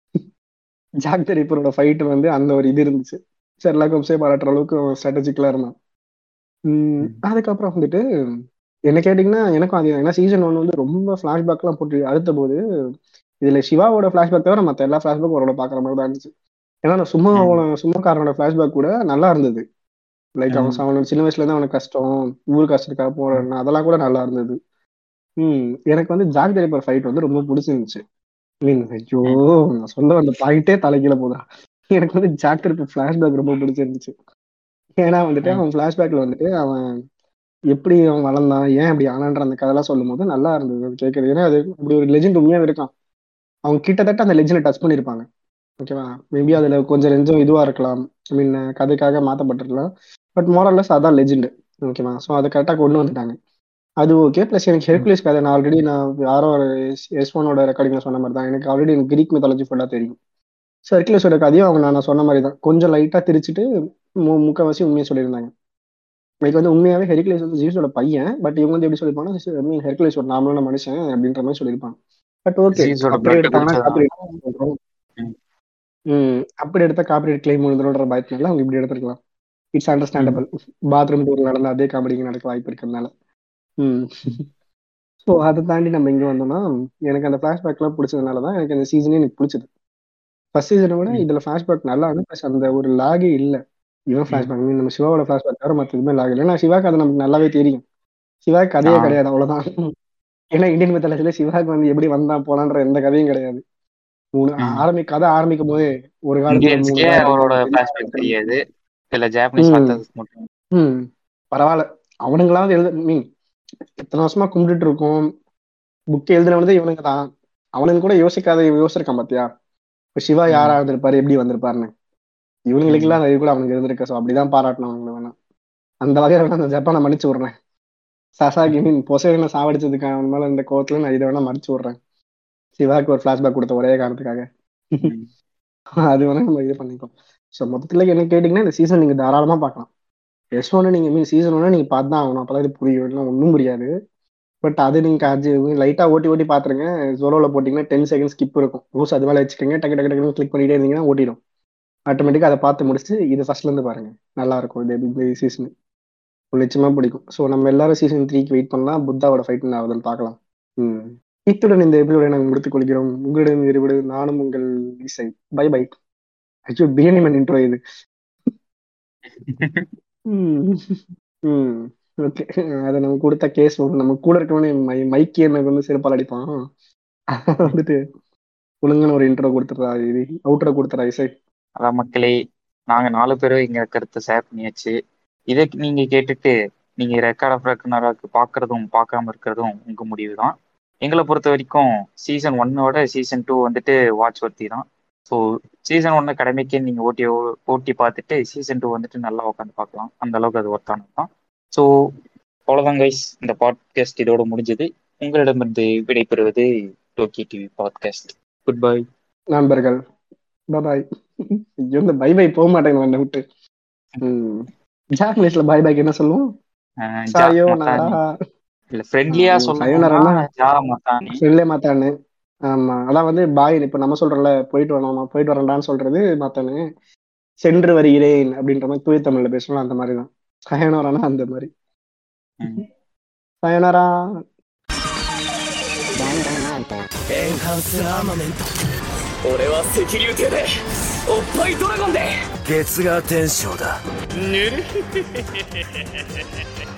ஜாக் தெரிப்பரோட ஃபைட் வந்து அந்த ஒரு இது இருந்துச்சு செர்லாக் ஹோம்ஸே பாராட்டுற அளவுக்கு ஸ்ட்ராட்டஜிக்கலா இருந்தான் ம், ம், அதுக்கப்புறம் வந்துட்டு என்ன கேட்டிங்கன்னா எனக்கும் அது ஏன்னா சீசன் ஒன் வந்து ரொம்ப ஃப்ளாஷ்பேக்லாம் போட்டு அழுத்த போது இதுல சிவாவோட ஃப்ளாஷ்பேக் தவிர மற்ற எல்லா ஃப்ளாஷ்பேக் ஓரளவு பார்க்குற மாதிரி தான் இருந்துச்சு ஏன்னா நான் சும்மா ம், சும்மாக்காரனோட ஃப்ளாஷ்பேக் கூட நல்லா இருந்தது லைக் அவன் ம், அவனோட சின்ன வயசுல இருந்து அவனுக்கு கஷ்டம் ஊர் கஷ்டத்துக்காக ம், போறான் அதெல்லாம் கூட நல்லா இருந்தது ம் எனக்கு வந்து ஜாக் தெரிப்பர் ஃபைட் வந்து ரொம்ப பிடிச்சிருந்துச்சு மீன் ஐயோ ம், நான் சொல்ல வந்த பாயிண்டே தலைகீழ போதா எனக்கு வந்து ஜாக் தெரிப்பர் ஃப்ளாஷ்பேக் ரொம்ப பிடிச்சிருந்துச்சு ஏன்னா வந்துட்டு ம், அவன் ஃப்ளாஷ்பேக்ல வந்துட்டு அவன் எப்படி அவன் வளர்ந்தான் ஏன் அப்படி ஆனான்ற அந்த கதைலாம் சொல்லும் போது நல்லா இருந்தது அது கேட்கறது ஏன்னா அது அப்படி ஒரு லெஜெண்ட் உண்மையாவே இருக்கான் அவங்க கிட்டத்தட்ட அந்த லெஜெண்டை டச் பண்ணியிருப்பாங்க ஓகேவா மேபி அதுல கொஞ்சம் ரெஞ்சம் இதுவா இருக்கலாம் ஐ மீன் கதைக்காக மாத்தப்பட்டிருக்கலாம் பட் மோரல்லஸ் அதான் லெஜெண்ட் ஓகேவா ஸோ அதை கரெக்டாக கொண்டு வந்துட்டாங்க அது ஓகே ப்ளஸ் எனக்கு ஹெர்குலிஸ் கதை நான் ஆல்ரெடி நான் யாரோ ஒரு எஸ் ஒனோட ரெக்கார்டிங்ல சொன்ன மாதிரி தான் எனக்கு ஆல்ரெடி எனக்கு கிரீக் மெத்தாலஜி ஃபுல்லாக தெரியும் ஸோ ஹெர்குலிஸோட கதையும் அவங்க நான் சொன்ன மாதிரி தான் கொஞ்சம் லைட்டாக திரிச்சிட்டு மு முக்கால்வாசி உண்மையை சொல்லியிருந்தாங்க லைக் வந்து உண்மையாவே ஹெர்குலிஸ் வந்து ஜீவ்ஸோட பையன் பட் இவங்க வந்து எப்படி சொல்லியிருப்பாங்கன்னா மீன் ஹெர்குலிஸ் ஒரு நார்மலான மனுஷன் அப்படின்ற மாதிரி சொல்லியிருப்பாங்க பட் ஓகே ஜீஸோட அப்படியே பிளட் எடுத்தாங்கன்னா குடிச்சதான் காப்பி ம், ம் அப்படி எடுத்த காப்பிரைட் கிளைம் விழுந்துன்ற பயத்தினால அவங்க இப்படி எடுத்துருக்கலாம் it's hmm, understandable bathroom tour நடந்த அதே காமெடிங்க நடக்க வாய்ப்பு இருக்கிறதுனால ம் ஸோ அதை தாண்டி நம்ம இங்க வந்தோம்னா எனக்கு அந்த ஃபிளாஷ்பேக்லாம் பிடிச்சதுனால தான் எனக்கு அந்த சீசனே எனக்கு பிடிச்சது ஃபர்ஸ்ட் சீசனை விட இதுல ஃபிளாஷ்பேக் நல்லா இருந்து ப்ளஸ் அந்த ஒரு லாகே இல்லை இவன் ஃபிளாஷ்பேக் நம்ம சிவாவோட ஃபிளாஷ்பேக் தவிர மற்ற எதுவுமே லாக் இல்லை ஏன்னா சிவாக்கு அது நமக்கு நல்லாவே தெரியும் சிவாக்கு கதையே ஆ. கிடையாது அவ்வளவுதான் ஏன்னா இந்தியன் மெத்தலத்துல சிவாக்கு வந்து எப்படி வந்தான் போலான்ற எந்த கதையும் கிடையாது மூணு ம். ஆரம்பி கதை ஆரம்பிக்கும் போது ஒரு காலத்துல மூணு இந்தியன்ஸ்க்கே தான் அவரோட தெரியும். ஃபிளாஷ்பேக் தெரியாது இல்ல ஜாப்பனீஸ் ம். ஆத்தர்ஸ் மட்டும் ம் பரவாயில்ல அவனுங்களாவது எழுத மீன் எத்தனை வருஷமா கும்பிட்டுட்டு இருக்கோம் புக் எழுதுனவனதே இவனுங்க தான் அவனுங்க கூட யோசிக்காத இவன் யோசிச்சிருக்கான் பாத்தியா இப்ப சிவா ம். யாரா இருந்திருப்பாரு எப்படி வந்திருப்பாருன்னு இவனுங்களுக்கு எல்லாம் அது கூட அவனுக்கு இருந்திருக்க ஸோ அப்படிதான் பாராட்டணும் அவங்களை வேணா அந்த வகையில வேணா அந்த ஜப்பானை மன்னிச்சு விடுறேன் சசாகி மீன் பொசைடனை சாவடிச்சதுக்கு அவன் மேல இந்த கோவத்துல நான் இதை வேணா மன்னிச்சு விடுறேன் சிவாக்கு ஒரு ஃபிளாஷ்பேக் கொடுத்த ஒரே காரணத்துக்காக ம். அது வேணா நம்ம இது பண்ணிக்கலாம் ஸோ மொத்தத்துல என்ன கேட்டீங்கன்னா இந்த சீசன் நீங்க தாராளமா பார்க்கலாம் எஸ் ஒன்னு நீங்க மீன் சீசன் ஒன்னு நீங்க பார்த்து தான் ஆகணும் அப்பதான் இது புரியும் இல்லை ஒன்றும் புரியாது பட் அது நீங்க அது லைட்டா ஓட்டி ஓட்டி பாத்துருங்க ஜோலோல போட்டீங்கன்னா டென் செகண்ட் ஸ்கிப் இருக்கும் ரூஸ் அது மேல வச்சுக்கோங்க டக்கு டக்கு டக்குன்னு கிளிக் பண்ணிட்டே இருந்தீங்கன்னா ஓட்டிடும் ஆட்டோமேட்டிக்கா அதை பார்த்து முடிச்சு இது ஃபர்ஸ்ட்ல இருந்து பாருங்க நல்லா இருக்கும் இது இந்த சீசன் நிச்சயமா பிடிக்கும் ஸோ நம்ம எல்லாரும் சீசன் த்ரீக்கு வெயிட் பண்ணலாம் புத்தாவோட ஃபைட் என்ன ஆகுதுன்னு பார்க்கலாம் ம் இத்துடன் இந்த எபிசோடை நாங்கள் முடித்துக் கொள்கிறோம் உங்களிடம் இருவிடு நானும் உங்கள் இசை பை பை ஐயோ பிரியாணி மன் இன்ட்ரோ இது ஓகே அதை நம்ம கொடுத்த கேஸ் நம்ம கூட இருக்கவனே மை மைக்கி எனக்கு வந்து சிறப்பால் அடிப்பான் வந்துட்டு ஒழுங்கான ஒரு இன்ட்ரோ கொடுத்துறா இது அவுட்ரோ கொடுத்துறா இசை அதான் மக்களே நாங்க நாலு பேரும் எங்க கருத்தை ஷேர் பண்ணியாச்சு இதை நீங்க கேட்டுட்டு நீங்க ரெக்கார்ட் ஆஃப் ரெக்கனராக்கு பாக்குறதும் பார்க்காம இருக்கிறதும் உங்க முடிவு தான் எங்களை பொறுத்த வரைக்கும் சீசன் ஒன்னோட சீசன் டூ வந்துட்டு வாட்ச் வர்த்தி தான் ஸோ சீசன் ஒன்னு கடமைக்கு நீங்க ஓட்டி ஓட்டி பார்த்துட்டு சீசன் டூ வந்துட்டு நல்லா உட்காந்து பார்க்கலாம் அந்த அளவுக்கு அது ஒர்த்தானது தான் ஸோ அவ்வளோதான் கைஸ் இந்த பாட்காஸ்ட் இதோட முடிஞ்சது உங்களிடமிருந்து விடைபெறுவது டோக்கி டிவி பாட்காஸ்ட் குட் பை நண்பர்கள் பாய் ஐயோ இந்த பை பை போக மாட்டேங்க என்னை விட்டு ம் ஜாப்பனீஸ்ல பை பைக்கு என்ன சொல்லுவோம் சாயோ நாடா இல்ல ஃப்ரெண்ட்லியா ம், சொல்லணும்னா sayonara-னா? ஜா மத்தானி ஃப்ரெண்ட்லே மாத்தானு ஆமா அதான் வந்து பாய் இப்ப நம்ம சொல்றோம்ல போயிட்டு வரணுமா போயிட்டு வரேன்டான்னு சொல்றது மாத்தானு சென்று வருகிறேன் அப்படின்ற மாதிரி தூய தமிழ்ல பேசணும் அந்த மாதிரி தான் சயனோரானா அந்த மாதிரி ம். சயனரா エンハンスアーマメント俺は赤竜艇でおっぱいドラゴンで月が天章だぬる